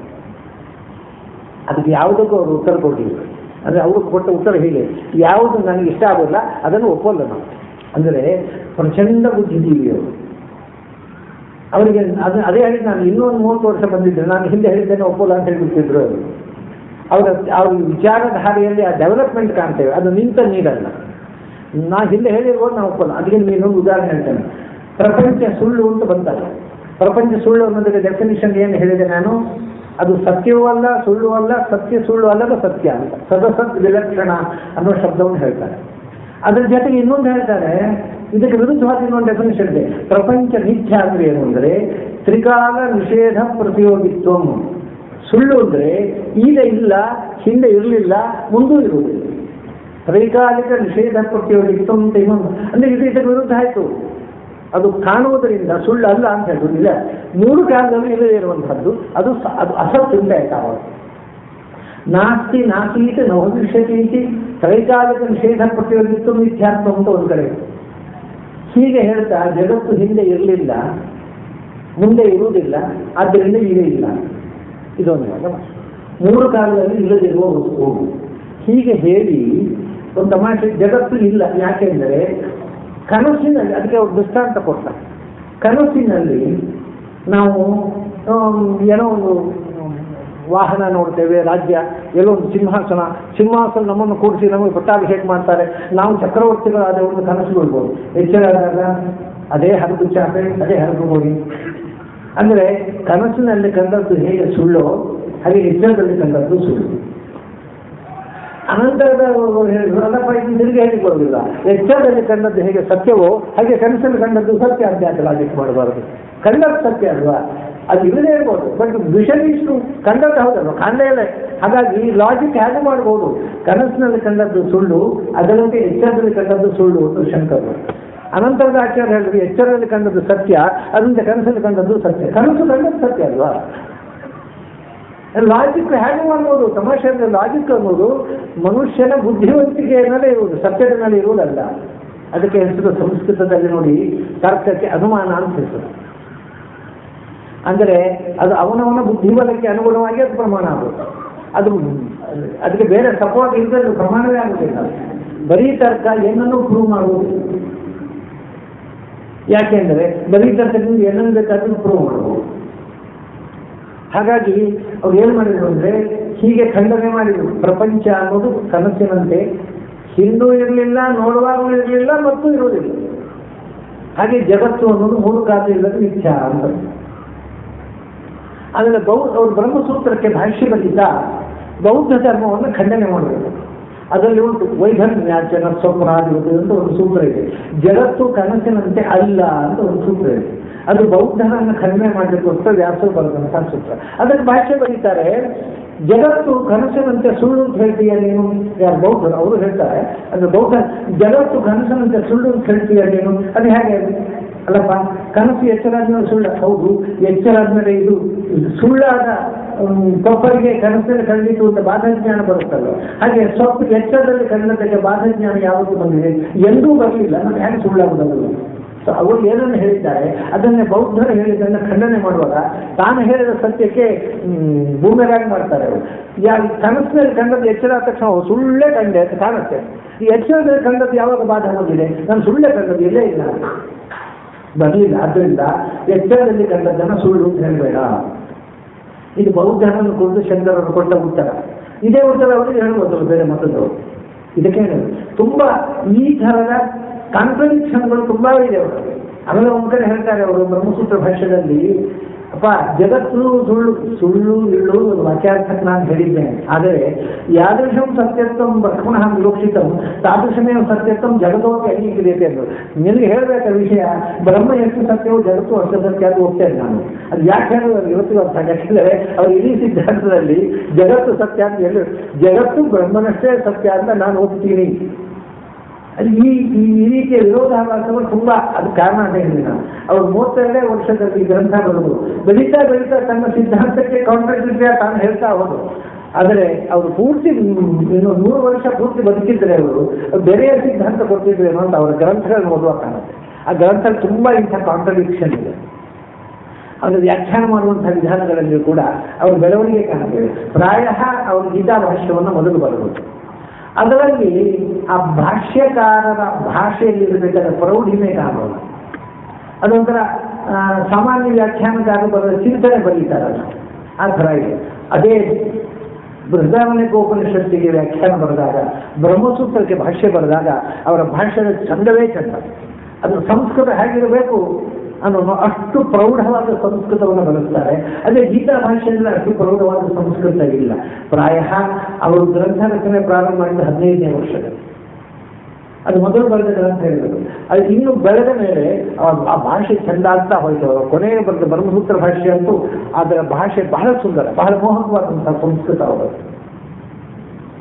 ಅದಕ್ಕೆ ಯಾವುದಕ್ಕೂ ಅವರು ಉತ್ತರ ಕೊಡಲಿಲ್ಲ ಅಂದ್ರೆ ಅವರು ಕೊಟ್ಟ ಉತ್ತರ ಹೀಗೆ ಯಾವುದು ನನಗೆ ಇಷ್ಟ ಆಗೋಲ್ಲ ಅದನ್ನು ಒಪ್ಪಲ್ಲ ನಾವು ಅಂದರೆ ಪ್ರಚಂಡ ಬುದ್ಧಿಜೀವಿಯವರು ಅವರಿಗೆ ಅದು ಅದೇ ಹೇಳಿದ್ದು ನಾನು ಇನ್ನೊಂದು ಮೂವತ್ತು ವರ್ಷ ಬಂದಿದ್ದೆ ನಾನು ಹಿಂದೆ ಹೇಳಿದ್ದೇನೆ ಒಪ್ಪಲ್ಲ ಅಂತ ಹೇಳ್ಬಿಟ್ಟಿದ್ರು ಅವರು ಅವರ ಅವ್ರ ವಿಚಾರಧಾರೆಯಲ್ಲಿ ಆ ಡೆವಲಪ್ಮೆಂಟ್ ಕಾಣ್ತೇವೆ ಅದು ನಿಂತ ನೀಡಲ್ಲ ನಾ ಹಿಂದೆ ಹೇಳಿರ್ಬೋದು ನಾವು ಒಪ್ಪಲ್ಲ ಅದಕ್ಕೆ ನೀವು ಇನ್ನೊಂದು ಉದಾಹರಣೆ ಹೇಳ್ತೇನೆ ಪ್ರಪಂಚ ಸುಳ್ಳು ಅಂತ ಬಂತಲ್ಲ ಪ್ರಪಂಚ ಸುಳ್ಳು ಅನ್ನೋದಕ್ಕೆ ಡೆಫಿನಿಷನ್ ಏನು ಹೇಳಿದೆ ನಾನು ಅದು ಸತ್ಯವೂ ಅಲ್ಲ ಸುಳ್ಳು ಅಲ್ಲ ಸತ್ಯ ಸುಳ್ಳು ಅಲ್ಲದ ಸತ್ಯ ಅಂತ ಸದಸತ್ ವಿಲಕ್ಷಣ ಅನ್ನೋ ಶಬ್ದವನ್ನು ಹೇಳ್ತಾರೆ ಅದ್ರ ಜೊತೆಗೆ ಇನ್ನೊಂದು ಹೇಳ್ತಾರೆ ಇದಕ್ಕೆ ವಿರುದ್ಧವಾದ ಇನ್ನೊಂದು ಡೆಫಿನೇಷನ್ ಇದೆ ಪ್ರಪಂಚ ನಿತ್ಯ ಅಂದ್ರೆ ಏನು ಅಂದ್ರೆ ತ್ರಿಕಾಲ ನಿಷೇಧ ಪ್ರತಿಯೋಗಿತ್ವಂ ಸುಳ್ಳು ಅಂದ್ರೆ ಈಗ ಇಲ್ಲ ಹಿಂದೆ ಇರಲಿಲ್ಲ ಮುಂದೂ ಇರುವುದಿಲ್ಲ ತ್ರೈಕಾಲಿಕ ನಿಷೇಧ ಪ್ರತಿಯೋಗಿತ್ತು ಅಂತ ಇನ್ನೊಂದು ಅಂದ್ರೆ ಇದು ಇದಕ್ಕೆ ವಿರುದ್ಧ ಆಯಿತು ಅದು ಕಾಣುವುದರಿಂದ ಸುಳ್ಳು ಅಲ್ಲ ಅಂತ ಹೇಳುದು ಇಲ್ಲ ಮೂರು ಕಾಲದಲ್ಲಿ ಇಲ್ಲದೇ ಇರುವಂತಹದ್ದು ಅದು ಸ- ಅದು ಅಸತ್ತಿಂದ ಆಯ್ತು ಅವಾಗ ನಾಸ್ತಿ ನಾಸೀತ ನವವಿಷ್ಯತಿ ಇತಿ ತ್ರೈಕಾಲಿಕ ನಿಷೇಧ ಪ್ರತಿಯೋಗಿತ್ತು ಮಿಥ್ಯಾತ್ವ ಅಂತ ಒಂದು ಕಡೆ ಹೀಗೆ ಹೇಳ್ತಾ ಜಗತ್ತು ಹಿಂದೆ ಇರಲಿಲ್ಲ ಮುಂದೆ ಇರುವುದಿಲ್ಲ ಆದ್ದರಿಂದ ಈಗ ಇಲ್ಲ ಇದೊಂದು ಭಾಗ. ಮೂರು ಕಾಲದಲ್ಲಿ ಇಲ್ಲದಿರುವ ವಸ್ತು ಹೀಗೆ ಹೇಳಿ ಒಂದು ತಮಾಷೆ ಜಗತ್ತು ಇಲ್ಲ ಯಾಕೆಂದರೆ ಕನಸಿನಲ್ಲಿ ಅದಕ್ಕೆ ಅವ್ರು ದೃಷ್ಟಾಂತ ಕೊಟ್ಟ ಕನಸಿನಲ್ಲಿ ನಾವು ಆಮ್, ಏನೋ ಒಂದು ವಾಹನ ನೋಡ್ತೇವೆ ರಾಜ್ಯ ಎಲ್ಲೋ ಒಂದು ಸಿಂಹಾಸನ ಸಿಂಹಾಸನ ನಮ್ಮನ್ನು ಕೂಡಿಸಿ ನಮಗೆ ಪಟ್ಟಾಭಿಷೇಕ ಮಾಡ್ತಾರೆ ನಾವು ಚಕ್ರವರ್ತಿಗಳಾದ ಒಂದು ಕನಸುಗೊಳ್ಬೋದು ಎಚ್ಚರ ಆದಾಗ ಅದೇ ಹರಿದು ಚಾಪೆ ಅದೇ ಹರಿದು ಹೋಗಿ ಅಂದ್ರೆ ಕನಸಿನಲ್ಲಿ ಕಂಡದ್ದು ಹೇಗೆ ಸುಳ್ಳು ಹಾಗೆ ಎಚ್ಚರದಲ್ಲಿ ಕಂಡದ್ದು ಸುಳ್ಳು ಅನಂತರದ ಅದಪ್ಪ ಇದು ತಿರುಗಿ ಹೇಳಿ ಬರುವುದಿಲ್ಲ ಎಚ್ಚರದಲ್ಲಿ ಕಂಡದ್ದು ಹೇಗೆ ಸತ್ಯವೋ ಹಾಗೆ ಕನಸಲ್ಲಿ ಕಂಡದ್ದು ಸತ್ಯ ಅಂತ ಯಾಕೆ ಲಾಜಿಕ್ ಮಾಡಬಾರದು ಕಂಡದ್ದು ಸತ್ಯ ಅಲ್ವಾ ಅದು ಇಲ್ಲದೇ ಇರ್ಬೋದು ಬಟ್ ವಿಷನ್ ಇಷ್ಟು ಕಂಡದ್ದು ಹೌದಲ್ವ ಕಾಣಲೇ ಇಲ್ಲ ಹಾಗಾಗಿ ಲಾಜಿಕ್ ಹೇಗೆ ಮಾಡ್ಬೋದು ಕನಸಿನಲ್ಲಿ ಕಂಡದ್ದು ಸುಳ್ಳು ಅದರಂತೆ ಎಚ್ಚರದಲ್ಲಿ ಕಂಡದ್ದು ಸುಳ್ಳು ಅಂತ ಶಂಕರರು ಅನಂತರದ ಆಚಾರ್ಯ ಹೇಳಿದ್ರು ಎಚ್ಚರದಲ್ಲಿ ಕಂಡದ್ದು ಸತ್ಯ ಅದರಿಂದ ಕನಸಲ್ಲಿ ಕಂಡದ್ದು ಸತ್ಯ ಕನಸು ಕಂಡದ್ದು ಸತ್ಯ ಅಲ್ವಾ ಲಾಜಿಕ್ ಹೇಗೆ ಮಾಡ್ಬೋದು ತಮಾಷೆ ಅಂದ್ರೆ ಲಾಜಿಕ್ ಅನ್ನೋದು ಮನುಷ್ಯನ ಬುದ್ಧಿವಂತಿಕೆಯ ಮೇಲೆ ಇರುವುದು ಸತ್ಯದ ಮೇಲೆ ಇರುವುದಲ್ಲ ಅದಕ್ಕೆ ಹೆಸರು ಸಂಸ್ಕೃತದಲ್ಲಿ ನೋಡಿ ತರ್ಕಕ್ಕೆ ಅನುಮಾನ ಅಂತ ಹೆಸರು ಅಂದರೆ ಅದು ಅವನವನ ಬುದ್ಧಿಬಲಕ್ಕೆ ಅನುಗುಣವಾಗಿ ಅದು ಪ್ರಮಾಣ ಆಗುತ್ತೆ ಅದು ಅದಕ್ಕೆ ಬೇರೆ ಸಪೋರ್ಟ್ ಇಲ್ಲದೆ ಪ್ರಮಾಣವೇ ಆಗುತ್ತಿಲ್ಲ ಬರೀ ತರ್ಕ ಏನನ್ನೂ ಪ್ರೂವ್ ಮಾಡುವುದು ಯಾಕೆಂದರೆ ಬರೀ ತರ್ಕದಿಂದ ಏನನ್ನು ಬೇಕಾದ್ರೂ ಪ್ರೂವ್ ಮಾಡಬಹುದು ಹಾಗಾಗಿ ಅವ್ರು ಏನು ಮಾಡಿದ್ರು ಅಂದ್ರೆ ಹೀಗೆ ಖಂಡನೆ ಮಾಡಿದ್ರು ಪ್ರಪಂಚ ಅನ್ನೋದು ಕನಸಿನಂತೆ ಹಿಂದೂ ಇರಲಿಲ್ಲ ನೋಡುವಾಗಲೂ ಇರಲಿಲ್ಲ ಮತ್ತು ಇರುವುದಿಲ್ಲ ಹಾಗೆ ಜಗತ್ತು ಅನ್ನೋದು ಮೂರು ಕಾಲ ಇಲ್ಲದ ಮಿಥ್ಯಾ ಅಂತ ಆಮೇಲೆ ಬೌದ್ಧ ಅವ್ರು ಬ್ರಹ್ಮಸೂತ್ರಕ್ಕೆ ಭಾಷ್ಯ ಬರೆದಿದ್ದ ಬೌದ್ಧ ಧರ್ಮವನ್ನು ಖಂಡನೆ ಮಾಡಬೇಕು ಅದರಲ್ಲಿ ಉಂಟು ವೈಧನ್ಯಾಚನ ಸ್ವಪ್ನಾಧಿಪತಿ ಅಂತ ಒಂದು ಸೂತ್ರ ಇದೆ ಜಗತ್ತು ಕನಸಿನಂತೆ ಅಲ್ಲ ಅಂತ ಒಂದು ಸೂತ್ರ ಇದೆ ಅದು ಬೌದ್ಧನನ್ನು ಖಂಡನೆ ಮಾಡಲಿಕ್ಕೋಸ್ಕರ ವ್ಯಾಸರು ಬರೆದಂತಹ ಸೂತ್ರ ಅದಕ್ಕೆ ಭಾಷೆ ಬರೀತಾರೆ ಜಗತ್ತು ಕನಸಿನಂತೆ ಸುಳ್ಳು ಅಂತ ಹೇಳ್ತೀಯ ನೀನು ಯಾರು ಬೌದ್ಧರು ಅವರು ಹೇಳ್ತಾರೆ ಅದು ಬೌದ್ಧ ಜಗತ್ತು ಕನಸಿನಂತೆ ಸುಳ್ಳು ಅಂತ ಹೇಳ್ತೀಯ ನೀನು ಅದು ಹೇಗೆ ಅದು? ಅಲ್ಲಪ್ಪ ಕನಸು ಎಚ್ಚರಾದ್ಮೇಲೆ ಸುಳ್ಳು ಹೌದು ಎಚ್ಚರಾದ್ಮೇಲೆ ಇದು ಇದು ಸುಳ್ಳಾದ ಹ್ಮ್, ಕೊಪ್ಪರಿಗೆ ಕನಸಲ್ಲಿ ಕಂಡಿತು ಅಂತ ಬಾಧಜ್ಞಾನ ಬರುತ್ತಲ್ಲ ಹಾಗೆ ಸ್ವಲ್ಪ ಎಚ್ಚರದಲ್ಲಿ ಕಂಡದ್ದಕ್ಕೆ ಬಾಧಜ್ಞಾನ ಯಾವತ್ತೂ ಬಂದಿದೆ ಎಂದೂ ಬರಲಿಲ್ಲ ಮತ್ತೆ ಹೇಗೆ ಸುಳ್ಳಾಗುವುದಲ್ಲ ಸೊ ಅವರು ಏನನ್ನು ಹೇಳಿದ್ದಾರೆ ಅದನ್ನೇ ಬೌದ್ಧರು ಹೇಳಿದ್ದನ್ನು ಖಂಡನೆ ಮಾಡುವಾಗ ತಾನು ಹೇಳಿದ ಸತ್ಯಕ್ಕೆ ಭೂಮಿಯಾಗಿ ಮಾಡ್ತಾರೆ ಅವರು ಯಾ ಕನಸಿನಲ್ಲಿ ಕಂಡದ್ದು ಎಚ್ಚರ ಆದ ತಕ್ಷಣ ಅವ್ರು ಸುಳ್ಳೇ ಕಂಡೆ ಅಂತ ಕಾಣುತ್ತೆ ಈ ಎಚ್ಚರದಲ್ಲಿ ಕಂಡದ್ದು ಯಾವಾಗ ಬಾಧ ಬಂದಿದೆ ನಾನು ಸುಳ್ಳೇ ಕಂಡದ್ದು ಇಲ್ಲೇ ಇಲ್ಲ ಬರಲಿಲ್ಲ ಆದ್ದರಿಂದ ಎಚ್ಚರದಲ್ಲಿ ಕಂಡದ್ದನ್ನು ಸುಳ್ಳು ಅಂತ ಹೇಳಬೇಡ ಇದು ಬೌದ್ಧನನ್ನು ಕುರಿತು ಶಂಕರರು ಕೊಟ್ಟ ಉತ್ತರ ಇದೇ ಉತ್ತರ ಅವರಿಗೆ ಹೇಳ್ಬೋದು ಬೇರೆ ಮತದವರು ಇದಕ್ಕೆ ಹೇಳೋದು ತುಂಬಾ ಈ ಥರದ ಕಾಂಟ್ರಡಿಕ್ಷನ್ಗಳು ತುಂಬಾ ಇದೆ ಅವರಿಗೆ ಆಮೇಲೆ ಒಂದ್ ಕಡೆ ಹೇಳ್ತಾರೆ ಅವರು ಬ್ರಹ್ಮಸೂತ್ರ ಭಾಷ್ಯದಲ್ಲಿ ಅಪ್ಪ ಜಗತ್ತು ಸುಳ್ಳು ಸುಳ್ಳು ಇಳ್ಳು ಒಂದು ವಾಕ್ಯಾರ್ಥಕ್ಕೆ ನಾನು ಹೇಳಿದ್ದೇನೆ ಆದರೆ ಯಾದೃಶಂ ಸತ್ಯತ್ವಂ ಬ್ರಹ್ಮಣ ವಿವಕ್ಷಿತಂ ತಾದೃಶಮೇವ ಸತ್ಯತ್ವಂ ಜಗತ್ತೋಕೆ ಅಂಗೀಕ್ರಿಯತೆ ಅಂದರು ನಿನಗೆ ಹೇಳಬೇಕ ವಿಷಯ ಬ್ರಹ್ಮ ಎಷ್ಟು ಸತ್ಯವೋ ಜಗತ್ತು ಅಷ್ಟು ಸತ್ಯ ಅದು ಹೋಗ್ತೇನೆ ನಾನು ಅದು ಯಾಕೆ ಹೇಳೋದು ಇವತ್ತಿಗೂ ಅರ್ಥ ಆಗ- ಯಾಕಂದ್ರೆ ಅವ್ರ ಇಡೀ ಸಿದ್ಧಾಂತದಲ್ಲಿ ಜಗತ್ತು ಸತ್ಯ ಅಂತ ಹೇಳಿ ಜಗತ್ತು ಬ್ರಹ್ಮನಷ್ಟೇ ಸತ್ಯ ಅಂತ ನಾನು ಓದ್ತೀನಿ ಅದು ಈ ಈ ಈ ರೀತಿಯ ವಿರೋಧಾಭಾಸಗಳು ತುಂಬಾ ಅದು ಕಾರಣ ಅಂತ ಹೇಳಿದೆ ನಾನು ಅವ್ರು ಮೂವತ್ತೆರಡೇ ವರ್ಷದಲ್ಲಿ ಈ ಗ್ರಂಥ ಬರೆದು ಬೆಳೀತಾ ಬೆಳೀತಾ ತನ್ನ ಸಿದ್ಧಾಂತಕ್ಕೆ ಕಾಂಟ್ರಾಕ್ಟ್ ತಾನು ಹೇಳ್ತಾ ಹೋದ್ರು ಆದರೆ ಅವರು ಪೂರ್ತಿ ಮ್, ಇನ್ನು ನೂರು ವರ್ಷ ಪೂರ್ತಿ ಬದುಕಿದ್ರೆ ಅವರು ಬೇರೆಯ ಸಿದ್ಧಾಂತ ಕೊಡ್ತಿದ್ರೇನೋ ಅಂತ ಅವರ ಗ್ರಂಥಗಳನ್ನು ಓದುವಾಗ ಕಾಣುತ್ತೆ ಆ ಗ್ರಂಥ ತುಂಬಾ ಇಂಥ ಕಾಂಟ್ರಡಿಕ್ಷನ್ ಇದೆ ಅದರ ವ್ಯಾಖ್ಯಾನ ಮಾಡುವಂತಹ ವಿಧಾನಗಳಲ್ಲಿ ಕೂಡ ಅವರ ಬೆಳವಣಿಗೆ ಕಾಣುತ್ತೇವೆ ಪ್ರಾಯ ಅವರು ಗೀತಾ ಭಾಷ್ಯವನ್ನು ಮೊದಲು ಬರಬಹುದು ಅದರಲ್ಲಿ ಆ ಭಾಷ್ಯಕಾರರ ಭಾಷೆಯಲ್ಲಿರಬೇಕಾದ ಪ್ರೌಢಿಮೆ ಕಾಣೋಲ್ಲ ಅದೊಂಥರ ಆ, ಸಾಮಾನ್ಯ ವ್ಯಾಖ್ಯಾನಕಾರ ಬರೆದ ಚಿಂತನೆ ಬರೀತಾರಲ್ಲ ಆ ಥರ ಇದೆ ಅದೇ ಬೃಂದಾವನಿಕೋಪನಿಷತ್ತಿಗೆ ವ್ಯಾಖ್ಯಾನ ಬರೆದಾಗ ಬ್ರಹ್ಮಸೂತ್ರಕ್ಕೆ ಭಾಷ್ಯ ಬರೆದಾಗ ಅವರ ಭಾಷೆಯ ಚಂದವೇ ಚಂದ ಅದು ಸಂಸ್ಕೃತ ಹೇಗಿರಬೇಕು ಅನ್ನೋ ಅಷ್ಟು ಪ್ರೌಢವಾದ ಸಂಸ್ಕೃತವನ್ನು ಬಳಸ್ತಾರೆ ಅದೇ ಗೀತಾ ಭಾಷೆಯಲ್ಲಿ ಅಷ್ಟು ಪ್ರೌಢವಾದ ಸಂಸ್ಕೃತ ಇಲ್ಲ ಪ್ರಾಯ ಅವರು ಗ್ರಂಥ ರಚನೆ ಪ್ರಾರಂಭ ಮಾಡಿದ ಹದಿನೈದನೇ ವರ್ಷದಲ್ಲಿ ಅದು ಮೊದಲು ಬರೆದ ಗ್ರಂಥ ಹೇಳಿದರು ಅದು ಇನ್ನು ಬೆಳೆದ ಮೇಲೆ ಆ- ಆ ಭಾಷೆ ಚಂದ ಆಗ್ತಾ ಹೋಯ್ತು ಅವರು ಕೊನೆಗೆ ಬರೆದ ಬ್ರಹ್ಮಸೂತ್ರ ಭಾಷೆ ಅಂತೂ ಅದರ ಭಾಷೆ ಬಹಳ ಸುಂದರ ಬಹಳ ಮೋಹಕವಾದಂತಹ ಸಂಸ್ಕೃತ ಅವರು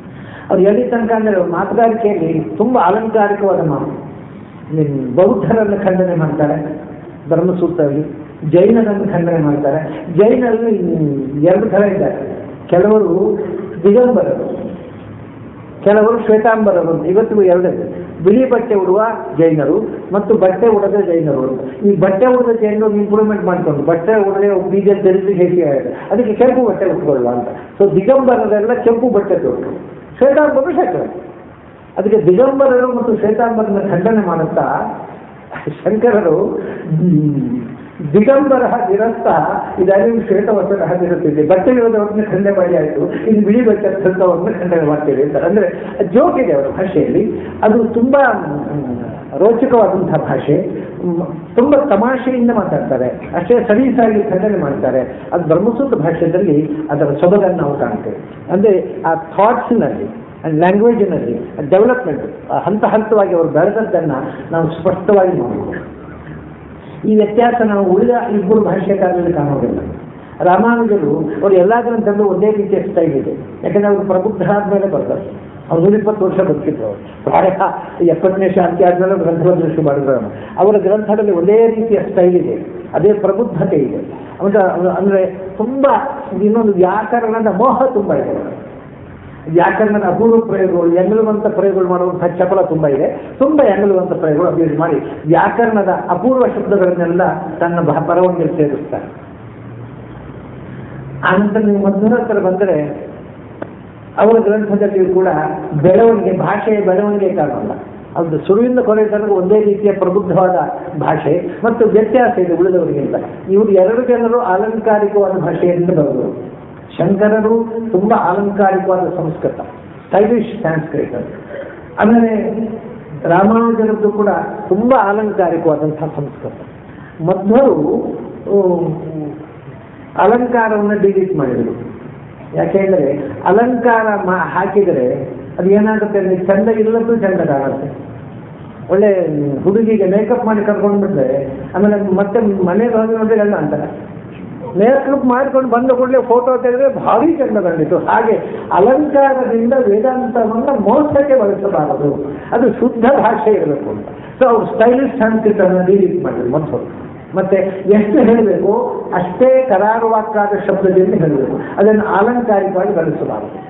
ಅವ್ರು ಎಲ್ಲಿ ತನಕ ಅಂದರೆ ಅವ್ರ ಮಾತುಗಾರಿಕೆಯಲ್ಲಿ ತುಂಬ ಅಲಂಕಾರಿಕವಾದ ಮಾತು ಹ್ಮ್, ಬೌದ್ಧರನ್ನು ಖಂಡನೆ ಮಾಡ್ತಾರೆ ಧರ್ಮಸೂತ್ರದಲ್ಲಿ ಜೈನರನ್ನು ಖಂಡನೆ ಮಾಡ್ತಾರೆ ಜೈನರಲ್ಲಿ ಹ್ಮ್, ಎರಡು ಥರ ಇದ್ದಾರೆ ಕೆಲವರು ದಿಗಂಬರರು ಕೆಲವರು ಶ್ವೇತಾಂಬರರು ಅಂತ ಇವತ್ತಿಗೂ ಎರಡೇ ಬಿಳಿ ಬಟ್ಟೆ ಉಡುವ ಜೈನರು ಮತ್ತು ಬಟ್ಟೆ ಉಡದ ಜೈನರು ಅಂತ ಈ ಬಟ್ಟೆ ಉಡದ ಜೈನರು ಇಂಪ್ರೂವ್ಮೆಂಟ್ ಮಾಡ್ಕೊಂಡು ಬಟ್ಟೆ ಉಡದೆ ಬೀಜ ಧರಿಸಿ ಹೇಗೆ ಆಗಿದೆ ಅದಕ್ಕೆ ಕೆಂಪು ಬಟ್ಟೆ ಉಟ್ಕೊಳ್ಳುವ ಅಂತ ಸೊ ದಿಗಂಬರರೆಲ್ಲ ಕೆಂಪು ಬಟ್ಟೆ ತೊಟ್ಟು ಶ್ವೇತಾಂಬರರು ಶ್ವೇತ ಅದಕ್ಕೆ ದಿಗಂಬರರು ಮತ್ತು ಶ್ವೇತಾಂಬರನ ಖಂಡನೆ ಮಾಡುತ್ತಾ ಶಂಕರರು ಹ್ಮ್, ದಿಗಂಬರ ನಿರಸ್ತ ಇದಾಗಿ ಶ್ವೇತವಸ್ತ್ರ ಹರಿರುತ್ತಿದೆ ಬಟ್ಟೆ ಇರೋದವ್ರನ್ನ ಖಂಡನೆ ಮಾಡಿ ಆಯಿತು ಇನ್ನು ಬಿಳಿ ಬಟ್ಟೆ ಧರಿಸೋವ್ರನ್ನ ಖಂಡನೆ ಮಾಡ್ತೇವೆ ಅಂತಾರೆ ಅಂದರೆ ಜೋಕ್ ಇದೆ ಅವರ ಭಾಷೆಯಲ್ಲಿ ಅದು ತುಂಬ ರೋಚಕವಾದಂತಹ ಭಾಷೆ ಮ್, ತುಂಬ ತಮಾಷೆಯಿಂದ ಮಾತಾಡ್ತಾರೆ ಅಷ್ಟೇ ಸಲೀಸಾಗಿ ಖಂಡನೆ ಮಾಡ್ತಾರೆ ಅದು ಬ್ರಹ್ಮಸೂತ್ರ ಭಾಷೆಯಲ್ಲಿ ಅದರ ಸೊಬಗನ್ನು ನಾವು ಕಾಣ್ತೇವೆ ಅಂದರೆ ಆ ಥಾಟ್ಸ್ನಲ್ಲಿ ಲ್ಯಾಂಗ್ವೇಜಿನಲ್ಲಿ ಡೆವಲಪ್ಮೆಂಟ್ ಹಂತ ಹಂತವಾಗಿ ಅವರು ಬೆಳೆದದ್ದನ್ನು ನಾವು ಸ್ಪಷ್ಟವಾಗಿ ನೋಡಬಹುದು ಈ ವ್ಯತ್ಯಾಸ ನಾವು ಉಳಿದ ಇಬ್ಬರು ಭಾಷೆಕಾರರಲ್ಲಿ ಕಾಣೋದಿಲ್ಲ ರಾಮಾನುಜರು ಅವರು ಎಲ್ಲ ಗ್ರಂಥದಲ್ಲೂ ಒಂದೇ ರೀತಿಯ ಸ್ಟೈಲ್ ಇದೆ ಯಾಕಂದ್ರೆ ಅವರು ಪ್ರಬುದ್ಧ ಆದ್ಮೇಲೆ ಬರ್ತಾರೆ ಅವ್ರು ನೂರಿಪ್ಪತ್ತು ವರ್ಷ ಬದುಕಿದ್ರು ಅವರು ಪ್ರಾಯ ಎಪ್ಪತ್ತನೇ ಶಾಂತಿ ಆದ್ಮೇಲೆ ಗ್ರಂಥವನ್ನು ಶುರು ಮಾಡಿದ್ರು ಅವರು. ಅವರ ಗ್ರಂಥದಲ್ಲಿ ಒಂದೇ ರೀತಿಯ ಸ್ಟೈಲ್ ಇದೆ ಅದೇ ಪ್ರಬುದ್ಧತೆ ಇದೆ ಅಂದ್ರೆ ಅಂದ್ರೆ ತುಂಬಾ ಇನ್ನೊಂದು ವ್ಯಾಕರಣದ ಮೋಹ ತುಂಬ ಇದೆ ಅವರಲ್ಲಿ. ವ್ಯಾಕರಣದ ಅಪೂರ್ವ ಪ್ರಯೋಗಗಳು ಎಂಗಲುವಂತ ಪ್ರಯೋಗಗಳು ಮಾಡುವಂತಹ ಚಪಲ ತುಂಬ ಇದೆ ತುಂಬ ಎಂಗಲುವಂತ ಪ್ರಯೋಗಗಳು ಅಭ್ಯಾಸ ಮಾಡಿ ವ್ಯಾಕರಣದ ಅಪೂರ್ವ ಶಬ್ದಗಳನ್ನೆಲ್ಲ ತನ್ನ ಬ- ಬರವಣಿಗೆ ಸೇರಿಸ್ತಾರೆ ಆನಂತರ ನೀವು ಮಧ್ವರ ಹತ್ರ ಬಂದರೆ ಅವರ ಗ್ರಂಥದಲ್ಲಿಯೂ ಕೂಡ ಬೆಳವಣಿಗೆ ಭಾಷೆಯ ಬೆಳವಣಿಗೆ ಕಾಣಲ್ಲ ಅದು ಶುರುವಿಂದ ಕೊನೆ ತನಕ ಒಂದೇ ರೀತಿಯ ಪ್ರಬುದ್ಧವಾದ ಭಾಷೆ ಮತ್ತು ವ್ಯತ್ಯಾಸ ಇದೆ ಉಳಿದವರಿಗಿಂತ ಇವರು ಎರಡು ಜನರು ಅಲಂಕಾರಿಕವಾದ ಭಾಷೆಯಿಂದ ಬರೆದರು ಶಂಕರರು ತುಂಬ ಅಲಂಕಾರಿಕವಾದ ಸಂಸ್ಕೃತ ಸ್ಟೈಲಿಶ್ ಸಂಸ್ಕೃತ ಆಮೇಲೆ ರಾಮಾನುಜರದ್ದು ಕೂಡ ತುಂಬ ಅಲಂಕಾರಿಕವಾದಂತಹ ಸಂಸ್ಕೃತ ಮಧ್ವರು ಉಮ್, ಅಲಂಕಾರವನ್ನು ಡಿಲೀಟ್ ಮಾಡಿದರು ಯಾಕೆಂದರೆ ಅಲಂಕಾರ ಮಾ ಹಾಕಿದರೆ ಅದು ಏನಾಗುತ್ತೆ ಅಂದರೆ ಚಂದ ಇಲ್ಲದ್ದು ಚಂದ ಕಾಣುತ್ತೆ ಒಳ್ಳೆ ಹುಡುಗಿಗೆ ಮೇಕಪ್ ಮಾಡಿ ಕರ್ಕೊಂಡು ಬಿಟ್ರೆ ಆಮೇಲೆ ಮತ್ತೆ ಮನೆಗೆ ಹೋಗಿ ನೋಡಿದ್ರೆ ಎಲ್ಲ ಅಂತಾರೆ ಮೇಕಪ್ ಮಾಡ್ಕೊಂಡು ಬಂದ ಕೂಡಲೇ ಫೋಟೋ ತೆಗೆದ್ರೆ ಭಾರಿ ಚಂದ ಕಂಡಿತು ಹಾಗೆ ಅಲಂಕಾರದಿಂದ ವೇದಾಂತವನ್ನು ಮೋಸಕ್ಕೆ ಬಳಸಬಾರದು ಅದು ಶುದ್ಧ ಭಾಷೆ ಇರಬೇಕು ಅಂತ ಸೊ ಅವ್ರು ಸ್ಟೈಲಿಶ್ ಸಂಸ್ಕೃತವನ್ನು ಡಿಲೀಟ್ ಮಾಡಿದ್ರು ಮೊದಲು ಮತ್ತೆ ಎಷ್ಟು ಹೇಳಬೇಕು ಅಷ್ಟೇ ಕರಾರುವಾಕ್ಕಾದ ಶಬ್ದದಿಂದ ಹೇಳಬೇಕು ಅದನ್ನು ಅಲಂಕಾರಿಕವಾಗಿ ಬಳಸಬಾರದು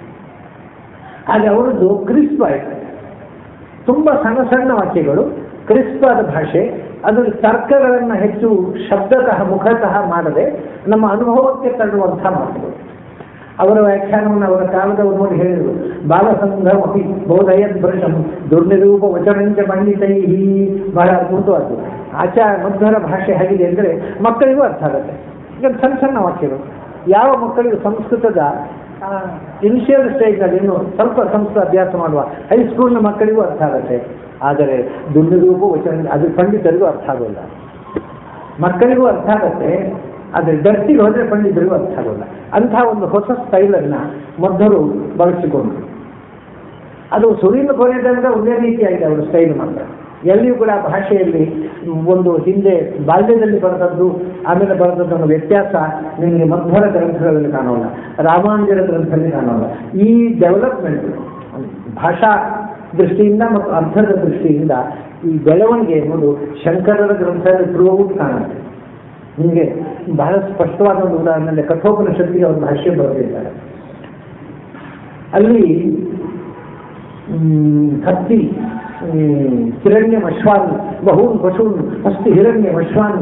ಹಾಗೆ ಅವರದ್ದು ಕ್ರಿಸ್ಪ್ ಆಯಿತು ತುಂಬ ಸಣ್ಣ ಸಣ್ಣ ವಾಕ್ಯಗಳು ಕ್ರಿಸ್ಪಾದ ಭಾಷೆ ಅದರಲ್ಲಿ ತರ್ಕಗಳನ್ನು ಹೆಚ್ಚು ಶಬ್ದತಃ ಮುಖತಃ ಮಾಡದೆ ನಮ್ಮ ಅನುಭವಕ್ಕೆ ತಳ್ಳುವಂಥ ಮಾತುಗಳು ಅವರ ವ್ಯಾಖ್ಯಾನವನ್ನು ಅವರ ಕಾಲದವರು ನೋಡಿ ಹೇಳಿದರು ಬಾಲಸಂಘಮಿ ಬೋಧಯದ್ ಭೃಶಂ ದುರ್ನಿರೂಪ ವಚನಂಚ ಪಂಡಿತೈ ಬಹಳ ಅದ್ಭುತವಾದ್ದು ಆಚಾರ ಮಧ್ವರ ಭಾಷೆ ಹೇಗಿದೆ ಅಂದರೆ ಮಕ್ಕಳಿಗೂ ಅರ್ಥ ಆಗುತ್ತೆ ಈಗ ಸಣ್ಣ ಸಣ್ಣ ವಾಕ್ಯಗಳು ಯಾವ ಮಕ್ಕಳಿಗೂ ಸಂಸ್ಕೃತದ ಇನಿಷಿಯಲ್ ಸ್ಟೇಜ್ನಲ್ಲಿ ಇನ್ನು ಸ್ವಲ್ಪ ಸಂಸ್ಕೃತ ಅಭ್ಯಾಸ ಮಾಡುವ ಹೈಸ್ಕೂಲ್ನ ಮಕ್ಕಳಿಗೂ ಅರ್ಥ ಆಗುತ್ತೆ ಆದರೆ ದುರ್ನಿರೂಪ ವಚನ ಅದು ಪಂಡಿತರಿಗೂ ಅರ್ಥ ಆಗೋಲ್ಲ ಮಕ್ಕಳಿಗೂ ಅರ್ಥ ಆಗುತ್ತೆ ಆದರೆ ದರ್ತಿಗೆ ಹೋದರೆ ಪಂಡಿತರಿಗೂ ಅರ್ಥ ಆಗೋಲ್ಲ ಅಂಥ ಒಂದು ಹೊಸ ಸ್ಟೈಲನ್ನು ಮಧ್ವರು ಬಳಸಿಕೊಂಡ್ರು ಅದು ಸುರಿನ ಕೊನೆ ತನಕ ಒಂದೇ ರೀತಿಯಾಗಿದೆ ಅವರ ಸ್ಟೈಲ್ ಮಾತ್ರ ಎಲ್ಲಿಯೂ ಕೂಡ ಆ ಭಾಷೆಯಲ್ಲಿ ಒಂದು ಹಿಂದೆ ಬಾಲ್ಯದಲ್ಲಿ ಬರೆದದ್ದು ಆಮೇಲೆ ಬರೆದದ್ದು ಅನ್ನೋ ವ್ಯತ್ಯಾಸ ನಿಮಗೆ ಮಧ್ವರ ಗ್ರಂಥಗಳಲ್ಲಿ ಕಾಣೋಲ್ಲ ರಾಮಾನುಜರ ಗ್ರಂಥದಲ್ಲಿ ಕಾಣೋಲ್ಲ ಈ ಡೆವಲಪ್ಮೆಂಟ್ ಭಾಷಾ ದೃಷ್ಟಿಯಿಂದ ಮತ್ತು ಅರ್ಥದ ದೃಷ್ಟಿಯಿಂದ ಈ ಬೆಳವಣಿಗೆ ಎಂಬುದು ಶಂಕರರ ಗ್ರಂಥದಲ್ಲಿ ಥ್ರೂಔಟ್ ಕಾಣುತ್ತೆ ನಿಮಗೆ ಬಹಳ ಸ್ಪಷ್ಟವಾದ ಒಂದು ಉದಾಹರಣೆ ಕಠೋಪನಿಷತ್ತಿಗೆ ಒಂದು ಭಾಷೆ ಬರೆದಿದ್ದಾರೆ ಅಲ್ಲಿ ಹ್ಮ್, ಹತ್ತಿ ಹ್ಮ್, ಹಿರಣ್ಯ ಅಶ್ವಾನ್ ಬಹೂನ್ ಪಶೂನ್ ಅಸ್ತಿ ಹಿರಣ್ಯ ಅಶ್ವಾನ್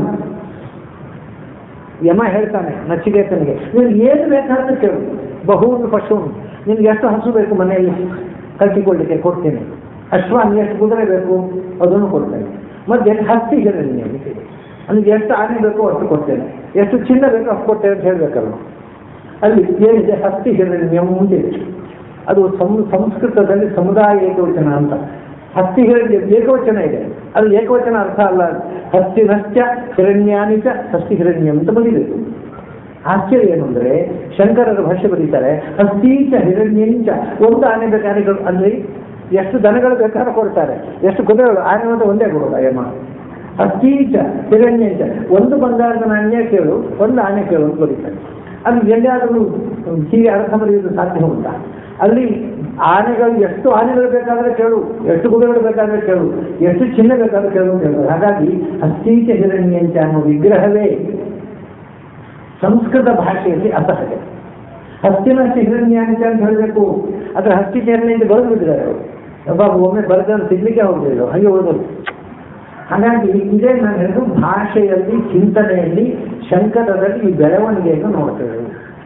ಯಮ ಹೇಳ್ತಾನೆ ನಚಿಕೇತನಿಗೆ ನೀನು ಏನು ಬೇಕಾದ್ರೂ ಕೇಳು ಬಹುನ್ ಪಶೂನ್ ನಿನ್ಗೆ ಎಷ್ಟು ಹಸು ಬೇಕು ಮನೆಯಲ್ಲಿ ಕಟ್ಟಿಕೊಳ್ಳಿಕ್ಕೆ ಕೊಡ್ತೇನೆ ಅಶ್ವಾನ್ ಎಷ್ಟು ಕುದುರೆ ಬೇಕು ಅದನ್ನು ಕೊಡ್ತೇನೆ ಮತ್ತೆ ಎಷ್ಟು ಹತ್ತಿ ಹಿರಣ್ಯ ನನಗೆ ಎಷ್ಟು ಆನೆ ಬೇಕೋ ಅಷ್ಟು ಕೊಡ್ತೇನೆ ಎಷ್ಟು ಚಿನ್ನ ಬೇಕೋ ಅಷ್ಟು ಕೊಡ್ತೇನೆ ಅಂತ ಹೇಳ್ಬೇಕಲ್ಲ ಅಲ್ಲಿ ಏನಿದೆ ಹತ್ತಿ ಹಿರಣ್ಯ ಮುಂದಿದೆ ಅದು ಸಂ ಸಂಸ್ಕೃತದಲ್ಲಿ ಸಮುದಾಯ ಏಕವಚನ ಅಂತ ಹತ್ತಿ ಹಿರಣ್ಯ ಏಕವಚನ ಇದೆ ಅದು ಏಕವಚನ ಅರ್ಥ ಅಲ್ಲ ಹಸ್ತಿನಶ್ಚ ಹಿರಣ್ಯಾನಿಚ ಹಸ್ತಿ ಹಿರಣ್ಯ ಅಂತ ಬಂದಿದೆ ಆಶ್ಚರ್ಯ ಏನು ಅಂದರೆ ಶಂಕರರ ಭಾಷೆ ಬರೀತಾರೆ ಹಸ್ತೀಚ ಹಿರಣ್ಯಂಚ ಒಂದು ಆನೆ ಬೇಕಾದ್ರೆ ಅಂದ್ರೆ ಎಷ್ಟು ದನಗಳು ಬೇಕಾದ್ರೆ ಕೊಡ್ತಾರೆ ಎಷ್ಟು ಕುದುರೆಗಳು ಆನೆ ಅಂತ ಒಂದೇ ಕೊಡೋದು ಯಮ ಹಸ್ತೀಚ ಹಿರಣ್ಯಂಚ ಒಂದು ಬಂಗಾರದ ನಾಣ್ಯ ಕೇಳು ಒಂದು ಆನೆ ಕೇಳು ಅಂತ ಬರೀತಾರೆ ಅದು ಎಲ್ಲಿಯಾದರೂ ಹೀಗೆ ಅರ್ಥ ಬರೆಯುವುದು ಸಾಧ್ಯ ಉಂಟಾ ಅಲ್ಲಿ ಆನೆಗಳು ಎಷ್ಟು ಆನೆಗಳು ಬೇಕಾದ್ರೆ ಕೇಳು ಎಷ್ಟು ಗುಡಿಗಳು ಬೇಕಾದ್ರೆ ಕೇಳು ಎಷ್ಟು ಚಿನ್ನ ಬೇಕಾದ್ರೆ ಕೇಳು ಅಂತ ಹೇಳ್ತಾರೆ ಹಾಗಾಗಿ ಹಸ್ತೀಚ ಹಿರಣ್ಯಂಚ ಅನ್ನೋ ವಿಗ್ರಹವೇ ಸಂಸ್ಕೃತ ಭಾಷೆಯಲ್ಲಿ ಅಸಹಜ ಹಸ್ತಿನಷ್ಟು ಹಿರಣ್ಯಾಂಚ ಅಂತ ಹೇಳಬೇಕು ಅದ್ರ ಹಸ್ತಿ ಹಿರಣ್ಯ ಅಂತ ಬರೆದು ಬಿಟ್ಟಿದ್ದಾರೆ ಅವರು ಒಬ್ಬ ಒಮ್ಮೆ ಬರೆದನ್ನು ಸಿಗ್ಲಿಕ್ಕೆ ಹೋಗಲಿಲ್ಲ ಹಾಗೆ ಓದೋದು ಹಾಗಾಗಿ ಇದೇ ನಾನು ಹೇಳಿದ್ದು ಭಾಷೆಯಲ್ಲಿ ಚಿಂತನೆಯಲ್ಲಿ ಶಂಕರದಲ್ಲಿ ಈ ಬೆಳವಣಿಗೆಯನ್ನು ನೋಡ್ತೇವೆ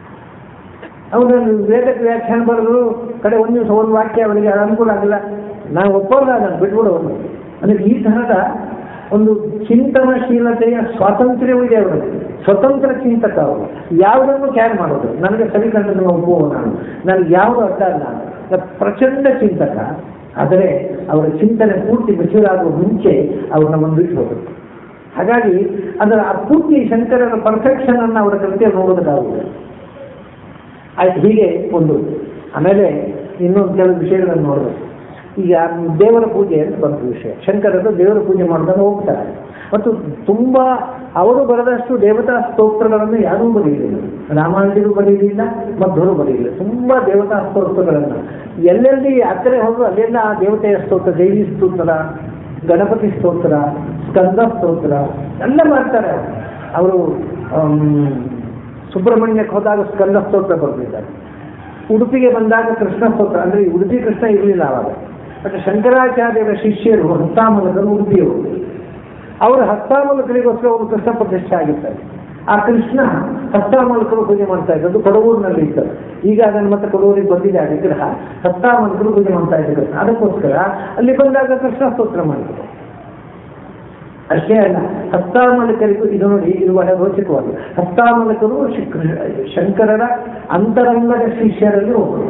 ಅವನು ವೇದಕ್ಕೆ ವ್ಯಾಖ್ಯಾನ ಬರೆದು ಕಡೆ ಒಂದು ದಿವಸ ಒಂದು ವಾಕ್ಯ ಅವನಿಗೆ ಅನುಕೂಲ ಆಗಿಲ್ಲ ನಾನು ಒಪ್ಪಲ್ಲ ಅದನ್ನು ಬಿಟ್ಬಿಡೋದು ಅಂದರೆ ಈ ತರಹದ ಒಂದು ಚಿಂತನಶೀಲತೆಯ ಸ್ವಾತಂತ್ರ್ಯವೂ ಇದೆ ಅವರಿಗೆ ಸ್ವತಂತ್ರ ಚಿಂತಕ ಅವರು ಯಾವುದನ್ನು ಕ್ಯಾರಿ ಮಾಡೋದು ನನಗೆ ಸರಿ ಕಂಡನ್ನು ಒಪ್ಪುವ ನಾನು ನನಗೆ ಯಾವುದು ಅಡ್ಡ ಅಲ್ಲ ನಾನು ಪ್ರಚಂಡ ಚಿಂತಕ ಆದರೆ ಅವರ ಚಿಂತನೆ ಪೂರ್ತಿ ಮೆಚೂರಾಗುವ ಮುಂಚೆ ಅವ್ರು ನಮ್ಮನ್ನು ಬಿಟ್ಟು ಹೋದರು ಹಾಗಾಗಿ ಅದರ ಆ ಪೂರ್ತಿ ಶಂಕರನ ಪರ್ಫೆಕ್ಷನ್ ಅನ್ನು ಅವರ ಕೃತ್ಯ ನೋಡೋದಕ್ಕಾಗುವುದು ಆಯ್ತು ಹೀಗೆ ಒಂದು ಆಮೇಲೆ ಇನ್ನೊಂದು ಕೆಲವು ವಿಷಯಗಳನ್ನು ನೋಡಬೇಕು ಈಗ ದೇವರ ಪೂಜೆ ಅಂತ ಬಂತು ವಿಷಯ ಶಂಕರರು ದೇವರ ಪೂಜೆ ಮಾಡ್ಕೊಂಡು ಹೋಗ್ತಾರೆ ಮತ್ತು ತುಂಬ ಅವರು ಬರೆದಷ್ಟು ದೇವತಾ ಸ್ತೋತ್ರಗಳನ್ನು ಯಾರೂ ಬರೆಯಲಿಲ್ಲ ರಾಮಾನುಜರು ಬರೆಯಲಿಲ್ಲ ಮಧ್ವರು ಬರೆಯಲಿಲ್ಲ ತುಂಬ ದೇವತಾ ಸ್ತೋತ್ರಗಳನ್ನು ಎಲ್ಲೆಲ್ಲಿ ಯಾತ್ರೆ ಹೋದ್ರು ಅಲ್ಲೆಲ್ಲ ಆ ದೇವತೆಯ ಸ್ತೋತ್ರ ದೇವಿ ಸ್ತೋತ್ರ ಗಣಪತಿ ಸ್ತೋತ್ರ ಸ್ಕಂದ ಸ್ತೋತ್ರ ಎಲ್ಲ ಮಾಡ್ತಾರೆ ಅವರು ಸುಬ್ರಹ್ಮಣ್ಯಕ್ಕೆ ಹೋದಾಗ ಸ್ಕಂದ ಸ್ತೋತ್ರ ಬರೆದಿದ್ದಾರೆ ಉಡುಪಿಗೆ ಬಂದಾಗ ಕೃಷ್ಣ ಸ್ತೋತ್ರ ಅಂದರೆ ಈ ಉಡುಪಿ ಕೃಷ್ಣ ಇರಲಿಲ್ಲ ಆವಾಗ ಬಟ್ ಶಂಕರಾಚಾರ್ಯರ ಶಿಷ್ಯರು ಹಸ್ತಾಮಲಕರು ಉಡುಪಿಯವರು ಅವರು ಹಸ್ತಾಮಲಕರಿಗೋಸ್ಕರ ಒಂದು ಕೃಷ್ಣ ಪ್ರತಿಷ್ಠೆ ಆಗಿರ್ತಾರೆ ಆ ಕೃಷ್ಣ ಹಸ್ತಾಮಲಕರು ಪೂಜೆ ಮಾಡ್ತಾ ಇದ್ದದ್ದು ಕೊಡಗೂರಿನಲ್ಲಿ ಇದ್ದರು ಈಗ ಅದನ್ನು ಮತ್ತೆ ಕೊಡಗೂರಿಗೆ ಬಂದಿದೆ ಆ ವಿಗ್ರಹ ಹಸ್ತಾಮಲಕರು ಪೂಜೆ ಮಾಡ್ತಾ ಇದ್ದ ಕೃಷ್ಣ ಅದಕ್ಕೋಸ್ಕರ ಅಲ್ಲಿ ಬಂದಾಗ ಕೃಷ್ಣ ಸ್ತೋತ್ರ ಮಾಡಿದರು ಅಷ್ಟೇ ಅಲ್ಲ ಹಸ್ತಾಮಲಕರಿಗೂ ಇದು ನೋಡಿ ಇದು ಬಹಳ ರೋಚಕವಾಗಿದೆ ಹಸ್ತಾಮಲಕರು ಶಂಕರರ ಅಂತರಂಗದ ಶಿಷ್ಯರಲ್ಲಿ ಒಬ್ಬರು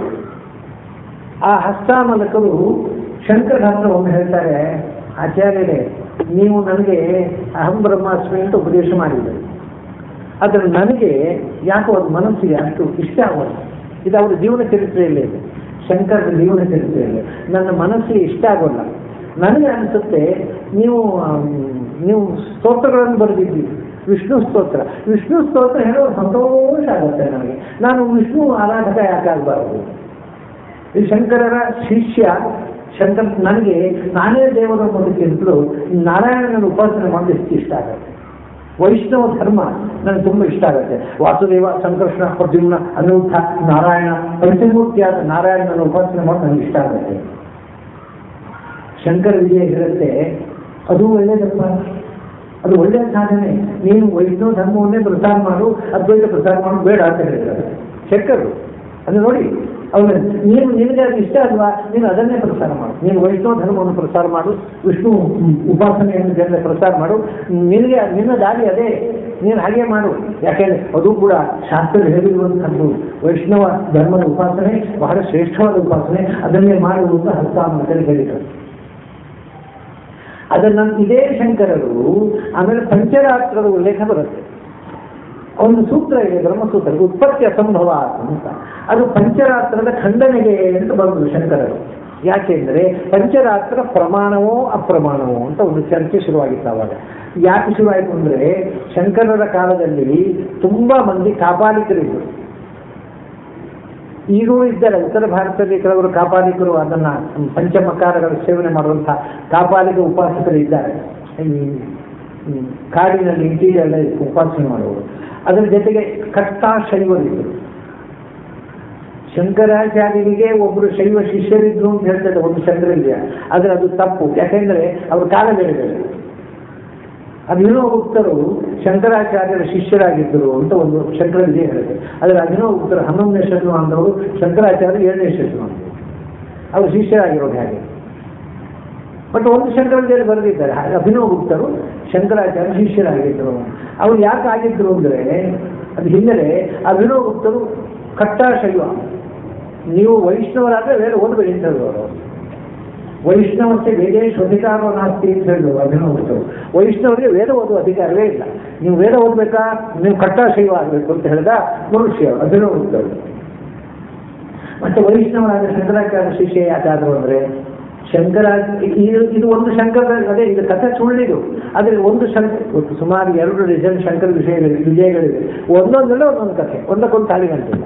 ಆ ಹಸ್ತಾಮಲಕರು ಶಂಕರ ಹತ್ರ ಒಮ್ಮೆ ಹೇಳ್ತಾರೆ ಆಚಾರ್ಯರೇ ನೀವು ನನಗೆ ಅಹಂ ಬ್ರಹ್ಮಾಸ್ಮಿ ಅಂತ ಉಪದೇಶ ಮಾಡಿದರು ಆದರೆ ನನಗೆ ಯಾಕೋ ಅದು ಮನಸ್ಸಿಗೆ ಅಷ್ಟು ಇಷ್ಟ ಆಗೋಲ್ಲ ಇದು ಅವರ ಜೀವನ ಚರಿತ್ರೆಯಲ್ಲೇ ಇದೆ ಶಂಕರದ ಜೀವನ ಚರಿತ್ರೆಯಲ್ಲಿ ನನ್ನ ಮನಸ್ಸಿಗೆ ಇಷ್ಟ ಆಗೋಲ್ಲ ನನಗೆ ಅನಿಸುತ್ತೆ ನೀವು ನೀವು ಸ್ತೋತ್ರಗಳನ್ನು ಬರೆದಿದ್ದೀರಿ ವಿಷ್ಣು ಸ್ತೋತ್ರ ವಿಷ್ಣು ಸ್ತೋತ್ರ ಹೇಳೋ ಸಂತೋಷ ಆಗುತ್ತೆ ನನಗೆ ನಾನು ವಿಷ್ಣು ಆರಾಧಕ ಯಾಕಾಗಬಾರದು ಈ ಶಂಕರರ ಶಿಷ್ಯ ಶಂಕರ ನನಗೆ ನಾನೇ ದೇವರ ಅನ್ನೋದಕ್ಕಿಂತಲೂ ನಾರಾಯಣನ ಉಪಾಸನೆ ಮಾಡೋದು ಎಷ್ಟು ಇಷ್ಟ ಆಗುತ್ತೆ ವೈಷ್ಣವ ಧರ್ಮ ನನಗೆ ತುಂಬ ಇಷ್ಟ ಆಗುತ್ತೆ ವಾಸುದೇವ ಸಂಕೃಷ್ಣ ಪ್ರದ್ಯುಮ್ನ ಅನಿರುದ್ಧ ನಾರಾಯಣ ಪಂಚಮೂರ್ತಿಯಾದ ನಾರಾಯಣನ ಉಪಾಸನೆ ಮಾಡೋದು ನನಗೆ ಇಷ್ಟ ಆಗುತ್ತೆ ಶಂಕರ ವಿಜಯ ಹೇಳುತ್ತೆ ಅದು ಒಳ್ಳೆ ಧರ್ಮ ಅದು ಒಳ್ಳೆಯ ಸಾಧನೆ ನೀನು ವೈಷ್ಣವ ಧರ್ಮವನ್ನೇ ಪ್ರಸಾರ ಮಾಡು ಅದ್ವೈತ ಪ್ರಸಾರ ಮಾಡು ಬೇಡ ಅಂತ ಹೇಳ್ತಾರೆ ಶಂಕರರು ಅದು ನೋಡಿ ಅವನು ನೀನು ನಿನಗೆ ಅದು ಇಷ್ಟ ಅಲ್ವಾ ನೀನು ಅದನ್ನೇ ಪ್ರಸಾರ ಮಾಡು ನೀನು ವೈಷ್ಣವ ಧರ್ಮವನ್ನು ಪ್ರಸಾರ ಮಾಡು ವಿಷ್ಣು ಉಪಾಸನೆಯನ್ನು ಜನರ ಪ್ರಸಾರ ಮಾಡು ನಿನಗೆ ನಿನ್ನ ದಾರಿ ಅದೇ ನೀನು ಹಾಗೆ ಮಾಡು ಯಾಕೆಂದ್ರೆ ಅದು ಕೂಡ ಶಾಸ್ತ್ರ ಹೇಳಿರುವಂಥದ್ದು ವೈಷ್ಣವ ಧರ್ಮದ ಉಪಾಸನೆ ಬಹಳ ಶ್ರೇಷ್ಠವಾದ ಉಪಾಸನೆ ಅದನ್ನೇ ಮಾಡುವುದು ಹಸ್ತಾಮಂತಲ್ಲಿ ಹೇಳಿದರು ಅದನ್ನ ಇದೇ ಶಂಕರರು ಆಮೇಲೆ ಪಂಚರಾತ್ರದ ಉಲ್ಲೇಖ ಬರುತ್ತೆ ಒಂದು ಸೂತ್ರ ಇದೆ ಬ್ರಹ್ಮಸೂತ್ರ ಉತ್ಪತ್ತಿ ಅಸಂಭವ ಅಂತ ಅದು ಪಂಚರಾತ್ರದ ಖಂಡನೆಗೆ ಅಂತ ಬಂದರು ಶಂಕರರು ಯಾಕೆಂದ್ರೆ ಪಂಚರಾತ್ರ ಪ್ರಮಾಣವೋ ಅಪ್ರಮಾಣವೋ ಅಂತ ಒಂದು ಚರ್ಚೆ ಶುರುವಾಗಿತ್ತು ಅವಾಗ ಯಾಕೆ ಶುರುವಾಯಿತು ಅಂದ್ರೆ ಶಂಕರರ ಕಾಲದಲ್ಲಿ ತುಂಬಾ ಮಂದಿ ಕಾಪಾಲಿಕರಿದ್ದರು ಈಗೂ ಇದ್ದಾರೆ ಉತ್ತರ ಭಾರತದಲ್ಲಿ ಕೆಲವರು ಕಾಪಾಲಿಕರು ಅದನ್ನ ಪಂಚಮಕಾರಗಳ ಸೇವನೆ ಮಾಡುವಂತಹ ಕಾಪಾಲಿಕ ಉಪಾಸಕರು ಇದ್ದಾರೆ ಈ ಕಾಡಿನಲ್ಲಿ ಇಂಟೀರಿಯರ್ ಉಪಾಸನೆ ಮಾಡುವರು ಅದರ ಜೊತೆಗೆ ಕಟ್ಟ ಶೈವರಿದ್ದರು ಶಂಕರಾಚಾರ್ಯರಿಗೆ ಒಬ್ಬರು ಶೈವ ಶಿಷ್ಯರಿದ್ರು ಅಂತ ಹೇಳ್ತಾರೆ ಒಂದು ಶಂಕರವಿದೆ ಆದರೆ ಅದು ತಪ್ಪು ಯಾಕೆಂದ್ರೆ ಅವರು ಕಾಲ ಬೇರೆ ಬೇರೆ ಅಭಿನವ ಗುಪ್ತರು ಶಂಕರಾಚಾರ್ಯರ ಶಿಷ್ಯರಾಗಿದ್ದರು ಅಂತ ಒಂದು ಶಂಕರ ವಿಜಯ ಹೇಳಿದೆ ಆದರೆ ಅಭಿನವ ಗುಪ್ತರು ಹನ್ನೊಂದನೇ ಶತಮಾನದವರು ಶಂಕರಾಚಾರ್ಯ ಏಳನೇ ಶತಮಾನ ಅವರು ಶಿಷ್ಯರಾಗಿರೋದು ಹಾಗೆ ಬಟ್ ಒಂದು ಶಂಕರ ವಿಜಯ ಬರೆದಿದ್ದಾರೆ ಅಭಿನವ ಗುಪ್ತರು ಶಂಕರಾಚಾರ್ಯ ಶಿಷ್ಯರಾಗಿದ್ದರು ಅವ್ರು ಯಾಕೆ ಆಗಿದ್ರು ಅಂದರೆ ಅದು ಹಿನ್ನೆಲೆ ಅಭಿನವ ಗುಪ್ತರು ಕಟ್ಟ ಶೈವ ನೀವು ವೈಷ್ಣವರಾದ್ರೆ ವೇದ ಓದಬೇಡಿ ಅಂತ ಹೇಳಿದವರು ವೈಷ್ಣವಕ್ಕೆ ವೇದೇಶ ಅಧಿಕಾರ ನಾಸ್ತಿ ಅಂತ ಹೇಳಿದ್ರು ಅಭಿನವ ಗುಪ್ತರು ವೈಷ್ಣವರಿಗೆ ವೇದ ಓದುವ ಅಧಿಕಾರವೇ ಇಲ್ಲ ನೀವು ವೇದ ಓದಬೇಕಾ ನೀವು ಕಟ್ಟ ಶೈವ ಆಗಬೇಕು ಅಂತ ಹೇಳಿದ ಮನುಷ್ಯ ಅಭಿನವ ಗುಪ್ತರು ಮತ್ತೆ ವೈಷ್ಣವರಾದ ಶಂಕರಾಚಾರ್ಯ ಶಿಷ್ಯ ಯಾಕಾದ್ರು ಅಂದ್ರೆ ಶಂಕರ ಇದು ಇದು ಒಂದು ಶಂಕರ ಅದೇ ಇದು ಕಥೆ ಸುಳ್ಳಿದು ಆದರೆ ಒಂದು ಶಂಕ ಸುಮಾರು ಎರಡು ಡಜನ್ ಶಂಕರ ವಿಷಯಗಳಿವೆ ವಿಜಯಗಳಿವೆ ಒಂದೊಂದರಲ್ಲೇ ಒಂದೊಂದು ಕಥೆ ಒಂದಕ್ಕೊಂದು ತಾಳಿ ಗಂಟಿಲ್ಲ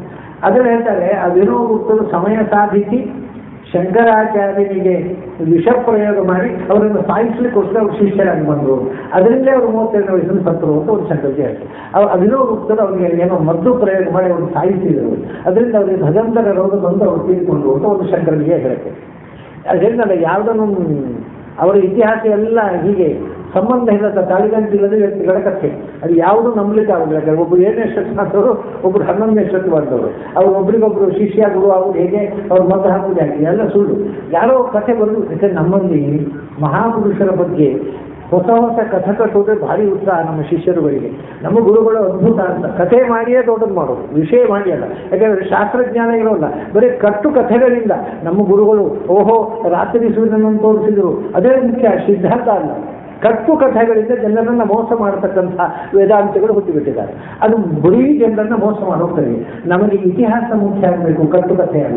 ಅದನ್ನು ಹೇಳ್ತಾರೆ ಆ ವಿನೋಗುಪ್ತರು ಸಮಯ ಸಾಧಿಸಿ ಶಂಕರಾಚಾರ್ಯನಿಗೆ ವಿಷ ಪ್ರಯೋಗ ಮಾಡಿ ಅವರನ್ನು ಸಾಯಿಸ್ಲಿಕ್ಕೋಸ್ಕರ ಅವ್ರು ಶಿಷ್ಯರಾಗಿ ಬಂದರು ಅದರಿಂದಲೇ ಅವರು ಮೂವತ್ತೆರಡು ವಯಸ್ಸನ್ನು ಸತ್ತರು ಅಂತ ಒಂದು ಶಂಕರಜಿ ಹೇಳ್ತಾರೆ ಅವ್ರು ಅಭಿನವಗುಪ್ತರು ಅವರಿಗೆ ಏನೋ ಮದ್ದು ಪ್ರಯೋಗ ಮಾಡಿ ಅವ್ರನ್ನ ಸಾಯಿಸಿದರು ಅದರಿಂದ ಅವರಿಗೆ ಭಗವಂತನ ರೋಗ ಬಂದು ಅವರು ತೀರಿಕೊಂಡ್ರು ಅಂತ ಒಂದು ಶಂಕರನಿಗೆ ಹೇಳುತ್ತೆ ಅದರಿಂದ ಯಾವುದನ್ನು ಅವರ ಇತಿಹಾಸ ಎಲ್ಲ ಹೀಗೆ ಸಂಬಂಧ ಇಲ್ಲದ ತಾಳಿಗಂಟಿಲ್ಲದ ವ್ಯಕ್ತಿಗಳ ಕಥೆ ಅದು ಯಾವುದು ನಂಬಲಿಕ್ಕೆ ಆಗುದಿಲ್ಲ ಯಾಕಂದ್ರೆ ಒಬ್ರು ಏಳನೇ ಶಕ್ತಿ ಮಾಡಿದವರು ಒಬ್ರು ಹನ್ನೊಂದನೇ ಶಕ್ತಿ ಮಾಡಿದವರು ಅವ್ರು ಒಬ್ರಿಗೊಬ್ರು ಶಿಷ್ಯ ಗುರು ಅವ್ರು ಹೇಗೆ ಅವ್ರು ಮದ್ದು ಹಾಕುವುದು ಯಾಕೆ ಎಲ್ಲ ಸುಳ್ಳು ಯಾರೋ ಕಥೆ ಬರೋದು ಯಾಕಂದ್ರೆ ನಮ್ಮಲ್ಲಿ ಮಹಾಪುರುಷರ ಬಗ್ಗೆ ಹೊಸ ಹೊಸ ಕಥೆ ಕಟ್ಟೋದೇ ಭಾರಿ ಉತ್ಸಾಹ ನಮ್ಮ ಶಿಷ್ಯರುಗಳಿಗೆ ನಮ್ಮ ಗುರುಗಳು ಅದ್ಭುತ ಅಂತ ಕಥೆ ಮಾಡಿಯೇ ದೊಡ್ಡದು ಮಾಡೋದು ವಿಷಯ ಮಾಡಿ ಅಲ್ಲ ಯಾಕಂದ್ರೆ ಶಾಸ್ತ್ರಜ್ಞಾನ ಇರೋಲ್ಲ ಬರೀ ಕಟ್ಟು ಕಥೆಗಳಿಂದ ನಮ್ಮ ಗುರುಗಳು ಓಹೋ ರಾತ್ರಿ ಸೂರ್ಯನನ್ನು ತೋರಿಸಿದ್ರು ಅದೇ ಮುಖ್ಯ ಸಿದ್ಧಾಂತ ಅಲ್ಲ ಕಟ್ಟು ಕಥೆಗಳಿಂದ ಜನರನ್ನ ಮೋಸ ಮಾಡತಕ್ಕಂಥ ವೇದಾಂತಗಳು ಹುಟ್ಟಿಬಿಟ್ಟಿದ್ದಾರೆ ಅದು ಬರೀ ಜನರನ್ನ ಮೋಸ ಮಾಡೋಗ್ತದೆ ನಮಗೆ ಇತಿಹಾಸ ಮುಖ್ಯ ಆಗಬೇಕು ಕಟ್ಟು ಕಥೆ ಅಲ್ಲ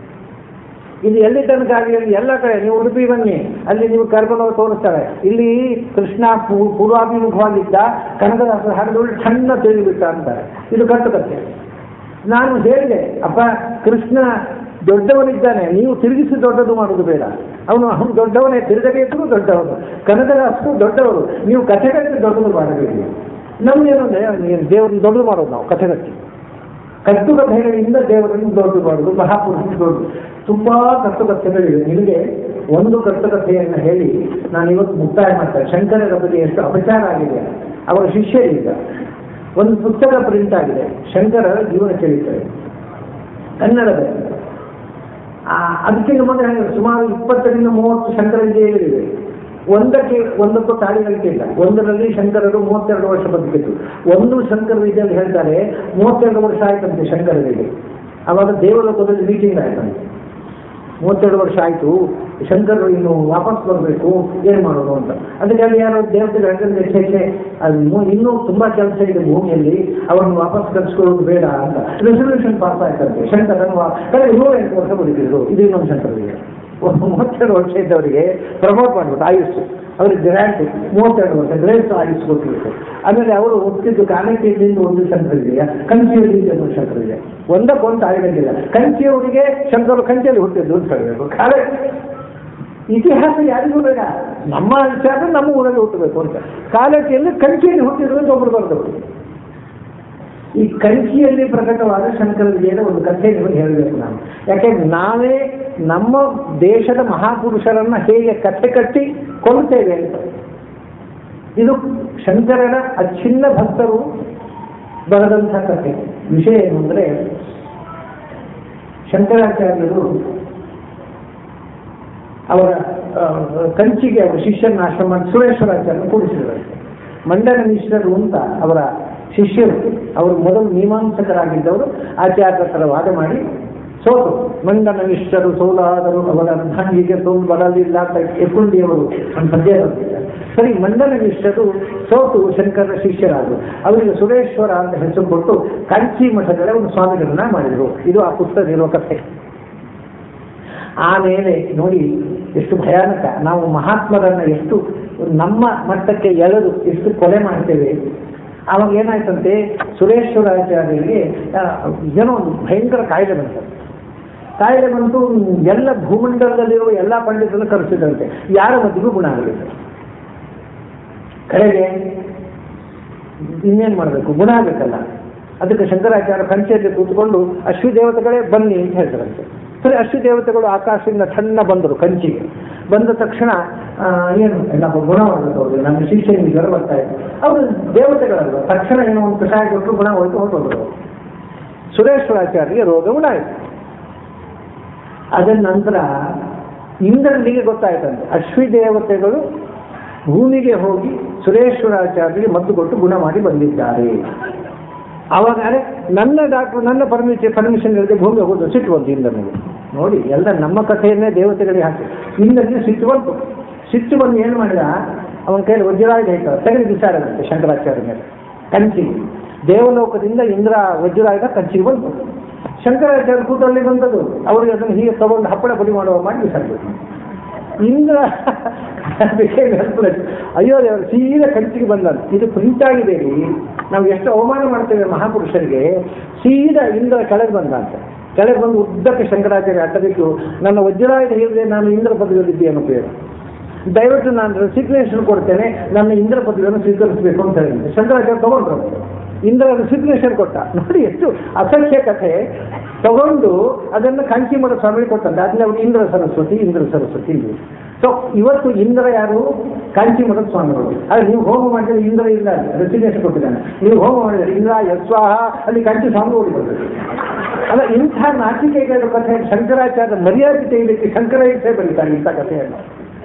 ಇದು ಎಲ್ಲಿ ತನಕ ಆಗಲಿ ಎಲ್ಲ ಕಡೆ ನೀವು ಉಡುಪಿ ಬನ್ನಿ ಅಲ್ಲಿ ನೀವು ಕರ್ಕೊಂಡು ಹೋಗಿ ತೋರಿಸ್ತಾರೆ ಇಲ್ಲಿ ಕೃಷ್ಣ ಪೂ- ಪೂರ್ವಾಭಿಮುಖವಾಗಿದ್ದ ಕನಕದಾಸರ ಹಾಡುಗಳು ಸಣ್ಣ ತಿಳಿಬಿಟ್ಟ ಅಂತಾರೆ ಇದು ಕಟ್ಟುಕತೆ ನಾನು ಹೇಳಿದೆ ಅಪ್ಪ ಕೃಷ್ಣ ದೊಡ್ಡವನಿದ್ದಾನೆ ನೀವು ತಿರುಗಿಸಿ ದೊಡ್ಡದು ಮಾಡೋದು ಬೇಡ ಅವನು ಅವನು ದೊಡ್ಡವನೇ ತಿರುಗಬೇಕು ದೊಡ್ಡವನು ಕನಕದಾಸರು ದೊಡ್ಡವರು ನೀವು ಕಥೆಗಟ್ಟಿ ದೊಡ್ಡದು ಮಾಡಬೇಕು ನಮ್ಗೇನು ಅಂದರೆ ದೇವರನ್ನು ದೊಡ್ಡದು ಮಾಡೋದು ನಾವು ಕಥೆಗಟ್ಟಿ ಕಟ್ಟುಕಥೆಗಳಿಂದ ದೇವರನ್ನು ದೊಡ್ಡದು ಮಾಡೋದು ಮಹಾಪುರುಷ ದೊಡ್ಡದು ತುಂಬಾ ಕಟ್ಟುಕಥೆಗಳಿವೆ ನಿಮಗೆ ಒಂದು ಕಟ್ಟುಕಥೆಯನ್ನು ಹೇಳಿ ನಾನು ಇವತ್ತು ಮುಕ್ತಾಯ ಮಾಡ್ತೇನೆ ಶಂಕರರ ಬಗ್ಗೆ ಎಷ್ಟು ಅಪಚಾರ ಆಗಿದೆ ಅವರ ಶಿಷ್ಯರಿಂದ ಒಂದು ಪುಸ್ತಕ ಪ್ರಿಂಟ್ ಆಗಿದೆ ಶಂಕರರ ಜೀವನ ಚರಿತ್ರೆ ಕನ್ನಡದಲ್ಲಿ ಆ, ಅದಕ್ಕಿಂತ ಮೊದಲು ಹೇಗೆ ಸುಮಾರು ಇಪ್ಪತ್ತರಿಂದ ಮೂವತ್ತು ಶಂಕರ ವಿಜಯಗಳಿವೆ ಒಂದಕ್ಕೆ ಒಂದಕ್ಕೂ ತಾಳಿಗಳಿಕೆ ಇಲ್ಲ ಒಂದರಲ್ಲಿ ಶಂಕರರು ಮೂವತ್ತೆರಡು ವರ್ಷ ಬದುಕಿತ್ತು ಒಂದು ಶಂಕರ ವಿಜಯಲ್ಲಿ ಹೇಳ್ತಾರೆ ಮೂವತ್ತೆರಡು ವರ್ಷ ಆಯ್ತಂತೆ ಶಂಕರರಿಗೆ ಅವಾಗ ದೇವಲೋಕದಲ್ಲಿ ಮೀಟಿಂಗ್ ಆಯ್ತಂತೆ ಮೂವತ್ತೆರಡು ವರ್ಷ ಆಯಿತು ಶಂಕರರು ಇನ್ನು ವಾಪಸ್ ಬರಬೇಕು ಏನು ಮಾಡೋದು ಅಂತ ಅದಕ್ಕೆ ಅಲ್ಲಿ ಯಾರೋ ದೇವತೆಗಳು ಹೇಳಿದ್ರೆ ಛೇ ಛೇ ಅದು ಮು- ಇನ್ನೂ ತುಂಬ ಕೆಲಸ ಇದೆ ಭೂಮಿಯಲ್ಲಿ ಅವರನ್ನು ವಾಪಸ್ ಕಳಿಸ್ಕೊಳ್ಳೋದು ಬೇಡ ಅಂತ ರೆಸಲ್ಯೂಷನ್ ಪಾಸ್ ಆಯ್ತಂತೆ ಶಂಕರನ್ನು ವಾ- ಕಳೆದ ನೂರ ಎಂಟು ವರ್ಷ ಬದುಕಿದ್ರು ಇದು ಇನ್ನೊಂದು ಶಂಕರರಿಗೆ ಒಂದು ಮೂವತ್ತೆರಡು ವರ್ಷ ಇದ್ದವರಿಗೆ ಪ್ರಮೋಟ್ ಮಾಡ್ಬಿಟ್ಟು ಆಯುಸ್ಸು ಅವ್ರಿಗೆ ಗ್ರ್ಯಾಂಟ್ ಮೂವತ್ತೆರಡು ವರ್ಷ ಗ್ರೇಸ್ ಆಯುಸ್ ಕೊಟ್ಟಿರುತ್ತೆ ಆಮೇಲೆ ಅವರು ಹುಟ್ಟಿದ್ದು ಕಾಲೇಜಿನಿಂದ ಒಂದು ಶಂಕರವಿದೆಯಾ ಕಂಚಿಯವರಿಗೆ ಒಂದು ಶಂಕರವಿದೆ ಒಂದಕ್ಕೊಂದು ತಾಯಿಗಳಿಲ್ಲ ಕಂಚಿಯವರಿಗೆ ಶಂಕರು ಕಂಚಿಯಲ್ಲಿ ಹುಟ್ಟಿದ್ದು ಅಂತ ಹೇಳಬೇಕು ಕಾಲೇಜ್ ಇತಿಹಾಸ ಯಾರಿಗೂ ಬೇಡ ನಮ್ಮ ವಿಚಾರ ನಮ್ಮ ಊರಲ್ಲಿ ಹುಟ್ಟಬೇಕು ಅಂತ ಕಾಲೇಜಿಯಲ್ಲಿ ಕಂಚಿಯಲ್ಲಿ ಹುಟ್ಟಿದ್ರು ಅಂತ ಒಬ್ರು ಬರೆದವರು ಈ ಕಂಚಿಯಲ್ಲಿ ಪ್ರಕಟವಾದ ಶಂಕರ ವಿಜಯದ ಒಂದು ಕಥೆ ನಿಮಗೆ ಹೇಳಬೇಕು ನಾನು ಯಾಕೆಂದ್ರೆ ನಾವೇ ನಮ್ಮ ದೇಶದ ಮಹಾಪುರುಷರನ್ನ ಹೇಗೆ ಕಥೆ ಕಟ್ಟಿ ಕೊಲ್ತೇವೆ ಅಂತ ಇದು ಶಂಕರನ ಅಚ್ಛಿನ್ನ ಭಕ್ತರು ಬರೆದಂಥ ಕಥೆ ವಿಷಯ ಏನು ಅಂದರೆ ಶಂಕರಾಚಾರ್ಯರು ಅವರ ಆ, ಕಂಚಿಗೆ ಅವರ ಶಿಷ್ಯನ ಆಶ್ರಮ ಸುರೇಶ್ವರಾಚಾರ್ಯ ಕೂಡಿಸಿದರು ಮಂಡನ ಮಿಶ್ರರು ಅಂತ ಅವರ ಶಿಷ್ಯರು ಅವರು ಮೊದಲು ಮೀಮಾಂಸಕರಾಗಿದ್ದವರು ಆಚಾರ್ಯರ ವಾದ ಮಾಡಿ ಸೋತು ಮಂಡನ ಮಿಶ್ರರು ಸೋಲಾದರು ಅವರ ಹೀಗೆ ಸೋಲು ಬರಲಿಲ್ಲ ಅಂತ ಎಕ್ಕುಂಡಿಯವರು ಒಂದು ಪದ್ಯ ಬರೆದಿದ್ದಾರೆ ಸರಿ ಮಂಡನ ಮಿಶ್ರರು ಸೋತು ಶಂಕರನ ಶಿಷ್ಯರಾದರು ಅವರಿಗೆ ಸುರೇಶ್ವರ ಅಂತ ಹೆಸರು ಕೊಟ್ಟು ಕಂಚಿ ಮಠಗಳ ಒಂದು ಸ್ವಾಮಿಗಳನ್ನ ಮಾಡಿದರು ಇದು ಆ ಪುಸ್ತಕದಲ್ಲಿರುವ ಕಥೆ ಆಮೇಲೆ ನೋಡಿ ಎಷ್ಟು ಭಯಾನಕ ನಾವು ಮಹಾತ್ಮರನ್ನ ಎಷ್ಟು ನಮ್ಮ ಮಟ್ಟಕ್ಕೆ ಎಳೆದು ಎಷ್ಟು ಕೊಲೆ ಮಾಡ್ತೇವೆ ಆವಾಗ ಏನಾಯ್ತಂತೆ ಸುರೇಶ್ವರಾಚಾರ್ಯರಿಗೆ ಆ, ಏನೋ ಒಂದು ಭಯಂಕರ ಕಾಯಿಲೆ ಬಂತಂತೆ ಕಾಯಿಲೆ ಬಂತು ಎಲ್ಲ ಭೂಮಂಡಲದಲ್ಲಿರುವ ಎಲ್ಲ ಪಂಡಿತರನ್ನು ಕರೆಸಿದಂತೆ ಯಾರ ಮಧ್ಯೆಗೂ ಗುಣ ಆಗಲಿಲ್ಲ ಕಡೆಗೆ ಇನ್ನೇನು ಮಾಡಬೇಕು ಗುಣ ಆಗಬೇಕಲ್ಲ ಅದಕ್ಕೆ ಶಂಕರಾಚಾರ್ಯ ಕಂಚಿಯಲ್ಲಿ ಕೂತ್ಕೊಂಡು ಅಶ್ವಿ ದೇವತೆಗಳೇ ಬನ್ನಿ ಅಂತ ಹೇಳ್ತಾರಂತೆ ಸರಿ ಅಶ್ವಿ ದೇವತೆಗಳು ಆಕಾಶದಿಂದ ಸಣ್ಣ ಬಂದರು ಕಂಚಿಗೆ ಬಂದ ತಕ್ಷಣ ಆ, ಏನು ನಮ್ಮ ಗುಣ ಮಾಡಬೇಕು ಅವ್ರಿಗೆ ನಮ್ಮ ಶಿಷ್ಯನಿಗೆ ಜ್ವರ ಬರ್ತಾ ಇದೆ ಅವರು ದೇವತೆಗಳಲ್ಲ ತಕ್ಷಣ ಏನೋ ಒಂದು ಕಷಾಯ ಕೊಟ್ಟರು ಗುಣ ಹೋಯ್ತು ಹೊರಟೋದ್ರು ಸುರೇಶ್ವರಾಚಾರ್ಯರಿಗೆ ರೋಗ ಉಂಟಾಯಿತು ಅದರ ನಂತರ ಇಂದ್ರನಿಗೆ ಗೊತ್ತಾಯ್ತಂತೆ ಅಶ್ವಿ ದೇವತೆಗಳು ಭೂಮಿಗೆ ಹೋಗಿ ಸುರೇಶ್ವರಾಚಾರ್ಯರಿಗೆ ಮದ್ದು ಕೊಟ್ಟು ಗುಣ ಮಾಡಿ ಬಂದಿದ್ದಾರೆ ಆವಾಗ ಅರೆ ನನ್ನ ಡಾಕ್ಟರ್ ನನ್ನ ಪರ್ಮಿಷನ್ ಪರ್ಮಿಷನ್ ಇಲ್ಲದೆ ಭೂಮಿ ಹೋಗೋದು ಸಿಟ್ಟು ಬಂತು ಇಂದ್ರನಿಗೆ ನೋಡಿ ಎಲ್ಲ ನಮ್ಮ ಕಥೆಯನ್ನೇ ದೇವತೆಗಳಿಗೆ ಹಾಕಿ ಇಂದ್ರನಿಗೆ ಸಿಟ್ಟು ಬಂತು ಸಿಟ್ಟು ಬಂದು ಏನು ಮಾಡಿದ ಅವನ ಕೈಯಲ್ಲಿ ವಜ್ರಾಯುಧ ಇಟ್ಟ ತೆಗೆದು ಬಿಸಾಡದಂತೆ ಶಂಕರಾಚಾರ್ಯ ಮೇಲೆ ಕಂಚಿಗೆ ದೇವಲೋಕದಿಂದ ಇಂದ್ರ ವಜ್ರಾಯುಧ ಕಂಚಿಗೆ ಬಂತು ಶಂಕರಾಚಾರ್ಯ ಕೂತಲ್ಲಿ ಬಂದದ್ದು ಅವರಿಗೆ ಅದನ್ನು ಹೀಗೆ ತಗೊಂಡು ಹಪ್ಪಳ ಪುಡಿ ಮಾಡುವ ಮಾಡಿ ಬಿಸಾಡ್ಬೇಕು ಇಂದ್ರ became helpless. ಅಯ್ಯೋ ದೇವರು ಸೀದಾ ಕಂಚಿಗೆ ಬಂದಂತ ಇದು ಪ್ರಿಂಟ್ ಆಗಿದೆ ರೀ ನಾವು ಎಷ್ಟು ಅವಮಾನ ಮಾಡ್ತೇವೆ ಮಹಾಪುರುಷರಿಗೆ ಸೀದಾ ಇಂದ್ರ ಕೆಳಗೆ ಬಂದಂತ ಕೆಳಗೆ ಬಂದು ಉದ್ದಕ್ಕೆ ಶಂಕರಾಚಾರ್ಯ ಅಟ್ಟಬೇಕು ನನ್ನ ವಜ್ರಾಯುಧ ಹೇಳಿದ್ರೆ ನಾನು ಇಂದ್ರ ಪದವಿಯಲ್ಲಿದ್ದೇನು ಬೇಡ ದಯವಿಟ್ಟು ನಾನು ರೆಸಿಗ್ನೇಷನ್ ಕೊಡ್ತೇನೆ ನನ್ನ ಇಂದ್ರ ಪದವಿಯನ್ನು ಸ್ವೀಕರಿಸಬೇಕು ಅಂತ ಹೇಳಿದ್ದೆ ಶಂಕರಾಚಾರ್ಯ ತಗೊಂಡ್ರು ಇಂದ್ರ ರೆಸಿಗ್ನೇಷನ್ ಕೊಟ್ಟ ನೋಡಿ ಎಷ್ಟು ಅಸಂಖ್ಯ ಕಥೆ ತಗೊಂಡು ಅದನ್ನು ಕಾಂಚಿಮಠ ಸ್ವಾಮಿ ಕೊಟ್ಟಂತೆ ಆದ್ರೆ ಅವರು ಇಂದ್ರ ಸರಸ್ವತಿ ಇಂದ್ರ ಸರಸ್ವತಿ ಇಲ್ಲಿ ಸೊ ಇವತ್ತು ಇಂದ್ರ ಯಾರು ಕಾಂಚಿಮಠದ ಸ್ವಾಮಿಗಳು ಆದ್ರೆ ನೀವು ಹೋಮ ಮಾಡಿದ್ರೆ ಇಂದ್ರ ಇಲ್ಲ ರೆಸಿಗ್ನೇಷನ್ ಕೊಟ್ಟಿದ್ದಾನೆ ನೀವು ಹೋಮ ಮಾಡಿದ್ರೆ ಇಂದ್ರ ಯಸ್ವಾಹ ಅಲ್ಲಿ ಕಾಂಚಿ ಸ್ವಾಮಿ ಓಡಿಬರ್ತದೆ ಅಲ್ಲ ಇಂಥ ನಾಚಿಕೆಗಳ ಕಥೆ ಶಂಕರಾಚಾರ್ಯ ಮರ್ಯಾದೆ ತೆಗೆಯಲಿಕ್ಕೆ ಶಂಕರ ಇಟ್ಟೇ ಬರೀತಾರೆ ಇಂಥ ಕಥೆಯನ್ನು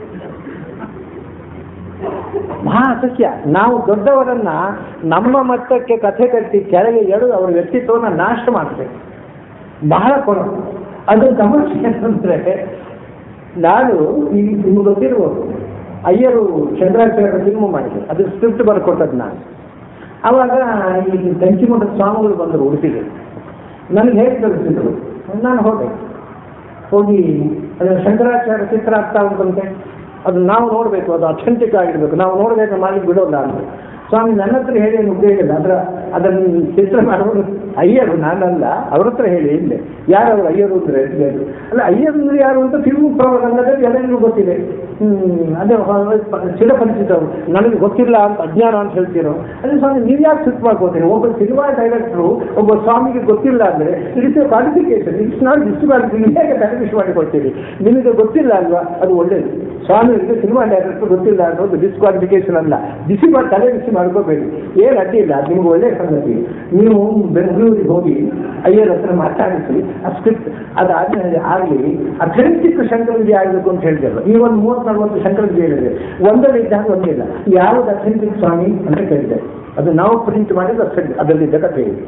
ಮಹಾ ಅಸಖ್ಯ ನಾವು ದೊಡ್ಡವರನ್ನ ನಮ್ಮ ಮಟ್ಟಕ್ಕೆ ಕಥೆ ಕಟ್ಟಿ ಕೆಳಗೆ ಎಳೆದು ಅವರ ವ್ಯಕ್ತಿತ್ವವನ್ನು ನಾಶ ಮಾಡ್ತೇವೆ ಬಹಳ ಕೊಡ ಅದು ಸಮಸ್ಯೆ ಅಂತಂದ್ರೆ ನಾನು ಈ ನಿಮ್ಗೆ ಗೊತ್ತಿರ್ಬೋದು ಅಯ್ಯರು ಚಂದ್ರಾಚಾರ್ಯ ಫಿಲ್ಮ್ ಮಾಡಿದ್ರು ಅದು ಸ್ಕ್ರಿಪ್ಟ್ ಬರ್ಕೊಟ್ಟದ್ದು ನಾನು ಅವಾಗ ಈ ಕಂಚಿಮಠದ ಸ್ವಾಮಿಗಳು ಬಂದರು ಉಡುಪಿಗೆ ನನಗೆ ಹೇಗೆ ಕಳಿಸಿದ್ರು ನಾನು ಹೋದೆ ಹೋಗಿ ಅದು ಶಂಕರಾಚಾರ್ಯ ಚಿತ್ರ ಆಗ್ತಾ ಉಂಟಂತೆ ಅದು ನಾವು ನೋಡಬೇಕು ಅದು ಅಥೆಂಟಿಕ್ ಆಗಿರ್ಬೇಕು ನಾವು ನೋಡಬೇಕು ಮಾಡಿ ಬಿಡೋಲ್ಲ ಅಂತ ಸ್ವಾಮಿ ನನ್ನ ಹತ್ರ ಹೇಳಿ ಏನು ಉಪಯೋಗ ಇಲ್ಲ ಅದರ ಅದನ್ನು ಚಿತ್ರ ಮಾಡೋರು ಅಯ್ಯರು ನಾನಲ್ಲ ಅವ್ರ ಹತ್ರ ಹೇಳಿ ಇಲ್ಲೇ ಯಾರು ಅವರು ಅಯ್ಯರು ಅಂದ್ರೆ ಹೇಳಿದ್ರು. ಅಲ್ಲ ಅಯ್ಯರು ಅಂದ್ರೆ ಯಾರು ಅಂತ ಫಿಲ್ಮ್ ರಂಗದಲ್ಲಿ ಎಲ್ಲರಿಗೂ ಗೊತ್ತಿದೆ ಹ್ಮ್ ಅದೇ ಚಿರಪರಿಚಿತರು ನನಗೆ ಗೊತ್ತಿಲ್ಲ ಅಂತ ಅಜ್ಞಾನ ಅಂತ ಹೇಳ್ತಿರೋ ಅದೇ ಸ್ವಾಮಿ ನೀವು ಯಾಕೆ ಸಿಟ್ ಮಾಡ್ಕೋತೀರಿ ಒಬ್ಬ ಸಿನಿಮಾ ಡೈರೆಕ್ಟ್ರು ಒಬ್ಬ ಸ್ವಾಮಿಗೆ ಗೊತ್ತಿಲ್ಲ ಅಂದ್ರೆ it's a qualification it's not disqualification ಹೇಗೆ ತಲೆಬಿಸಿ ಮಾಡಿಕೊಡ್ತೀರಿ ನಿಮಗೆ ಗೊತ್ತಿಲ್ಲ ಅಲ್ವಾ ಅದು ಒಳ್ಳೇದು ಸ್ವಾಮಿಗಳಿಗೆ ಸಿನಿಮಾ ಡೈರೆಕ್ಟರ್ ಗೊತ್ತಿಲ್ಲ ಅನ್ನೋದು ಡಿಸ್ಕ್ವಾಲಿಫಿಕೇಶನ್ ಅಲ್ಲ ಬಿಸಿ ಮಾಡಿ ತಲೆ ಬಿಸಿ ಮಾಡ್ಕೋಬೇಡಿ ಏನು ಅಡ್ಡಿ ಇಲ್ಲ ಅದು ನಿಮ್ಗೆ ಒಳ್ಳೆಯ ಸಂಗತಿ ನೀವು ಬೆಂಗಳೂರಿಗೆ ಹೋಗಿ ಅಯ್ಯರ ಹತ್ರ ಮಾತಾಡಿಸಿ ಆ ಸ್ಕ್ರಿಪ್ಟ್ ಅದಾದ್ಮೇಲೆ ಆಗಲಿ ಅಥೆಂಟಿಕ್ ಶಂಕರಜಿ ಆಗಬೇಕು ಅಂತ ಹೇಳ್ತಿರಲ್ಲ ಈ ಒಂದು ಮೂವತ್ತು ನಲ್ವತ್ತು ಶಂಕರಜಿ ಹೇಳಿದೆ ಒಂದರಲ್ಲಿ ಇದ್ದಾಗ ಒಂದಿಲ್ಲ ಯಾವುದು ಅಥೆಂಟಿಕ್ ಸ್ವಾಮಿ ಅಂತ ಕೇಳಿದೆ ಅದು ನಾವು ಪ್ರಿಂಟ್ ಮಾಡಿದ್ದು ಅಥೆಂಟಿಕ್ ಅದರಲ್ಲಿದ್ದ ಕಥೆ ಇದೆ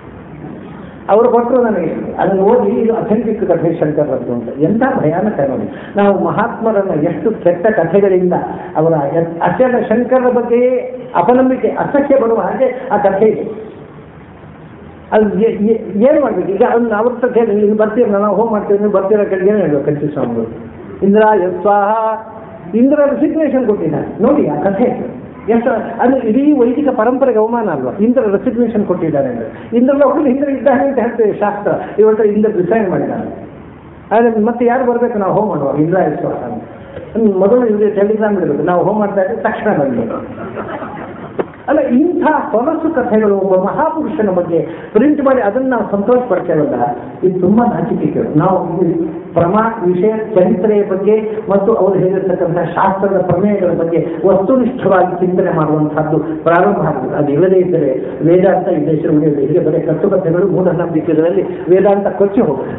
ಅವರು ಕೊಟ್ಟರು ನನಗೆ ಅದನ್ನು ಓದಿ ಇದು ಅಥೆಂಟಿಕ್ ಕಥೆ ಶಂಕರದ್ದು ಅಂತ ಎಂಥ ಭಯಾನಕ ನೋಡಿ ನಾವು ಮಹಾತ್ಮರನ್ನ ಎಷ್ಟು ಕೆಟ್ಟ ಕಥೆಗಳಿಂದ ಅವರ ಅತ್ಯಂತ ಶಂಕರರ ಬಗ್ಗೆ ಅಪನಂಬಿಕೆ ಅಸಖ್ಯ ಬರುವ ಹಾಗೆ ಆ ಕಥೆ ಇದೆ ಅದು ಏ- ಏ- ಏನು ಮಾಡ್ಬೇಕು ಈಗ ಅದನ್ನ ಅವ್ರ ಹತ್ರ ಕೇಳಿ ನೀವು ಬರ್ತೀರ ನಾವು ಹೋಮ್ ಮಾಡ್ತೀವಿ ನೀವು ಬರ್ತೀರ ಕೇಳಿ ಏನು ಹೇಳ್ಬೇಕು ಕಂಚಿ ಸ್ವಾಮಿಗಳು ಇಂದ್ರ ಯಸ್ವಾಹ ಇಂದ್ರ ರೆಸಿಗ್ನೇಷನ್ ಕೊಟ್ಟಿದ್ದಾನೆ ನೋಡಿ ಆ ಕಥೆ ಎಷ್ಟು ಅದು ಇಡೀ ವೈದಿಕ ಪರಂಪರೆಗೆ ಅವಮಾನ ಅಲ್ವಾ ಇಂದ್ರ ರೆಸಿಗ್ನೇಷನ್ ಕೊಟ್ಟಿದ್ದಾನೆ ಅಂದ್ರೆ ಇಂದ್ರ ಲೋಕದಲ್ಲಿ ಇಂದ್ರ ಇದ್ದಾನೆ ಅಂತ ಹೇಳ್ತೇವೆ ಶಾಸ್ತ್ರ ಇವತ್ತು ಇಂದ್ರ ಡಿಸೈನ್ ಮಾಡಿದ್ದಾನೆ ಆದರೆ ಮತ್ತೆ ಯಾರು ಬರಬೇಕು ನಾವು ಹೋಮ್ ಮಾಡುವ ಇಂದ್ರ ಯಸ್ವಾಹ ಅಂತ ಹ್ಮ್, ಮೊದಲು ಇವರಿಗೆ ಟೆಲಿಗ್ರಾಮ್ ಇಡಬೇಕು ನಾವು ಹೋಮ್ ಮಾಡ್ತಾ ಇದ್ದರೆ ತಕ್ಷಣ ಬರಬೇಕು ಅಲ್ಲ ಇಂಥ ಹೊಲಸು ಕಥೆಗಳು ಒಬ್ಬ ಮಹಾಪುರುಷನ ಬಗ್ಗೆ ಪ್ರಿಂಟ್ ಮಾಡಿ ಅದನ್ನು ನಾವು ಸಂತೋಷ ಪಡ್ತೇವಲ್ಲ ಇದು ತುಂಬಾ ನಾಚಿಕೆಗಳು ನಾವು ಇದು ಪ್ರಮಾ ವಿಷಯ ಚರಿತ್ರೆಯ ಬಗ್ಗೆ ಮತ್ತು ಅವರು ಹೇಳಿರ್ತಕ್ಕಂಥ ಶಾಸ್ತ್ರದ ಪ್ರಮೇಯಗಳ ಬಗ್ಗೆ ವಸ್ತುನಿಷ್ಠವಾಗಿ ಚಿಂತನೆ ಮಾಡುವಂತಹದ್ದು ಪ್ರಾರಂಭ ಆಗಿದೆ ಅದು ಇಲ್ಲದೇ ಇದ್ದರೆ ವೇದಾಂತ ಈ ದೇಶ ಉಳಿಯೋದು ಹೀಗೆ ಬರೀ ಕಟ್ಟುಕಥೆಗಳು ಮೂಢನಂಬಿಕೆಗಳಲ್ಲಿ ವೇದಾಂತ ಕೊಚ್ಚಿ ಹೋಗುತ್ತೆ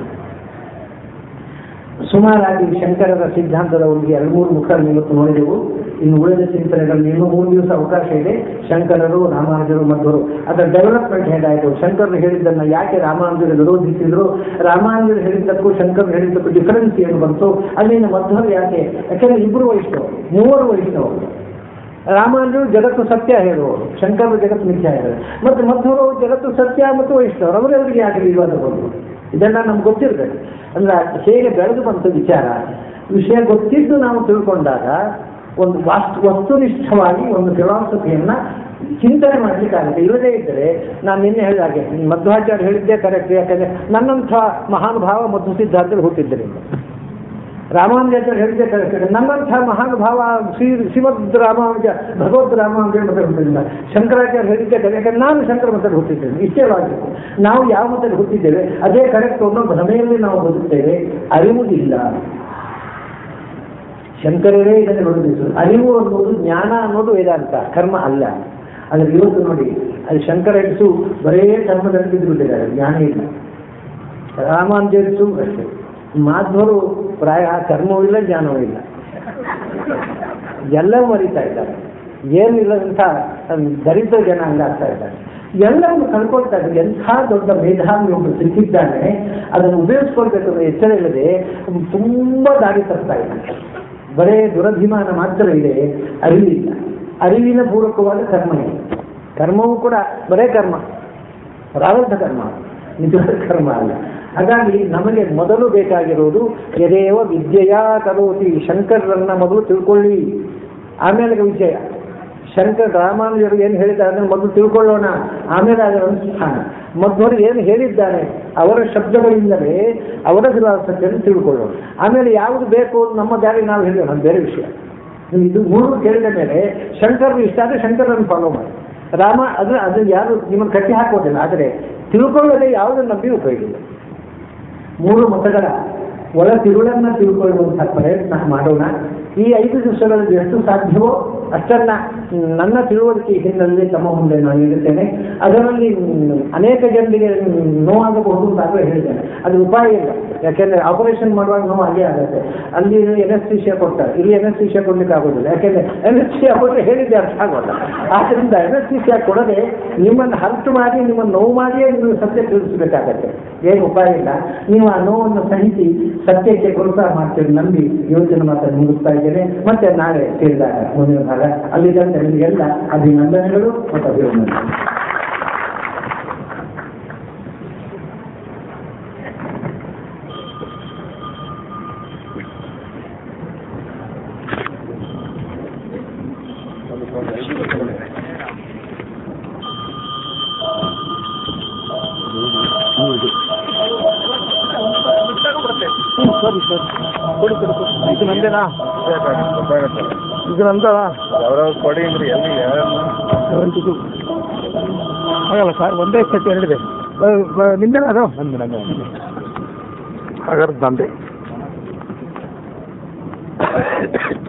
ಸುಮಾರಾಗಿ ಶಂಕರರ ಸಿದ್ಧಾಂತದ ಒಂದು ಎರಡು ಮೂರು ಮುಖ ಇವತ್ತು ನೋಡಿದೆವು ಇನ್ನು ಉಳಿದ ಚಿಂತನೆಗಳಲ್ಲಿ ಇನ್ನೂ ಮೂರು ದಿವಸ ಅವಕಾಶ ಇದೆ ಶಂಕರರು ರಾಮಾನುಜರು ಮಧ್ವರು ಅದರ ಡೆವಲಪ್ಮೆಂಟ್ ಹೇಗಾಯಿತು ಶಂಕರರು ಹೇಳಿದ್ದನ್ನು ಯಾಕೆ ರಾಮಾನುಜರು ವಿರೋಧಿಸಿದ್ರು ರಾಮಾನುಜರು ಹೇಳಿದ್ದಕ್ಕೂ ಶಂಕರ್ ಹೇಳಿದ್ದಕ್ಕೂ ಡಿಫರೆನ್ಸ್ ಏನು ಬಂತು ಅಲ್ಲಿನ ಮಧ್ವರು ಯಾಕೆ ಯಾಕೆಂದ್ರೆ ಇಬ್ಬರು ವೈಷ್ಣವರು ಮೂವರು ವೈಷ್ಣವರು ರಾಮಾನುಜರು ಜಗತ್ತು ಸತ್ಯ ಹೇಳುವವರು ಶಂಕರರು ಜಗತ್ತು ಮಿಥ್ಯ ಹೇಳುವರು ಮತ್ತು ಮಧ್ವರು ಜಗತ್ತು ಸತ್ಯ ಮತ್ತು ವೈಷ್ಣವರು ಅವರವರಿಗೆ ಯಾಕೆ ವಿವಾದ ಬಂದರು ಇದೆಲ್ಲ ನಮ್ಗೆ ಗೊತ್ತಿರಬೇಕು ಅಂದ್ರೆ ಹೇಗೆ ಬೆಳೆದು ಬಂತು ವಿಚಾರ ವಿಷಯ ಗೊತ್ತಿದ್ದು ನಾವು ತಿಳ್ಕೊಂಡಾಗ ಒಂದು ವಾಸ್ತು ವಸ್ತುನಿಷ್ಠವಾಗಿ ಒಂದು ಫಿಲಾಸಫಿಯನ್ನ ಚಿಂತನೆ ಮಾಡಲಿಕ್ಕಾಗುತ್ತೆ ಇಲ್ಲದೇ ಇದ್ದರೆ ನಾನು ನಿನ್ನೆ ಹೇಳಿದ ಹಾಗೆ ಮಧ್ವಾಚಾರ್ಯ ಹೇಳಿದ್ದೇ ಕರೆಕ್ಟ್ ಯಾಕಂದ್ರೆ ನನ್ನಂಥ ಮಹಾನುಭಾವ ಮಧ್ವ ಸಿದ್ಧಾರ್ಥರು ಹುಟ್ಟಿದ್ದರಿಂದ ರಾಮಾನುಜಾಚಾರ್ಯ ಹೇಳಿದ್ದೆ ಕರೆಕ್ಟ್ ನನ್ನಂಥ ಮಹಾನುಭಾವ ಶ್ರೀ ಶ್ರೀಮದ್ ರಾಮಾನುಜ ಭಗವದ್ ರಾಮಾನುಜ ಮತ ಹುಟ್ಟಿಲ್ಲ ಶಂಕರಾಚಾರ್ಯ ಹೇಳಿದ್ದೆ ಕರೆಕ್ಟ್ ಯಾಕಂದ್ರೆ ನಾನು ಶಂಕರ ಮತದಲ್ಲಿ ಹುಟ್ಟಿದ್ದೇನೆ ಇಷ್ಟೇ ವಾಗಿತ್ತು ನಾವು ಯಾವ ಮತದಲ್ಲಿ ಹುಟ್ಟಿದ್ದೇವೆ ಅದೇ ಕರೆಕ್ಟ್ ಅನ್ನೋ ಭ್ರಮೆಯಲ್ಲಿ ನಾವು ಬದುಕ್ತೇವೆ ಅರಿವುದಿಲ್ಲ ಶಂಕರರೇ ಇದನ್ನು ನೋಡಿದ್ರು ಅರಿವು ಅನ್ನೋದು ಜ್ಞಾನ ಅನ್ನೋದು ವೇದಾಂತ ಕರ್ಮ ಅಲ್ಲ ಆದರೆ ಇವತ್ತು ನೋಡಿ ಅದು ಶಂಕರ ಹೆಸರು ಬರೇ ಕರ್ಮದಲ್ಲಿ ಬಿದ್ದು ಬಿಟ್ಟಿದ್ದಾರೆ ಜ್ಞಾನ ಇಲ್ಲ ರಾಮಾನುಜರಿಸು ಅಷ್ಟೇ ಮಾಧ್ವರು ಪ್ರಾಯ ಕರ್ಮವೂ ಇಲ್ಲ ಜ್ಞಾನವೂ ಇಲ್ಲ ಎಲ್ಲವೂ ಮರಿತಾ ಇದ್ದಾರೆ ಏನು ಇಲ್ಲದಂಥ ದರಿದ್ರ ಜನ ಹಂಗಾಗ್ತಾ ಇದ್ದಾರೆ ಎಲ್ಲವನ್ನು ಕಳ್ಕೊಳ್ತಾ ಇದ್ದಾರೆ ಎಂಥ ದೊಡ್ಡ ಮೇಧಾವಿ ಒಬ್ಬರು ಸಿಕ್ಕಿದ್ದಾನೆ ಅದನ್ನು ಉಪಯೋಗಿಸ್ಕೊಳ್ಬೇಕು ಅನ್ನೋ ಎಚ್ಚರ ಇಲ್ಲದೆ ತುಂಬಾ ದಾರಿ ತರ್ತಾ ಇದ್ದಾರೆ ಬರೇ ದುರಭಿಮಾನ ಮಾತ್ರ ಇದೆ ಅರಿವಿಲ್ಲ ಅರಿವಿನ ಪೂರಕವಾದ ಕರ್ಮ ಇದೆ ಕರ್ಮವೂ ಕೂಡ ಬರೇ ಕರ್ಮ ಪ್ರಾರಬ್ಧ ಕರ್ಮ ನಿಜವಾದ ಕರ್ಮ ಅಲ್ಲ ಹಾಗಾಗಿ ನಮಗೆ ಮೊದಲು ಬೇಕಾಗಿರುವುದು ಯದೇವ ವಿದ್ಯೆಯ ಕರೋತಿ ಶಂಕರರನ್ನ ಮೊದಲು ತಿಳ್ಕೊಳ್ಳಿ ಆಮೇಲೆ ವಿಜಯ ಶಂಕರ ರಾಮಾನುಜರು ಏನು ಹೇಳಿದ್ದಾರೆ ಅದನ್ನು ಮೊದಲು ತಿಳ್ಕೊಳ್ಳೋಣ ಆಮೇಲೆ ಅದರ ಅನುಷ್ಠಾನ ಮಧ್ವರು ಏನು ಹೇಳಿದ್ದಾರೆ ಅವರ ಶಬ್ದಗಳಿಂದಲೇ ಅವರ ಫಿಲಾಸಫಿಯನ್ನು ತಿಳ್ಕೊಳ್ಳೋಣ ಆಮೇಲೆ ಯಾವುದು ಬೇಕು ಅಂತ ನಮ್ಮ ದಾರಿ ನಾವು ಹೇಳೋಣ ಅದು ಬೇರೆ ವಿಷಯ ನೀವು ಇದು ಮೂರು ಕೇಳಿದ ಮೇಲೆ ಶಂಕರರು ಇಷ್ಟ ಆದರೆ ಶಂಕರನ್ನು ಫಾಲೋ ಮಾಡಿ ರಾಮ ಅದು ಅದು ಯಾರು ನಿಮ್ಮನ್ನು ಕಟ್ಟಿ ಹಾಕೋದಿಲ್ಲ ಆದರೆ ತಿಳ್ಕೊಳ್ಳದೆ ಯಾವುದನ್ನು ನಂಬಿ ಉಪಯೋಗ ಇಲ್ಲ ಮೂರು ಮತಗಳ ಒಳ ತಿರುಳನ್ನ ತಿಳ್ಕೊಳ್ಳುವಂತಹ ಪ್ರಯತ್ನ ಮಾಡೋಣ ಈ ಐದು ದಿವಸಗಳಲ್ಲಿ ಎಷ್ಟು ಸಾಧ್ಯವೋ ಅಷ್ಟನ್ನ ನನ್ನ ತಿಳುವಳಿಕೆ ಹಿನ್ನೆಲೆ ತಮ್ಮ ಮುಂದೆ ನಾನು ಇಡುತ್ತೇನೆ ಅದರಲ್ಲಿ ಮ್, ಅನೇಕ ಜನರಿಗೆ ನೋವಾಗಬಹುದು ಅಂತ ಆಗಲೇ ಹೇಳಿದ್ದೇನೆ ಅದು ಉಪಾಯ ಇಲ್ಲ ಯಾಕೆಂದ್ರೆ ಆಪರೇಷನ್ ಮಾಡುವಾಗ ನೋವು ಹಾಗೆ ಆಗುತ್ತೆ ಅಲ್ಲಿ ಎನಸ್ತೀಶಿಯಾ ಕೊಡ್ತಾರೆ ಇಲ್ಲಿ ಎನಸ್ತೀಶಿಯಾ ಕೊಡ್ಲಿಕ್ಕೆ ಆಗೋದಿಲ್ಲ ಯಾಕೆಂದ್ರೆ ಎನಸ್ತೀಶಿಯಾ ಕೊಟ್ಟರೆ ಹೇಳಿದ್ದೆ ಅರ್ಥ ಆಗೋಲ್ಲ ಆದ್ರಿಂದ ಎನಸ್ತೀಶಿಯಾ ಕೊಡದೆ ನಿಮ್ಮನ್ನು ಹರ್ಟ್ ಮಾಡಿ ನಿಮ್ಮನ್ನು ನೋವು ಮಾಡಿಯೇ ನೀವು ಸತ್ಯ ತಿಳಿಸಬೇಕಾಗತ್ತೆ ಏನು ಉಪಾಯ ಇಲ್ಲ ನೀವು ಆ ನೋವನ್ನು ಸಹಿಸಿ ಸತ್ಯಕ್ಕೆ ಪ್ರೋತ್ಸಾಹ ಮಾಡ್ತೀರಿ ನಂಬಿ ಯೋಚನೆ ಮಾತನ್ನು ಮುಗಿಸ್ತಾ ಇದ್ದೇನೆ ಮತ್ತೆ ನಾಳೆ ಸೇರಿದಾಗ ಮುಂದಿನ ಭಾಗ ಅಲ್ಲಿದ್ದಂತೆ ನಿಮಗೆಲ್ಲ ಅಭಿನಂದನೆಗಳು ಮತ್ತು ಅಭಿನಂದನೆಗಳು ಸರಿ ಸರಿ ಕೊಡಿ ಕೊಡಿ ಕೊಡಿ ಇದು ನಂದೇನಾ ಇದು ನಂದ ಯಾವ್ಯಾವ ಕೊಡಿ ಅಂದ್ರೆ ಎಲ್ಲಿ ಇದು ಆಗಲ್ಲ ಸರ್ ಒಂದೇ ಸೆಟ್ ಎರಡಿದೆ ನಿಂದೇನ ಅದು ನಂದು ನಂದು ಹಾಗಾದ್ರೆ ನಂದೆ